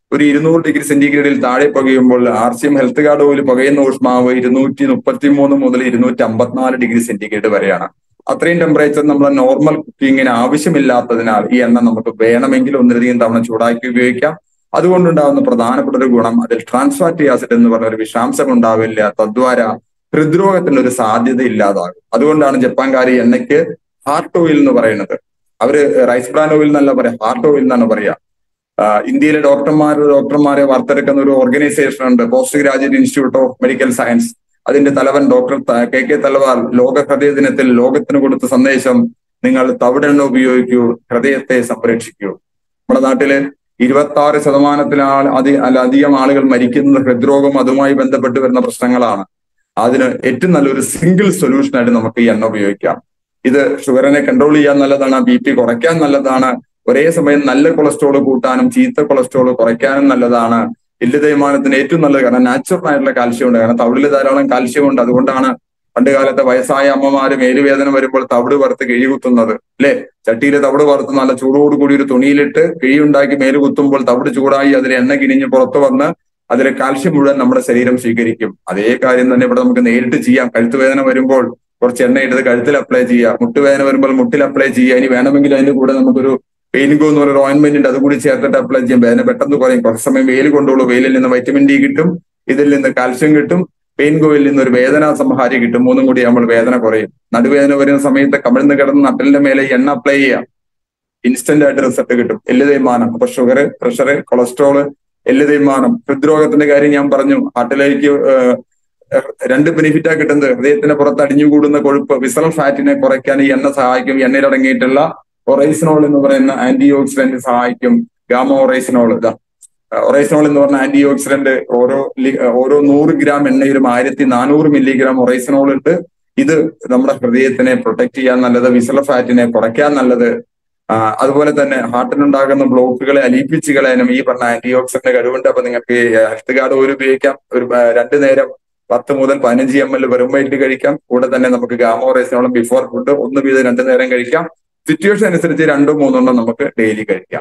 ഒരു ഇരുന്നൂറ് ഡിഗ്രി സെന്റിഗ്രേഡിൽ താഴെ പുകയുമ്പോൾ R C M health guard oil പുകയുന്ന ഊഷ്മാവ് ഇരുന്നൂറ്റി മുപ്പത്തി മൂന്ന് മുതൽ ഇരുന്നൂറ്റി അമ്പത്തിനാല് ഡിഗ്രി സെന്റിഗ്രേഡ് വരെയാണ് അത്രയും ടെമ്പറേച്ചർ നമ്മുടെ നോർമൽ കുക്കിങ്ങിന് ആവശ്യമില്ലാത്തതിനാൽ ഈ എണ്ണ നമുക്ക് വേണമെങ്കിൽ ഒന്നിലധികം തവണ ചൂടാക്കി ഉപയോഗിക്കാം അതുകൊണ്ടുണ്ടാകുന്ന പ്രധാനപ്പെട്ട ഒരു ഗുണം അതിൽ ട്രാൻസ്ഫാറ്റി ആസിഡ് എന്ന് പറഞ്ഞ ഒരു വിഷാംശം ഉണ്ടാവില്ല തദ്വാര ഹൃദ്രോഗത്തിന് ഒരു സാധ്യത ഇല്ലാതാകും അതുകൊണ്ടാണ് ജപ്പാൻകാർ ഈ എണ്ണയ്ക്ക് ഹാർട്ട് ഓയിൽ എന്ന് പറയുന്നത് അവര് റൈസ് ബ്രാൻ ഓയിൽ എന്നല്ല പറയാ ഹാർട്ട് ഓയിൽ എന്നാണ് പറയാ ഇന്ത്യയിലെ ഡോക്ടർമാർ ഡോക്ടർമാരെ വാർത്തെടുക്കുന്ന ഒരു ഓർഗനൈസേഷൻ ഉണ്ട് post graduate institute of medical science അതിന്റെ തലവൻ ഡോക്ടർ കെ കെ തലവാർ ലോക ഹൃദയ ദിനത്തിൽ ലോകത്തിന് കൊടുത്ത സന്ദേശം നിങ്ങൾ തവിടെണ്ണ ഉപയോഗിക്കൂ ഹൃദയത്തെ സംരക്ഷിക്കൂ നമ്മുടെ നാട്ടില് ഇരുപത്തി ആറ് ശതമാനത്തിലാൾ അതി അല്ല അധികം ആളുകൾ മരിക്കുന്നത് ഹൃദ്രോഗം അതുമായി ബന്ധപ്പെട്ട് വരുന്ന പ്രശ്നങ്ങളാണ് അതിന് ഏറ്റവും നല്ലൊരു സിംഗിൾ സൊല്യൂഷൻ ആയിട്ട് നമുക്ക് ഈ എണ്ണ ഉപയോഗിക്കാം ഇത് ഷുഗറിനെ കൺട്രോൾ ചെയ്യാൻ നല്ലതാണ് ബി പി കുറയ്ക്കാൻ നല്ലതാണ് ഒരേ സമയം നല്ല കൊളസ്ട്രോൾ കൂട്ടാനും ചീത്ത കൊളസ്ട്രോൾ കുറയ്ക്കാനും നല്ലതാണ് എല്ല് തേയ്മാനത്തിന് ഏറ്റവും നല്ലത് കാരണം നാച്ചുറൽ ആയിട്ടുള്ള കാൽഷ്യം ഉണ്ട് കാരണം തവിടിൽ ധാരാളം കാൽഷ്യം ഉണ്ട് അതുകൊണ്ടാണ് പണ്ട് കാലത്തെ വയസ്സായ അമ്മമാര് മേലുവേദന വരുമ്പോൾ തവിട് വറുത്ത് കിഴി കുത്തുന്നത് അല്ലെ ചട്ടിയിൽ തവിട് വറുത്ത് നല്ല ചൂടോട് കൂടി ഒരു തുണിയിലിട്ട് കിഴി ഉണ്ടാക്കി മേല് കുത്തുമ്പോൾ തവിട് ചൂടായി അതിൽ എണ്ണ കിനിഞ്ഞ് പുറത്തു വന്ന് അതിലെ കാൽഷ്യം മുഴുവൻ നമ്മുടെ ശരീരം സ്വീകരിക്കും അതേ കാര്യം തന്നെ ഇവിടെ നമുക്ക് നേരിട്ട് ചെയ്യാം കഴുത്തുവേദന വരുമ്പോൾ കുറച്ച് എണ്ണ എടുത്ത് കഴുത്തിൽ അപ്ലൈ ചെയ്യുക മുട്ടുവേദന വരുമ്പോൾ മുട്ടിൽ അപ്ലൈ ചെയ്യുക ഇനി വേണമെങ്കിൽ അതിന്റെ കൂടെ നമുക്കൊരു പെയിൻഗോ എന്ന് പറയുന്ന ഓയിൻമെന്റ് ഉണ്ട് അതുകൂടി ചേർത്തിട്ട് അപ്ലൈ ചെയ്യാം വേദന പെട്ടെന്ന് കുറയും കുറച്ച് സമയം വെയിൽ കൊണ്ടുള്ളൂ വെയിലിൽ നിന്ന് വൈറ്റമിൻ ഡി കിട്ടും ഇതിൽ നിന്ന് കാൽഷ്യം കിട്ടും പെയിൻഗോയിൽ നിന്ന് ഒരു വേദന സംഹാരി കിട്ടും മൂന്നും കൂടി നമ്മൾ വേദന കുറയും നടുവേദന വരുന്ന സമയത്ത് കമിഴ്ന്ന് കിടന്ന് നട്ടലിന്റെ മേലെ എണ്ണ അപ്ലൈ ചെയ്യാം ഇൻസ്റ്റന്റ് ആയിട്ട് റിസൾട്ട് കിട്ടും എല്ല് തേയ്മാനം അപ്പൊ ഷുഗർ പ്രഷർ കൊളസ്ട്രോള് എല്ല് തേയ്മാനം ഹൃദ്രോഗത്തിന്റെ കാര്യം ഞാൻ പറഞ്ഞു ഹാർട്ടിലേക്ക് രണ്ട് ബെനിഫിറ്റാ കിട്ടുന്നത് ഹൃദയത്തിന് പുറത്ത് അടിഞ്ഞുകൂടുന്ന കൊഴുപ്പ് വിസറൽ ഫാറ്റിനെ കുറയ്ക്കാൻ ഈ എണ്ണ സഹായിക്കും എണ്ണയിൽ അടങ്ങിയിട്ടുള്ള ഒറൈസിനോൾ എന്ന് പറയുന്ന ആന്റി ഓക്സിഡന്റ് സഹായിക്കും ഗാമ ഒറൈസിനോൾ ഇതാ ഒറൈസിനോൾ എന്ന് പറഞ്ഞ ആന്റി ഓക്സിഡന്റ് ഓരോ ഓരോ നൂറ് ഗ്രാം എണ്ണയിലും ആയിരത്തി നാനൂറ് മില്ലിഗ്രാം ഒറൈസിനോൾ ഉണ്ട് ഇത് നമ്മുടെ ഹൃദയത്തിനെ പ്രൊട്ടക്ട് ചെയ്യാൻ നല്ലത് വിസറൽ ഫാറ്റിനെ കുറയ്ക്കാൻ നല്ലത് അതുപോലെ തന്നെ ഹാർട്ടിനുണ്ടാകുന്ന ബ്ലോക്കുകളെ അലിയിപ്പിച്ച് കളയാനും ഈ പറഞ്ഞ ആന്റി ഓക്സിഡന്റ് കഴിവുണ്ട് അപ്പൊ നിങ്ങൾക്ക് ഹെൽത്ത് കാർഡ് ഒരു ഉപയോഗിക്കാം ഒരു രണ്ടു നേരം പത്ത് മുതൽ പതിനഞ്ച് എം എൽ വെറും വൈറ്റ് കഴിക്കാം കൂടെ തന്നെ നമുക്ക് ഗാമോ റൈസിനോളം ബിഫോർ ഫുഡ് ഒന്ന് വീതം രണ്ടു നേരം കഴിക്കാം സിറ്റുവേഷൻ അനുസരിച്ച് രണ്ടോ മൂന്നെണ്ണം നമുക്ക് ഡെയിലി കഴിക്കാം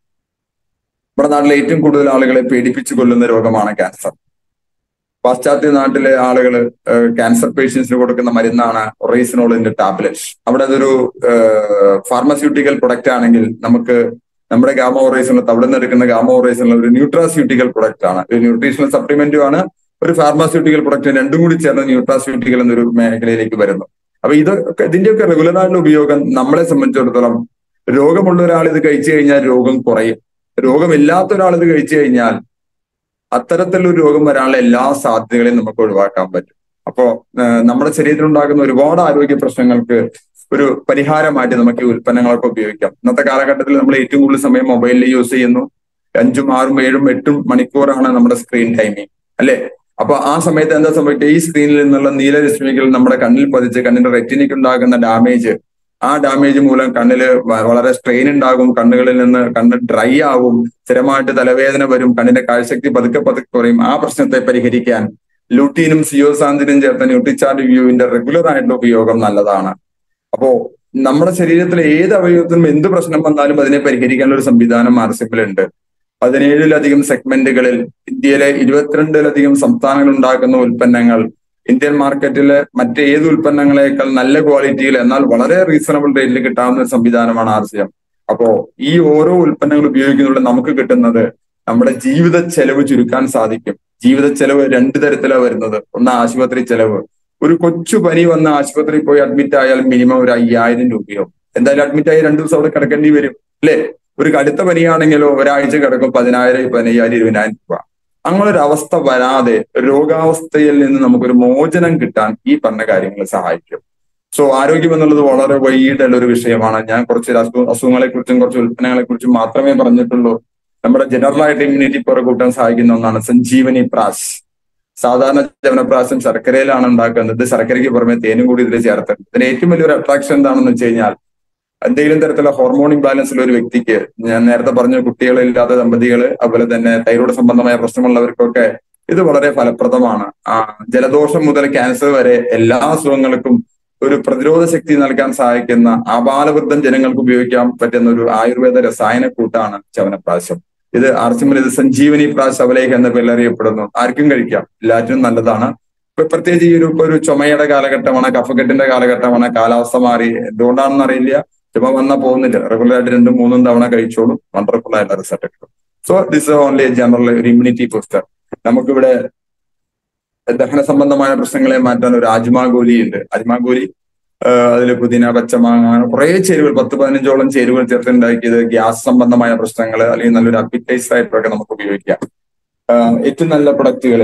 നമ്മുടെ നാട്ടിലെ ഏറ്റവും കൂടുതൽ ആളുകളെ പേടിപ്പിച്ചു കൊല്ലുന്ന രോഗമാണ് ക്യാൻസർ പാശ്ചാത്യ നാട്ടിലെ ആളുകൾ ക്യാൻസർ പേഷ്യൻസിന് കൊടുക്കുന്ന മരുന്നാണ് ഒറൈസിനോളിന്റെ ടാബ്ലറ്റ്സ് അവിടെ അതൊരു ഫാർമസ്യൂട്ടിക്കൽ പ്രൊഡക്റ്റ് ആണെങ്കിൽ നമുക്ക് നമ്മുടെ ഗാമ ഒറൈസിനുള്ള അവിടെ നിന്ന് എടുക്കുന്ന ഗാമ ഒറൈസിനുള്ള ഒരു ന്യൂട്രാസ്യൂട്ടിക്കൽ പ്രൊഡക്റ്റ് ആണ് ഒരു ന്യൂട്രീഷണൽ സപ്ലിമെന്റും ആണ് ഒരു ഫാർമാസ്യൂട്ടിക്കൽ പ്രൊഡക്റ്റ് രണ്ടും കൂടി ചേർന്ന് ന്യൂട്രാസ്യൂട്ടിക്കൽ എന്നൊരു മേഖലയിലേക്ക് വരുന്നു അപ്പൊ ഇത് ഇതിന്റെയൊക്കെ റെഗുലർ ആയിട്ടുള്ള ഉപയോഗം നമ്മളെ സംബന്ധിച്ചിടത്തോളം രോഗമുള്ള ഒരാൾ ഇത് കഴിച്ചു കഴിഞ്ഞാൽ രോഗം കുറയും രോഗമില്ലാത്ത ഒരാൾ ഇത് കഴിച്ചു കഴിഞ്ഞാൽ അത്തരത്തിലൊരു രോഗം വരാനുള്ള എല്ലാ സാധ്യതകളെയും നമുക്ക് ഒഴിവാക്കാൻ പറ്റും അപ്പോ നമ്മുടെ ശരീരത്തിൽ ഉണ്ടാകുന്ന ഒരുപാട് ആരോഗ്യ പ്രശ്നങ്ങൾക്ക് ഒരു പരിഹാരമായിട്ട് നമുക്ക് ഈ ഉൽപ്പന്നങ്ങളൊക്കെ ഉപയോഗിക്കാം ഇന്നത്തെ കാലഘട്ടത്തിൽ നമ്മൾ ഏറ്റവും കൂടുതൽ സമയം മൊബൈലിൽ യൂസ് ചെയ്യുന്നു അഞ്ചും ആറും ഏഴും എട്ടും മണിക്കൂറാണ് നമ്മുടെ സ്ക്രീൻ ടൈമിംഗ് അല്ലെ അപ്പൊ ആ സമയത്ത് എന്താ സംഭവിക്കുക ഈ സ്ക്രീനിൽ നിന്നുള്ള നീലരശ്മികൾ നമ്മുടെ കണ്ണിൽ പതിച്ച് കണ്ണിന്റെ റെറ്റിനിക്ക് ഉണ്ടാകുന്ന ഡാമേജ് ആ ഡാമേജ് മൂലം കണ്ണില് വളരെ സ്ട്രെയിൻ ഉണ്ടാകും കണ്ണുകളിൽ നിന്ന് കണ്ണ് ഡ്രൈ ആവും സ്ഥിരമായിട്ട് തലവേദന വരും കണ്ണിന്റെ കാഴ്ചശക്തി പതുക്കെ പതുക്കെ കുറയും ആ പ്രശ്നത്തെ പരിഹരിക്കാൻ ലൂട്ടീനും സിയോസാന്തിനും ചേർത്ത ന്യൂട്രിചാർഡ് വ്യൂവിന്റെ റെഗുലർ ആയിട്ടുള്ള ഉപയോഗം നല്ലതാണ് അപ്പോ നമ്മുടെ ശരീരത്തിലെ ഏത് അവയവത്തിനും എന്ത് പ്രശ്നം വന്നാലും അതിനെ പരിഹരിക്കാനുള്ള ഒരു സംവിധാനം ആർസിപ്പിലുണ്ട് പതിനേഴിലധികം സെഗ്മെന്റുകളിൽ ഇന്ത്യയിലെ ഇരുപത്തിരണ്ടിലധികം സംസ്ഥാനങ്ങൾ ഉണ്ടാക്കുന്ന ഉൽപ്പന്നങ്ങൾ ഇന്ത്യൻ മാർക്കറ്റിലെ മറ്റേത് ഉൽപ്പന്നങ്ങളെക്കാൾ നല്ല ക്വാളിറ്റിയിൽ എന്നാൽ വളരെ റീസണബിൾ റേറ്റിൽ കിട്ടാവുന്ന ഒരു സംവിധാനമാണ് ആർ സി എം അപ്പോ ഈ ഓരോ ഉൽപ്പന്നങ്ങൾ ഉപയോഗിക്കുന്നതിലൂടെ നമുക്ക് കിട്ടുന്നത് നമ്മുടെ ജീവിത ചെലവ് ചുരുക്കാൻ സാധിക്കും ജീവിത ചെലവ് രണ്ട് തരത്തിലാണ് വരുന്നത് ഒന്ന് ആശുപത്രി ചെലവ് ഒരു കൊച്ചു പനി വന്ന് ആശുപത്രിയിൽ പോയി അഡ്മിറ്റ് ആയാൽ മിനിമം ഒരു അയ്യായിരം രൂപയോ എന്തായാലും അഡ്മിറ്റ് ആയി രണ്ടു ദിവസം അവിടെ കിടക്കേണ്ടി വരും അല്ലേ ഒരു കടുത്ത പനിയാണെങ്കിലോ ഒരാഴ്ച കിടക്കും പതിനായിരം പതിനയ്യായിരം ഇരുപതിനായിരം രൂപ അങ്ങനെ ഒരു അവസ്ഥ വരാതെ രോഗാവസ്ഥയിൽ നിന്ന് നമുക്കൊരു മോചനം കിട്ടാൻ ഈ പറഞ്ഞ കാര്യങ്ങൾ സഹായിക്കും സോ ആരോഗ്യം എന്നുള്ളത് വളരെ വൈകിട്ടുള്ള ഒരു വിഷയമാണ് ഞാൻ കുറച്ച് അസു അസുഖങ്ങളെ കുറിച്ചും കുറച്ച് ഉൽപ്പന്നങ്ങളെ കുറിച്ചും മാത്രമേ പറഞ്ഞിട്ടുള്ളൂ നമ്മുടെ ജനറൽ ആയിട്ട് ഇമ്മ്യൂണിറ്റി പവർ കൂട്ടാൻ സഹായിക്കുന്ന ഒന്നാണ് സഞ്ജീവനി പ്രാശ് സാധാരണ ജവനപ്രാശം ശർക്കരയിലാണ് ഉണ്ടാക്കുന്നത് ശർക്കരയ്ക്ക് പുറമെ തേനും കൂടി ഇതിൽ ചേർത്തിട്ടുണ്ട് ഇതിന് ഏറ്റവും വലിയൊരു അട്രാക്ഷൻ എന്താണെന്ന് വെച്ച് കഴിഞ്ഞാൽ എന്തെങ്കിലും തരത്തിലുള്ള ഹോർമോൺ ഇംബാലൻസ് ഉള്ള ഒരു വ്യക്തിക്ക് ഞാൻ നേരത്തെ പറഞ്ഞ കുട്ടികളില്ലാത്ത ദമ്പതികൾ അതുപോലെ തന്നെ തൈറോയ്ഡ് സംബന്ധമായ പ്രശ്നമുള്ളവർക്കൊക്കെ ഇത് വളരെ ഫലപ്രദമാണ് ആ ജലദോഷം മുതൽ ക്യാൻസർ വരെ എല്ലാ അസുഖങ്ങൾക്കും ഒരു പ്രതിരോധ ശക്തി നൽകാൻ സഹായിക്കുന്ന ആബാലവൃദ്ധം ജനങ്ങൾക്ക് ഉപയോഗിക്കാൻ പറ്റുന്ന ഒരു ആയുർവേദ രസായന കൂട്ടാണ് ചവനപ്രാശം ഇത് ആർസിമൽ ഇത് സഞ്ജീവനി പ്രാശ് അവലേക്ക് എന്ന പേരിൽ അറിയപ്പെടുന്നു ആർക്കും കഴിക്കാം എല്ലാറ്റിനും നല്ലതാണ് ഇപ്പൊ പ്രത്യേകിച്ച് ഈ ഒരു ഇപ്പൊ ഒരു ചുമയുടെ കാലഘട്ടമാണ് കഫക്കെട്ടിന്റെ കാലഘട്ടമാണ് കാലാവസ്ഥ മാറി എന്തുകൊണ്ടാണെന്ന് അറിയില്ല ചുമ വന്നാൽ പോകുന്നില്ല റെഗുലർ ആയിട്ട് രണ്ടും മൂന്നും തവണ കഴിച്ചോളും വണ്ടർഫുൾ ആയിട്ടുള്ള റിസൾട്ട് കിട്ടും സോ ദിസ് ഓൺലി ജനറൽ ഒരു ഇമ്മ്യൂണിറ്റി ബൂസ്റ്റർ നമുക്കിവിടെ ദഹന സംബന്ധമായ പ്രശ്നങ്ങളെ മാറ്റാൻ ഒരു അജ്മാഗോലി ഉണ്ട് അജ്മാഗോലി അതിൽ പുതിന പച്ചമാങ്ങ കുറെ ചേരുവകൾ പത്ത് പതിനഞ്ചോളം ചേരുവകൾ ചേർത്തുണ്ടാക്കിയത് ഗ്യാസ് സംബന്ധമായ പ്രശ്നങ്ങൾ അല്ലെങ്കിൽ നല്ലൊരു അപ്പിറ്റൈസ് ആയിട്ടൊക്കെ നമുക്ക് ഉപയോഗിക്കാം ഏറ്റവും നല്ല പ്രൊഡക്റ്റുകൾ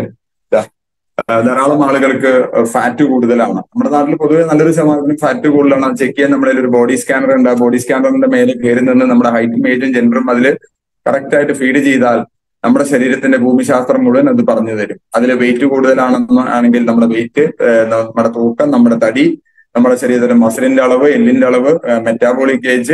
ധാരാളം ആളുകൾക്ക് ഫാറ്റ് കൂടുതലാണ് നമ്മുടെ നാട്ടിൽ പൊതുവെ നല്ലൊരു ശതമാനത്തിന് ഫാറ്റ് കൂടുതലാണ് ചെക്ക് ചെയ്യാൻ നമ്മുടെ ഒരു ബോഡി സ്കാനർ ഉണ്ട് ആ ബോഡി സ്കാനറിന്റെ മേലെ കയറി നിന്ന് നമ്മുടെ ഹൈറ്റും ഏജും ജെൻഡറും അതിൽ കറക്റ്റ് ആയിട്ട് ഫീഡ് ചെയ്താൽ നമ്മുടെ ശരീരത്തിന്റെ ഭൂമിശാസ്ത്രം മുഴുവൻ അത് പറഞ്ഞു തരും അതിൽ വെയിറ്റ് കൂടുതലാണെന്ന് ആണെങ്കിൽ നമ്മുടെ വെയിറ്റ് നമ്മുടെ തൂക്കം നമ്മുടെ തടി നമ്മുടെ ശരീരത്തിലെ മസിലിന്റെ അളവ് എല്ലിന്റെ അളവ് മെറ്റാബോളിക് ഏജ്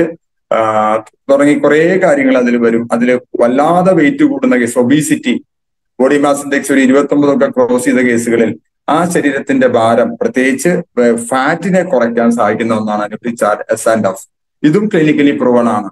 തുടങ്ങി കുറെ കാര്യങ്ങൾ അതിൽ വരും അതിൽ വല്ലാതെ വെയിറ്റ് കൂടുന്ന case obesity body mass index ഒരു ഇരുപത്തൊമ്പതൊക്കെ ക്രോസ് ചെയ്ത കേസുകളിൽ ആ ശരീരത്തിന്റെ ഭാരം പ്രത്യേകിച്ച് ഫാറ്റിനെ കുറയ്ക്കാൻ സഹായിക്കുന്ന ഒന്നാണ് ന്യൂട്രിചാർട്ട് എസ് ആൻഡ് എഫ് ഇതും ക്ലിനിക്കലി പ്രൂവൺ ആണ്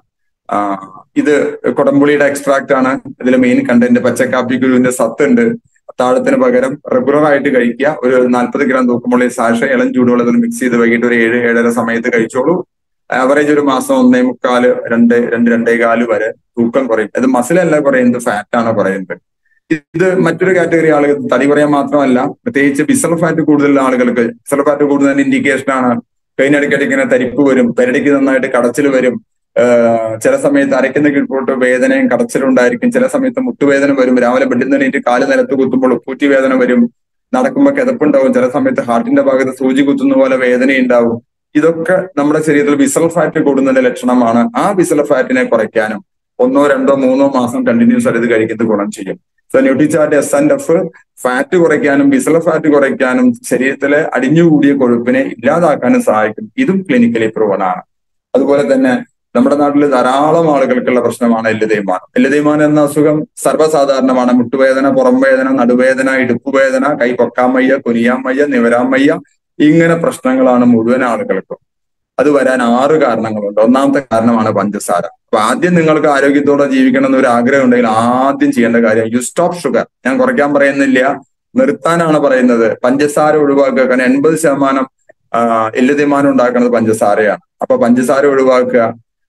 ഇത് കൊടംപുളിയുടെ എക്സ്ട്രാക്ട് ആണ് ഇതിലെ മെയിൻ കണ്ടന്റ് പച്ചക്കാപ്പി ഗുരുവിന്റെ സത്ത് ഉണ്ട് താഴത്തിന് പകരം റെഗുലർ ആയിട്ട് കഴിക്കുക ഒരു നാൽപ്പത് ഗ്രാം തൂക്കുമ്പോൾ സാഷ ഇളം ചൂടുവെള്ളത്തിൽ മിക്സ് ചെയ്ത് വൈകിട്ട് ഒരു ഏഴ് ഏഴര സമയത്ത് കഴിച്ചോളൂ ആവറേജ് ഒരു മാസം ഒന്നേ മുക്കാല് രണ്ട് രണ്ട് രണ്ടേ കാല് വരെ തൂക്കം കുറയും ഇത് മസിലല്ല കുറയുന്നത് ഫാറ്റ് ആണ് കുറയുന്നത് ഇത് മറ്റൊരു കാറ്റഗറി ആളുകൾ തടി കുറയാൻ മാത്രമല്ല പ്രത്യേകിച്ച് ബിസൽ ഫാറ്റ് കൂടുതലുള്ള ആളുകൾക്ക് ബിസൽ ഫാറ്റ് കൂടുതൽ ഇൻഡിക്കേഷൻ ആണ് കൈനടിക്കടി ഇങ്ങനെ തരിപ്പ് വരും പെരടിക്ക് നന്നായിട്ട് കടച്ചിൽ വരും ചില സമയത്ത് അരയ്ക്കുന്ന കീഴ്പോട്ട് വേദനയും കടച്ചിലും ഉണ്ടായിരിക്കും ചില സമയത്ത് മുട്ടുവേദന വരും രാവിലെ ബെഡിൽ നിന്ന് എണീറ്റ് കാല് നിലത്ത് കുത്തുമ്പോൾ ഉപ്പൂറ്റി വേദന വരും നടക്കുമ്പോൾ കിതപ്പുണ്ടാവും ചില സമയത്ത് ഹാർട്ടിന്റെ ഭാഗത്ത് സൂചി കുത്തുന്ന പോലെ വേദനയുണ്ടാവും ഇതൊക്കെ നമ്മുടെ ശരീരത്തിൽ ബിസൽ ഫാറ്റ് കൂടുന്നതിന്റെ ലക്ഷണമാണ് ആ ബിസൽ ഫാറ്റിനെ കുറയ്ക്കാനും ഒന്നോ രണ്ടോ മൂന്നോ മാസം കണ്ടിന്യൂസ് ആയിട്ട് ഇത് കഴിക്കുന്നത് ഗുണം ചെയ്യും so Nutricharge S and F fat കുറയ്ക്കാനും ബിസൽ ഫാറ്റ് കുറയ്ക്കാനും ശരീരത്തിലെ അടിഞ്ഞുകൂടിയ കൊഴുപ്പിനെ ഇല്ലാതാക്കാനും സഹായിക്കും ഇതും ക്ലിനിക്കലി പ്രൂവൺ ആണ് അതുപോലെ തന്നെ നമ്മുടെ നാട്ടിൽ ധാരാളം ആളുകൾക്കുള്ള പ്രശ്നമാണ് എല്ല് തേയ്മാനം എല്ല് തേയ്മാനം എന്ന അസുഖം സർവ്വസാധാരണമാണ് മുട്ടുവേദന പുറം വേദന നടുവേദന ഇടുപ്പുവേദന കൈ പൊക്കാൻ വയ്യ കുനിയാൻ വയ്യ നിവരാൻ വയ്യ ഇങ്ങനെ പ്രശ്നങ്ങളാണ് മുഴുവൻ ആളുകൾക്കും അത് വരാൻ ആറ് കാരണങ്ങളുണ്ട് ഒന്നാമത്തെ കാരണമാണ് പഞ്ചസാര അപ്പൊ ആദ്യം നിങ്ങൾക്ക് ആരോഗ്യത്തോടെ ജീവിക്കണം എന്നൊരു ആഗ്രഹം ഉണ്ടെങ്കിൽ ആദ്യം ചെയ്യേണ്ട കാര്യം യു സ്റ്റോപ്പ് ഷുഗർ ഞാൻ കുറയ്ക്കാൻ പറയുന്നില്ല നിർത്താനാണ് പറയുന്നത് പഞ്ചസാര ഒഴിവാക്കുക കാരണം എൺപത് ശതമാനം എല്ല് തീരുമാനം ഉണ്ടാക്കുന്നത് പഞ്ചസാരയാണ് അപ്പൊ പഞ്ചസാര ഒഴിവാക്കുക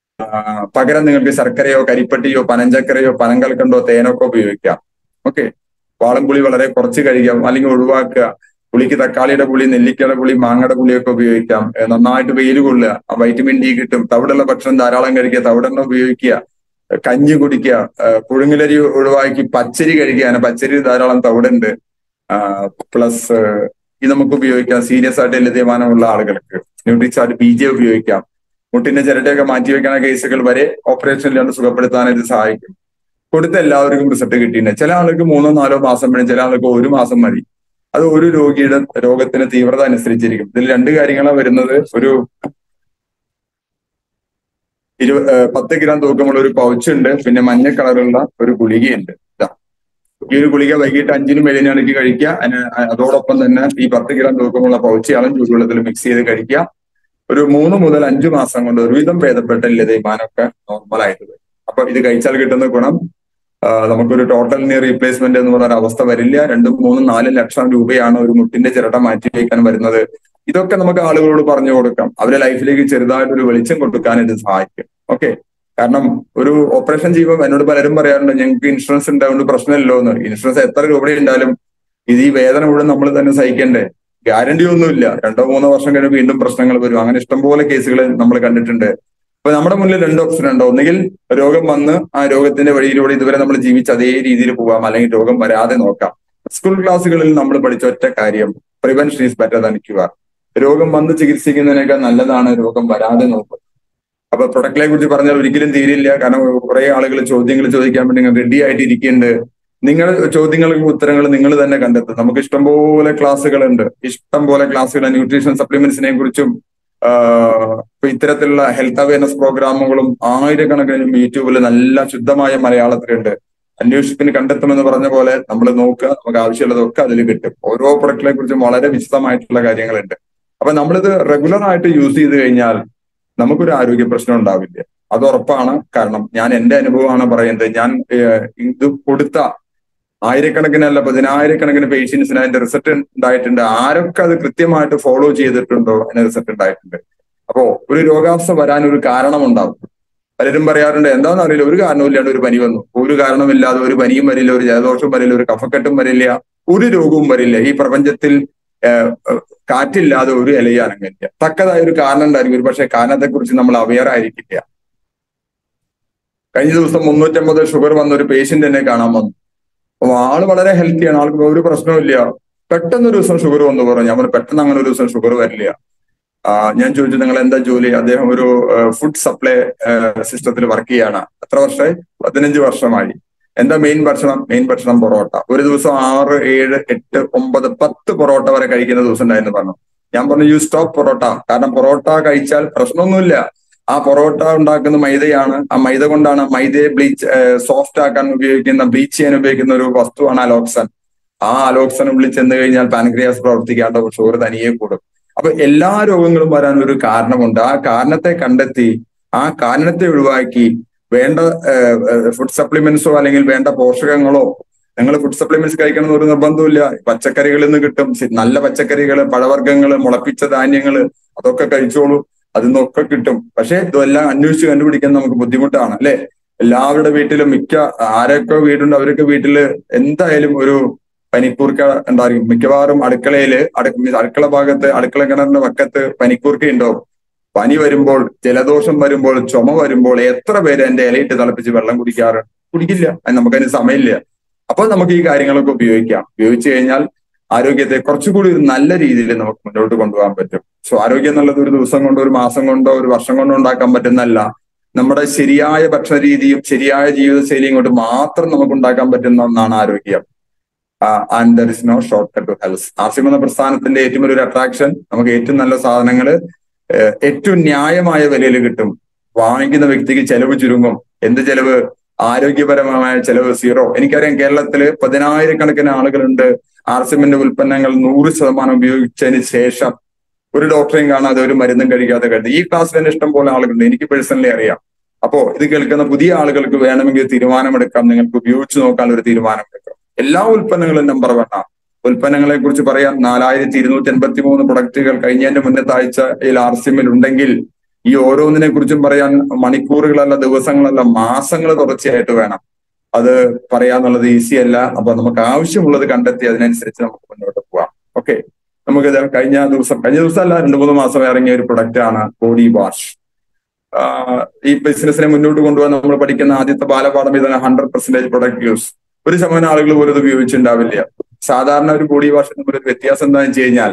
പകരം നിങ്ങൾക്ക് ശർക്കരയോ കരിപ്പട്ടിയോ പനഞ്ചക്കരയോ പനങ്കൽക്കണ്ടോ തേനൊക്കെ ഉപയോഗിക്കാം ഓക്കെ വാളംപുളി വളരെ കുറച്ച് കഴിക്കാം അല്ലെങ്കിൽ ഒഴിവാക്കുക പുളിക്ക് തക്കാളിയുടെ പുളി നെല്ലിക്കയുടെ പുളി മാങ്ങയുടെ പുളിയൊക്കെ ഉപയോഗിക്കാം നന്നായിട്ട് വെയിൽ കൊള്ളുക വൈറ്റമിൻ ഡി കിട്ടും തവിടുള്ള ഭക്ഷണം ധാരാളം കഴിക്കുക തവിടെണ്ണ ഉപയോഗിക്കുക കഞ്ഞി കുടിക്കുക പുഴുങ്ങലരി ഒഴിവാക്കി പച്ചരി കഴിക്കുക പച്ചരി ധാരാളം തവിടുണ്ട് പ്ലസ് ഇത് നമുക്ക് ഉപയോഗിക്കാം സീരിയസ് ആയിട്ട് ലഭ്യമാനമുള്ള ആളുകൾക്ക് ന്യൂട്രിച്ചാർട്ട് ബി ജെ ഉപയോഗിക്കാം മുട്ടിന്റെ ചിരട്ടയൊക്കെ മാറ്റിവെക്കുന്ന കേസുകൾ വരെ ഓപ്പറേഷൻ ഇല്ലാണ്ട് സുഖപ്പെടുത്താൻ ഇത് സഹായിക്കും കൊടുത്ത എല്ലാവർക്കും റിസൾട്ട് കിട്ടിയിട്ടുണ്ട് ചില ആൾക്ക് മൂന്നോ നാലോ മാസം വേണം ചില ആൾക്ക് ഒരു മാസം മതി അത് ഒരു രോഗിയുടെ രോഗത്തിന് തീവ്രത അനുസരിച്ചിരിക്കും ഇതിൽ രണ്ട് കാര്യങ്ങളാണ് വരുന്നത് ഒരു ഇരു പത്ത് ഗ്രാം തൂക്കമുള്ള ഒരു പൗച്ച് ഉണ്ട് പിന്നെ മഞ്ഞ കളറുള്ള ഒരു ഗുളികയുണ്ട് ഇതാ ഈ ഒരു ഗുളിക വൈകിട്ട് അഞ്ചിനും ഏഴിനും ഇടയ്ക്ക് കഴിക്കുക അതിന് അതോടൊപ്പം തന്നെ ഈ പത്ത് ഗ്രാം തൂക്കമുള്ള പൗച്ച് ഇളം ചൂടുവെള്ളത്തിൽ മിക്സ് ചെയ്ത് കഴിക്കുക ഒരു മൂന്ന് മുതൽ അഞ്ചു മാസം കൊണ്ട് ഒരുവിധം ഭേദപ്പെട്ട ലതേമാനമൊക്കെ നോർമലായിട്ട് വരും അപ്പൊ ഇത് കഴിച്ചാൽ കിട്ടുന്ന ഗുണം നമുക്കൊരു ടോട്ടൽ നീ റീപ്ലേസ്മെന്റ് എന്ന് പറയുന്ന അവസ്ഥ വരില്ല രണ്ടും മൂന്നും നാലും ലക്ഷം രൂപയാണ് ഒരു മുട്ടിന്റെ ചിരട്ട മാറ്റി വയ്ക്കാൻ വരുന്നത് ഇതൊക്കെ നമുക്ക് ആളുകളോട് പറഞ്ഞു കൊടുക്കാം അവരുടെ ലൈഫിലേക്ക് ചെറുതായിട്ട് ഒരു വെളിച്ചം കൊടുക്കാൻ ഇത് സഹായിക്കും ഓക്കെ കാരണം ഒരു ഓപ്പറേഷൻ ചെയ്യുമ്പോൾ എന്നോട് പലരും പറയാറുണ്ട് ഞങ്ങൾക്ക് ഇൻഷുറൻസ് ഉണ്ടാവുകൊണ്ട് പ്രശ്നമില്ലല്ലോ എന്ന് ഇൻഷുറൻസ് എത്ര രൂപ ഉണ്ടായാലും ഇത് ഈ വേദന മുഴുവൻ നമ്മൾ തന്നെ സഹിക്കണ്ടേ ഗ്യാരണ്ടി ഒന്നുമില്ല രണ്ടോ മൂന്നോ വർഷം കഴിഞ്ഞ് വീണ്ടും പ്രശ്നങ്ങൾ വരും അങ്ങനെ ഇഷ്ടംപോലെ കേസുകൾ നമ്മൾ കണ്ടിട്ടുണ്ട് അപ്പൊ നമ്മുടെ മുന്നിൽ രണ്ട് ഓപ്ഷൻ ഉണ്ട് ഒന്നുകിൽ രോഗം വന്ന് ആ രോഗത്തിന്റെ വഴിയിലൂടെ ഇതുവരെ നമ്മൾ ജീവിച്ച അതേ രീതിയിൽ പോകാം അല്ലെങ്കിൽ രോഗം വരാതെ നോക്കാം സ്കൂൾ ക്ലാസ്സുകളിൽ നമ്മൾ പഠിച്ച ഒറ്റ കാര്യം prevention is better than cure രോഗം വന്ന് ചികിത്സിക്കുന്നതിനേക്കാൾ നല്ലതാണ് രോഗം വരാതെ നോക്കുന്നത് അപ്പൊ പ്രൊഡക്റ്റിനെ കുറിച്ച് പറഞ്ഞാൽ ഒരിക്കലും തീരില്ല കാരണം കുറെ ആളുകൾ ചോദ്യങ്ങൾ ചോദിക്കാൻ വേണ്ടി റെഡി ആയിട്ട് ഇരിക്കുന്നുണ്ട് നിങ്ങൾ ചോദ്യങ്ങൾക്ക് ഉത്തരങ്ങൾ നിങ്ങൾ തന്നെ കണ്ടെത്തും നമുക്ക് ഇഷ്ടംപോലെ ക്ലാസ്സുകളുണ്ട് ഇഷ്ടംപോലെ ക്ലാസ്സുകൾ ന്യൂട്രീഷൻ സപ്ലിമെന്റ്സിനെ കുറിച്ചും ഇപ്പൊ ഇത്തരത്തിലുള്ള ഹെൽത്ത് അവയർനെസ് പ്രോഗ്രാമുകളും ആയിരക്കണക്കിന് യൂട്യൂബിൽ നല്ല ശുദ്ധമായ മലയാളത്തിലുണ്ട് അന്വേഷിപ്പിന് കണ്ടെത്തുമെന്ന് പറഞ്ഞ പോലെ നമ്മൾ നോക്കുക നമുക്ക് ആവശ്യമുള്ളതൊക്കെ അതിൽ കിട്ടും ഓരോ പ്രൊഡക്റ്റിനെ കുറിച്ചും വളരെ വിശദമായിട്ടുള്ള കാര്യങ്ങളുണ്ട് അപ്പൊ നമ്മളിത് റെഗുലർ ആയിട്ട് യൂസ് ചെയ്ത് കഴിഞ്ഞാൽ നമുക്കൊരു ആരോഗ്യ പ്രശ്നം ഉണ്ടാവില്ല അത് ഉറപ്പാണ് കാരണം ഞാൻ എന്റെ അനുഭവമാണ് പറയുന്നത് ഞാൻ ഇത് കൊടുത്ത ആയിരക്കണക്കിനല്ല പതിനായിരക്കണക്കിന് പേഷ്യൻസിന് അതിന്റെ റിസൾട്ട് ഉണ്ടായിട്ടുണ്ട് ആരൊക്കെ അത് കൃത്യമായിട്ട് ഫോളോ ചെയ്തിട്ടുണ്ടോ അതിന് റിസൾട്ട് ഉണ്ടായിട്ടുണ്ട് അപ്പോ ഒരു രോഗാവസ്ഥ വരാൻ ഒരു കാരണമുണ്ടാവും പലരും പറയാറുണ്ട് എന്താണെന്ന് അറിയില്ല ഒരു കാരണമില്ലാണ്ട് ഒരു പനി വന്നു ഒരു കാരണമില്ലാതെ ഒരു പനിയും വരില്ല ഒരു ജലദോഷവും വരില്ല ഒരു കഫക്കെട്ടും വരില്ല ഒരു രോഗവും വരില്ല ഈ പ്രപഞ്ചത്തിൽ കാറ്റില്ലാതെ ഒരു ഇലയും അനങ്ങില്ല തക്കതായ ഒരു കാരണം ഉണ്ടായിരിക്കും ഒരു പക്ഷേ കാരണത്തെക്കുറിച്ച് നമ്മൾ അവെയർ ആയിരിക്കില്ല കഴിഞ്ഞ ദിവസം മുന്നൂറ്റമ്പത് ഷുഗർ വന്ന ഒരു പേഷ്യന്റ് എന്നെ കാണാൻ വന്നു അപ്പൊ ആള് വളരെ ഹെൽത്തിയാണ് ആൾക്ക് ഒരു പ്രശ്നവുമില്ല പെട്ടെന്ന് ഒരു ദിവസം ഷുഗർ വന്നു പറഞ്ഞു ഞാൻ പെട്ടെന്ന് അങ്ങനെ ഒരു ദിവസം ഷുഗർ വരില്ല ഞാൻ ചോദിച്ചു നിങ്ങൾ എന്താ ജോലി അദ്ദേഹം ഒരു ഫുഡ് സപ്ലൈ സിസ്റ്റത്തിൽ വർക്ക് ചെയ്യാണ് എത്ര വർഷമായി പതിനഞ്ച് വർഷമായി എന്താ മെയിൻ ഭക്ഷണം മെയിൻ ഭക്ഷണം പൊറോട്ട ഒരു ദിവസം ആറ് ഏഴ് എട്ട് ഒമ്പത് പത്ത് പൊറോട്ട വരെ കഴിക്കുന്ന ദിവസം ഉണ്ടായിരുന്നു പറഞ്ഞു ഞാൻ പറഞ്ഞു യു സ്റ്റോപ്പ് പൊറോട്ട കാരണം പൊറോട്ട കഴിച്ചാൽ പ്രശ്നമൊന്നുമില്ല ആ പൊറോട്ട ഉണ്ടാക്കുന്ന മൈദയാണ് ആ മൈദ കൊണ്ടാണ് മൈദയെ ബ്ലീച്ച് സോഫ്റ്റ് ആക്കാൻ ഉപയോഗിക്കുന്ന ബ്ലീച്ച് ചെയ്യാൻ ഉപയോഗിക്കുന്ന ഒരു വസ്തുവാണ് അലോക്സൻ ആ അലോക്സൻ ഉള്ളിൽ ചെന്ന് കഴിഞ്ഞാൽ പാൻക്രിയാസ് പ്രവർത്തിക്കാണ്ട് ഷുഗർ തനിയെ കൂടും അപ്പൊ എല്ലാ രോഗങ്ങളും വരാൻ ഒരു കാരണമുണ്ട് ആ കാരണത്തെ കണ്ടെത്തി ആ കാരണത്തെ ഒഴിവാക്കി വേണ്ട ഫുഡ് സപ്ലിമെന്റ്സോ അല്ലെങ്കിൽ വേണ്ട പോഷകങ്ങളോ നിങ്ങൾ ഫുഡ് സപ്ലിമെന്റ്സ് കഴിക്കണം എന്ന് ഒരു നിർബന്ധമില്ല പച്ചക്കറികളിൽ നിന്ന് കിട്ടും നല്ല പച്ചക്കറികൾ പഴവർഗ്ഗങ്ങൾ മുളപ്പിച്ച ധാന്യങ്ങൾ അതൊക്കെ കഴിച്ചോളൂ അതിൽ നിന്നൊക്കെ കിട്ടും പക്ഷെ ഇതെല്ലാം അന്വേഷിച്ച് കണ്ടുപിടിക്കാൻ നമുക്ക് ബുദ്ധിമുട്ടാണ് അല്ലെ എല്ലാവരുടെ വീട്ടിലും മിക്ക ആരൊക്കെ വീടുണ്ട് അവരൊക്കെ വീട്ടില് എന്തായാലും ഒരു പനിക്കൂർക്ക ഉണ്ടായിരിക്കും മിക്കവാറും അടുക്കളയില് അടുക്കള ഭാഗത്ത് അടുക്കള കിണറിന്റെ പക്കത്ത് പനിക്കൂർക്ക ഉണ്ടാവും പനി വരുമ്പോൾ ജലദോഷം വരുമ്പോൾ ചുമ വരുമ്പോൾ എത്ര പേര് എന്റെ ഇലയിട്ട് തിളപ്പിച്ച് വെള്ളം കുടിക്കാറുണ്ട് കുടിക്കില്ല നമുക്കതിന് സമയമില്ല അപ്പൊ നമുക്ക് ഈ കാര്യങ്ങളൊക്കെ ഉപയോഗിക്കാം ഉപയോഗിച്ചു കഴിഞ്ഞാൽ ആരോഗ്യത്തെ കുറച്ചുകൂടി ഒരു നല്ല രീതിയിൽ നമുക്ക് മുന്നോട്ട് കൊണ്ടുപോകാൻ പറ്റും സോ ആരോഗ്യം എന്നുള്ളത് ഒരു ദിവസം കൊണ്ടോ ഒരു മാസം കൊണ്ടോ ഒരു വർഷം കൊണ്ടോ ഉണ്ടാക്കാൻ പറ്റുന്നല്ല നമ്മുടെ ശരിയായ ഭക്ഷണ രീതിയും ശരിയായ ജീവിതശൈലിയും കൊണ്ട് മാത്രം നമുക്ക് ഉണ്ടാക്കാൻ പറ്റുന്ന ഒന്നാണ് ആരോഗ്യം and there is no shortcut to health RCM എന്ന പ്രസ്ഥാനത്തിന്റെ ഏറ്റവും വലിയൊരു അട്രാക്ഷൻ നമുക്ക് ഏറ്റവും നല്ല സാധനങ്ങൾ ഏറ്റവും ന്യായമായ വിലയിൽ കിട്ടും വാങ്ങിക്കുന്ന വ്യക്തിക്ക് ചെലവ് ചുരുങ്ങും എന്ത് ചെലവ് ആരോഗ്യപരമായ ചെലവ് സീറോ എനിക്കറിയാം കേരളത്തില് പതിനായിരക്കണക്കിന് ആളുകളുണ്ട് ആർസിമിന്റെ ഉൽപ്പന്നങ്ങൾ നൂറ് ശതമാനം ഉപയോഗിച്ചതിന് ശേഷം ഒരു ഡോക്ടറെയും കാണാതെ ഒരു മരുന്നും കഴിക്കാതെ കഴിഞ്ഞു ഈ ക്ലാസ്സിൽ തന്നെ ഇഷ്ടം പോലെ ആളുകളുണ്ട് എനിക്ക് പേഴ്സണലി അറിയാം അപ്പോ ഇത് കേൾക്കുന്ന പുതിയ ആളുകൾക്ക് വേണമെങ്കിൽ തീരുമാനമെടുക്കാം നിങ്ങൾക്ക് ഉപയോഗിച്ച് നോക്കാൻ ഒരു തീരുമാനമെടുക്കാം എല്ലാ ഉൽപ്പന്നങ്ങളും നമ്പർ വണ്ണ ഉൽപ്പന്നങ്ങളെ കുറിച്ച് പറയാം നാലായിരത്തി ഇരുന്നൂറ്റി എൺപത്തി മൂന്ന് പ്രൊഡക്റ്റുകൾ കഴിഞ്ഞതിന്റെ മുന്നത്തെ ആഴ്ചയിൽ ആർ സിമ്മിൽ ഉണ്ടെങ്കിൽ ഈ ഓരോന്നിനെ കുറിച്ചും പറയാൻ മണിക്കൂറുകളല്ല ദിവസങ്ങളല്ല മാസങ്ങൾ തുടർച്ചയായിട്ട് വേണം അത് പറയാന്നുള്ളത് ഈസി അല്ല അപ്പൊ നമുക്ക് ആവശ്യമുള്ളത് കണ്ടെത്തി അതിനനുസരിച്ച് നമുക്ക് മുന്നോട്ട് പോവാം ഓക്കെ നമുക്കിത് കഴിഞ്ഞ ദിവസം കഴിഞ്ഞ ദിവസം അല്ല രണ്ടു മൂന്ന് മാസം ഇറങ്ങിയ ഒരു പ്രൊഡക്റ്റ് ആണ് ബോഡി വാഷ് ഈ ബിസിനസിനെ മുന്നോട്ട് കൊണ്ടുപോകാൻ നമ്മൾ പഠിക്കുന്ന ആദ്യത്തെ ബാലപാഠം ഇതാണ് ഹൺഡ്രഡ് പെർസെന്റേജ് പ്രൊഡക്റ്റ് യൂസ് ഒരു ശതമാനം ആളുകൾ പോലും ഇത് ഉപയോഗിച്ചിട്ടുണ്ടാവില്ല സാധാരണ ഒരു ബോഡി വാഷ് തമ്മിൽ ഒരു വ്യത്യാസം എന്താണെന്ന് വെച്ച് കഴിഞ്ഞാൽ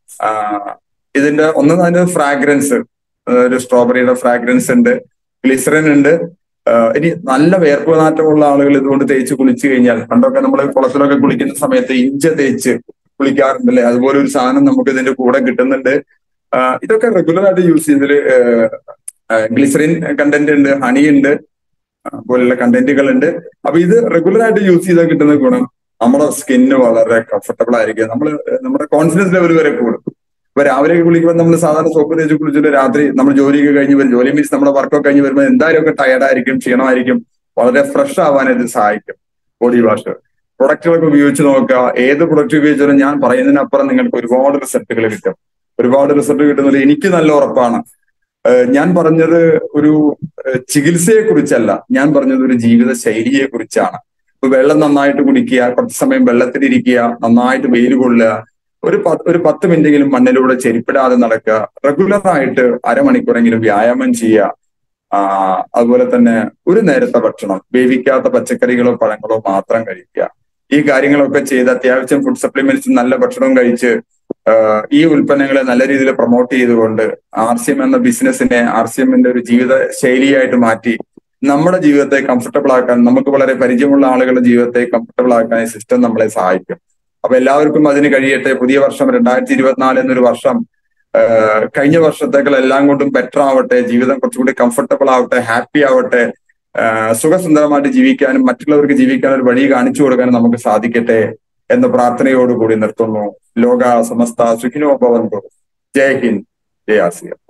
ഇതിന്റെ ഒന്ന് അതിന്റെ ഫ്രാഗ്രൻസ് ഒരു സ്ട്രോബെറിയുടെ ഫ്രാഗ്രൻസ് ഉണ്ട് ഗ്ലിസറിൻ ഉണ്ട് ഇനി നല്ല വേർപ്പ് നാറ്റമുള്ള ആളുകൾ ഇതുകൊണ്ട് തേച്ച് കുളിച്ചു കഴിഞ്ഞാൽ പണ്ടൊക്കെ നമ്മൾ കുളത്തിലൊക്കെ കുളിക്കുന്ന സമയത്ത് ഇഞ്ച തേച്ച് കുളിക്കാറുണ്ടല്ലേ അതുപോലെ ഒരു സാധനം നമുക്ക് ഇതിന്റെ കൂടെ കിട്ടുന്നുണ്ട് ഇതൊക്കെ റെഗുലർ ആയിട്ട് യൂസ് ചെയ്യുന്നതിൽ ഗ്ലിസറിൻ കണ്ടന്റ് ഉണ്ട് ഹണി ഉണ്ട് പോലുള്ള കണ്ടന്റുകൾ ഉണ്ട് അപ്പൊ ഇത് റെഗുലർ ആയിട്ട് യൂസ് ചെയ്താൽ കിട്ടുന്ന ഗുണം നമ്മുടെ സ്കിന്ന് വളരെ കംഫർട്ടബിൾ ആയിരിക്കും നമ്മൾ നമ്മുടെ കോൺഫിഡൻസ് ലെവൽ വരെ കൂടും ഇപ്പൊ രാവിലെ കുളിക്കുമ്പോൾ നമ്മൾ സാധാരണ സോപ്പ് തേച്ച് കുളിച്ചിട്ട് രാത്രി നമ്മൾ ജോലിയൊക്കെ കഴിഞ്ഞ് വരും ജോലി മീൻസ് നമ്മുടെ വർക്കൊക്കെ കഴിഞ്ഞ് വരുമ്പോൾ എന്തായാലും ഒക്കെ ടയർഡായിരിക്കും ക്ഷീണമായിരിക്കും വളരെ ഫ്രഷ് ആവാൻ ഇത് സഹായിക്കും ബോഡി വാഷ് പ്രൊഡക്റ്റുകളൊക്കെ ഉപയോഗിച്ച് നോക്കുക ഏത് പ്രൊഡക്റ്റ് ഉപയോഗിച്ചാലും ഞാൻ പറയുന്നതിനപ്പുറം നിങ്ങൾക്ക് ഒരുപാട് റിസൾട്ടുകൾ കിട്ടും ഒരുപാട് റിസൾട്ട് കിട്ടുന്നത് എനിക്ക് നല്ല ഉറപ്പാണ് ഞാൻ പറഞ്ഞത് ഒരു ചികിത്സയെ കുറിച്ചല്ല ഞാൻ പറഞ്ഞത് ഒരു ജീവിത ശൈലിയെ കുറിച്ചാണ് ഇപ്പൊ വെള്ളം നന്നായിട്ട് കുടിക്കുക കുറച്ച് സമയം വെള്ളത്തിലിരിക്കുക നന്നായിട്ട് വെയിൽ കൊള്ളുക ഒരു ഒരു പത്ത് മിനിറ്റെങ്കിലും മണ്ണിലൂടെ ചെരിപ്പിടാതെ നടക്കുക റെഗുലർ ആയിട്ട് അരമണിക്കൂറെങ്കിലും വ്യായാമം ചെയ്യുക അതുപോലെ തന്നെ ഒരു നേരത്തെ ഭക്ഷണം വേവിക്കാത്ത പച്ചക്കറികളോ പഴങ്ങളോ മാത്രം കഴിക്കുക ഈ കാര്യങ്ങളൊക്കെ ചെയ്ത് അത്യാവശ്യം ഫുഡ് സപ്ലിമെന്റ്സ് നല്ല ഭക്ഷണവും കഴിച്ച് ഈ ഉൽപ്പന്നങ്ങളെ നല്ല രീതിയിൽ പ്രൊമോട്ട് ചെയ്തുകൊണ്ട് ആർ സി എം എന്ന ബിസിനസ്സിനെ ആർ സി എമ്മിന്റെ ഒരു ജീവിത ശൈലിയായിട്ട് മാറ്റി നമ്മുടെ ജീവിതത്തെ കംഫർട്ടബിൾ ആക്കാൻ നമുക്ക് വളരെ പരിചയമുള്ള ആളുകളുടെ ജീവിതത്തെ കംഫർട്ടബിൾ ആക്കാൻ ഈ സിസ്റ്റം നമ്മളെ സഹായിക്കും അപ്പൊ എല്ലാവർക്കും അതിന് കഴിയട്ടെ പുതിയ വർഷം രണ്ടായിരത്തി ഇരുപത്തിനാല് എന്നൊരു വർഷം കഴിഞ്ഞ വർഷത്തേക്കാൾ എല്ലാം കൊണ്ടും ബെറ്റർ ആവട്ടെ ജീവിതം കുറച്ചുകൂടി കംഫർട്ടബിൾ ആവട്ടെ ഹാപ്പി ആവട്ടെ സുഖസുന്ദരമായിട്ട് ജീവിക്കാനും മറ്റുള്ളവർക്ക് ജീവിക്കാനും ഒരു വഴി കാണിച്ചു കൊടുക്കാനും നമുക്ക് സാധിക്കട്ടെ എന്ന പ്രാർത്ഥനയോടുകൂടി നിർത്തുന്നു ലോക സമസ്ത സുഖിനോ ഭവന്തു ജയ് ഹിന്ദ് ജയ ആസിയ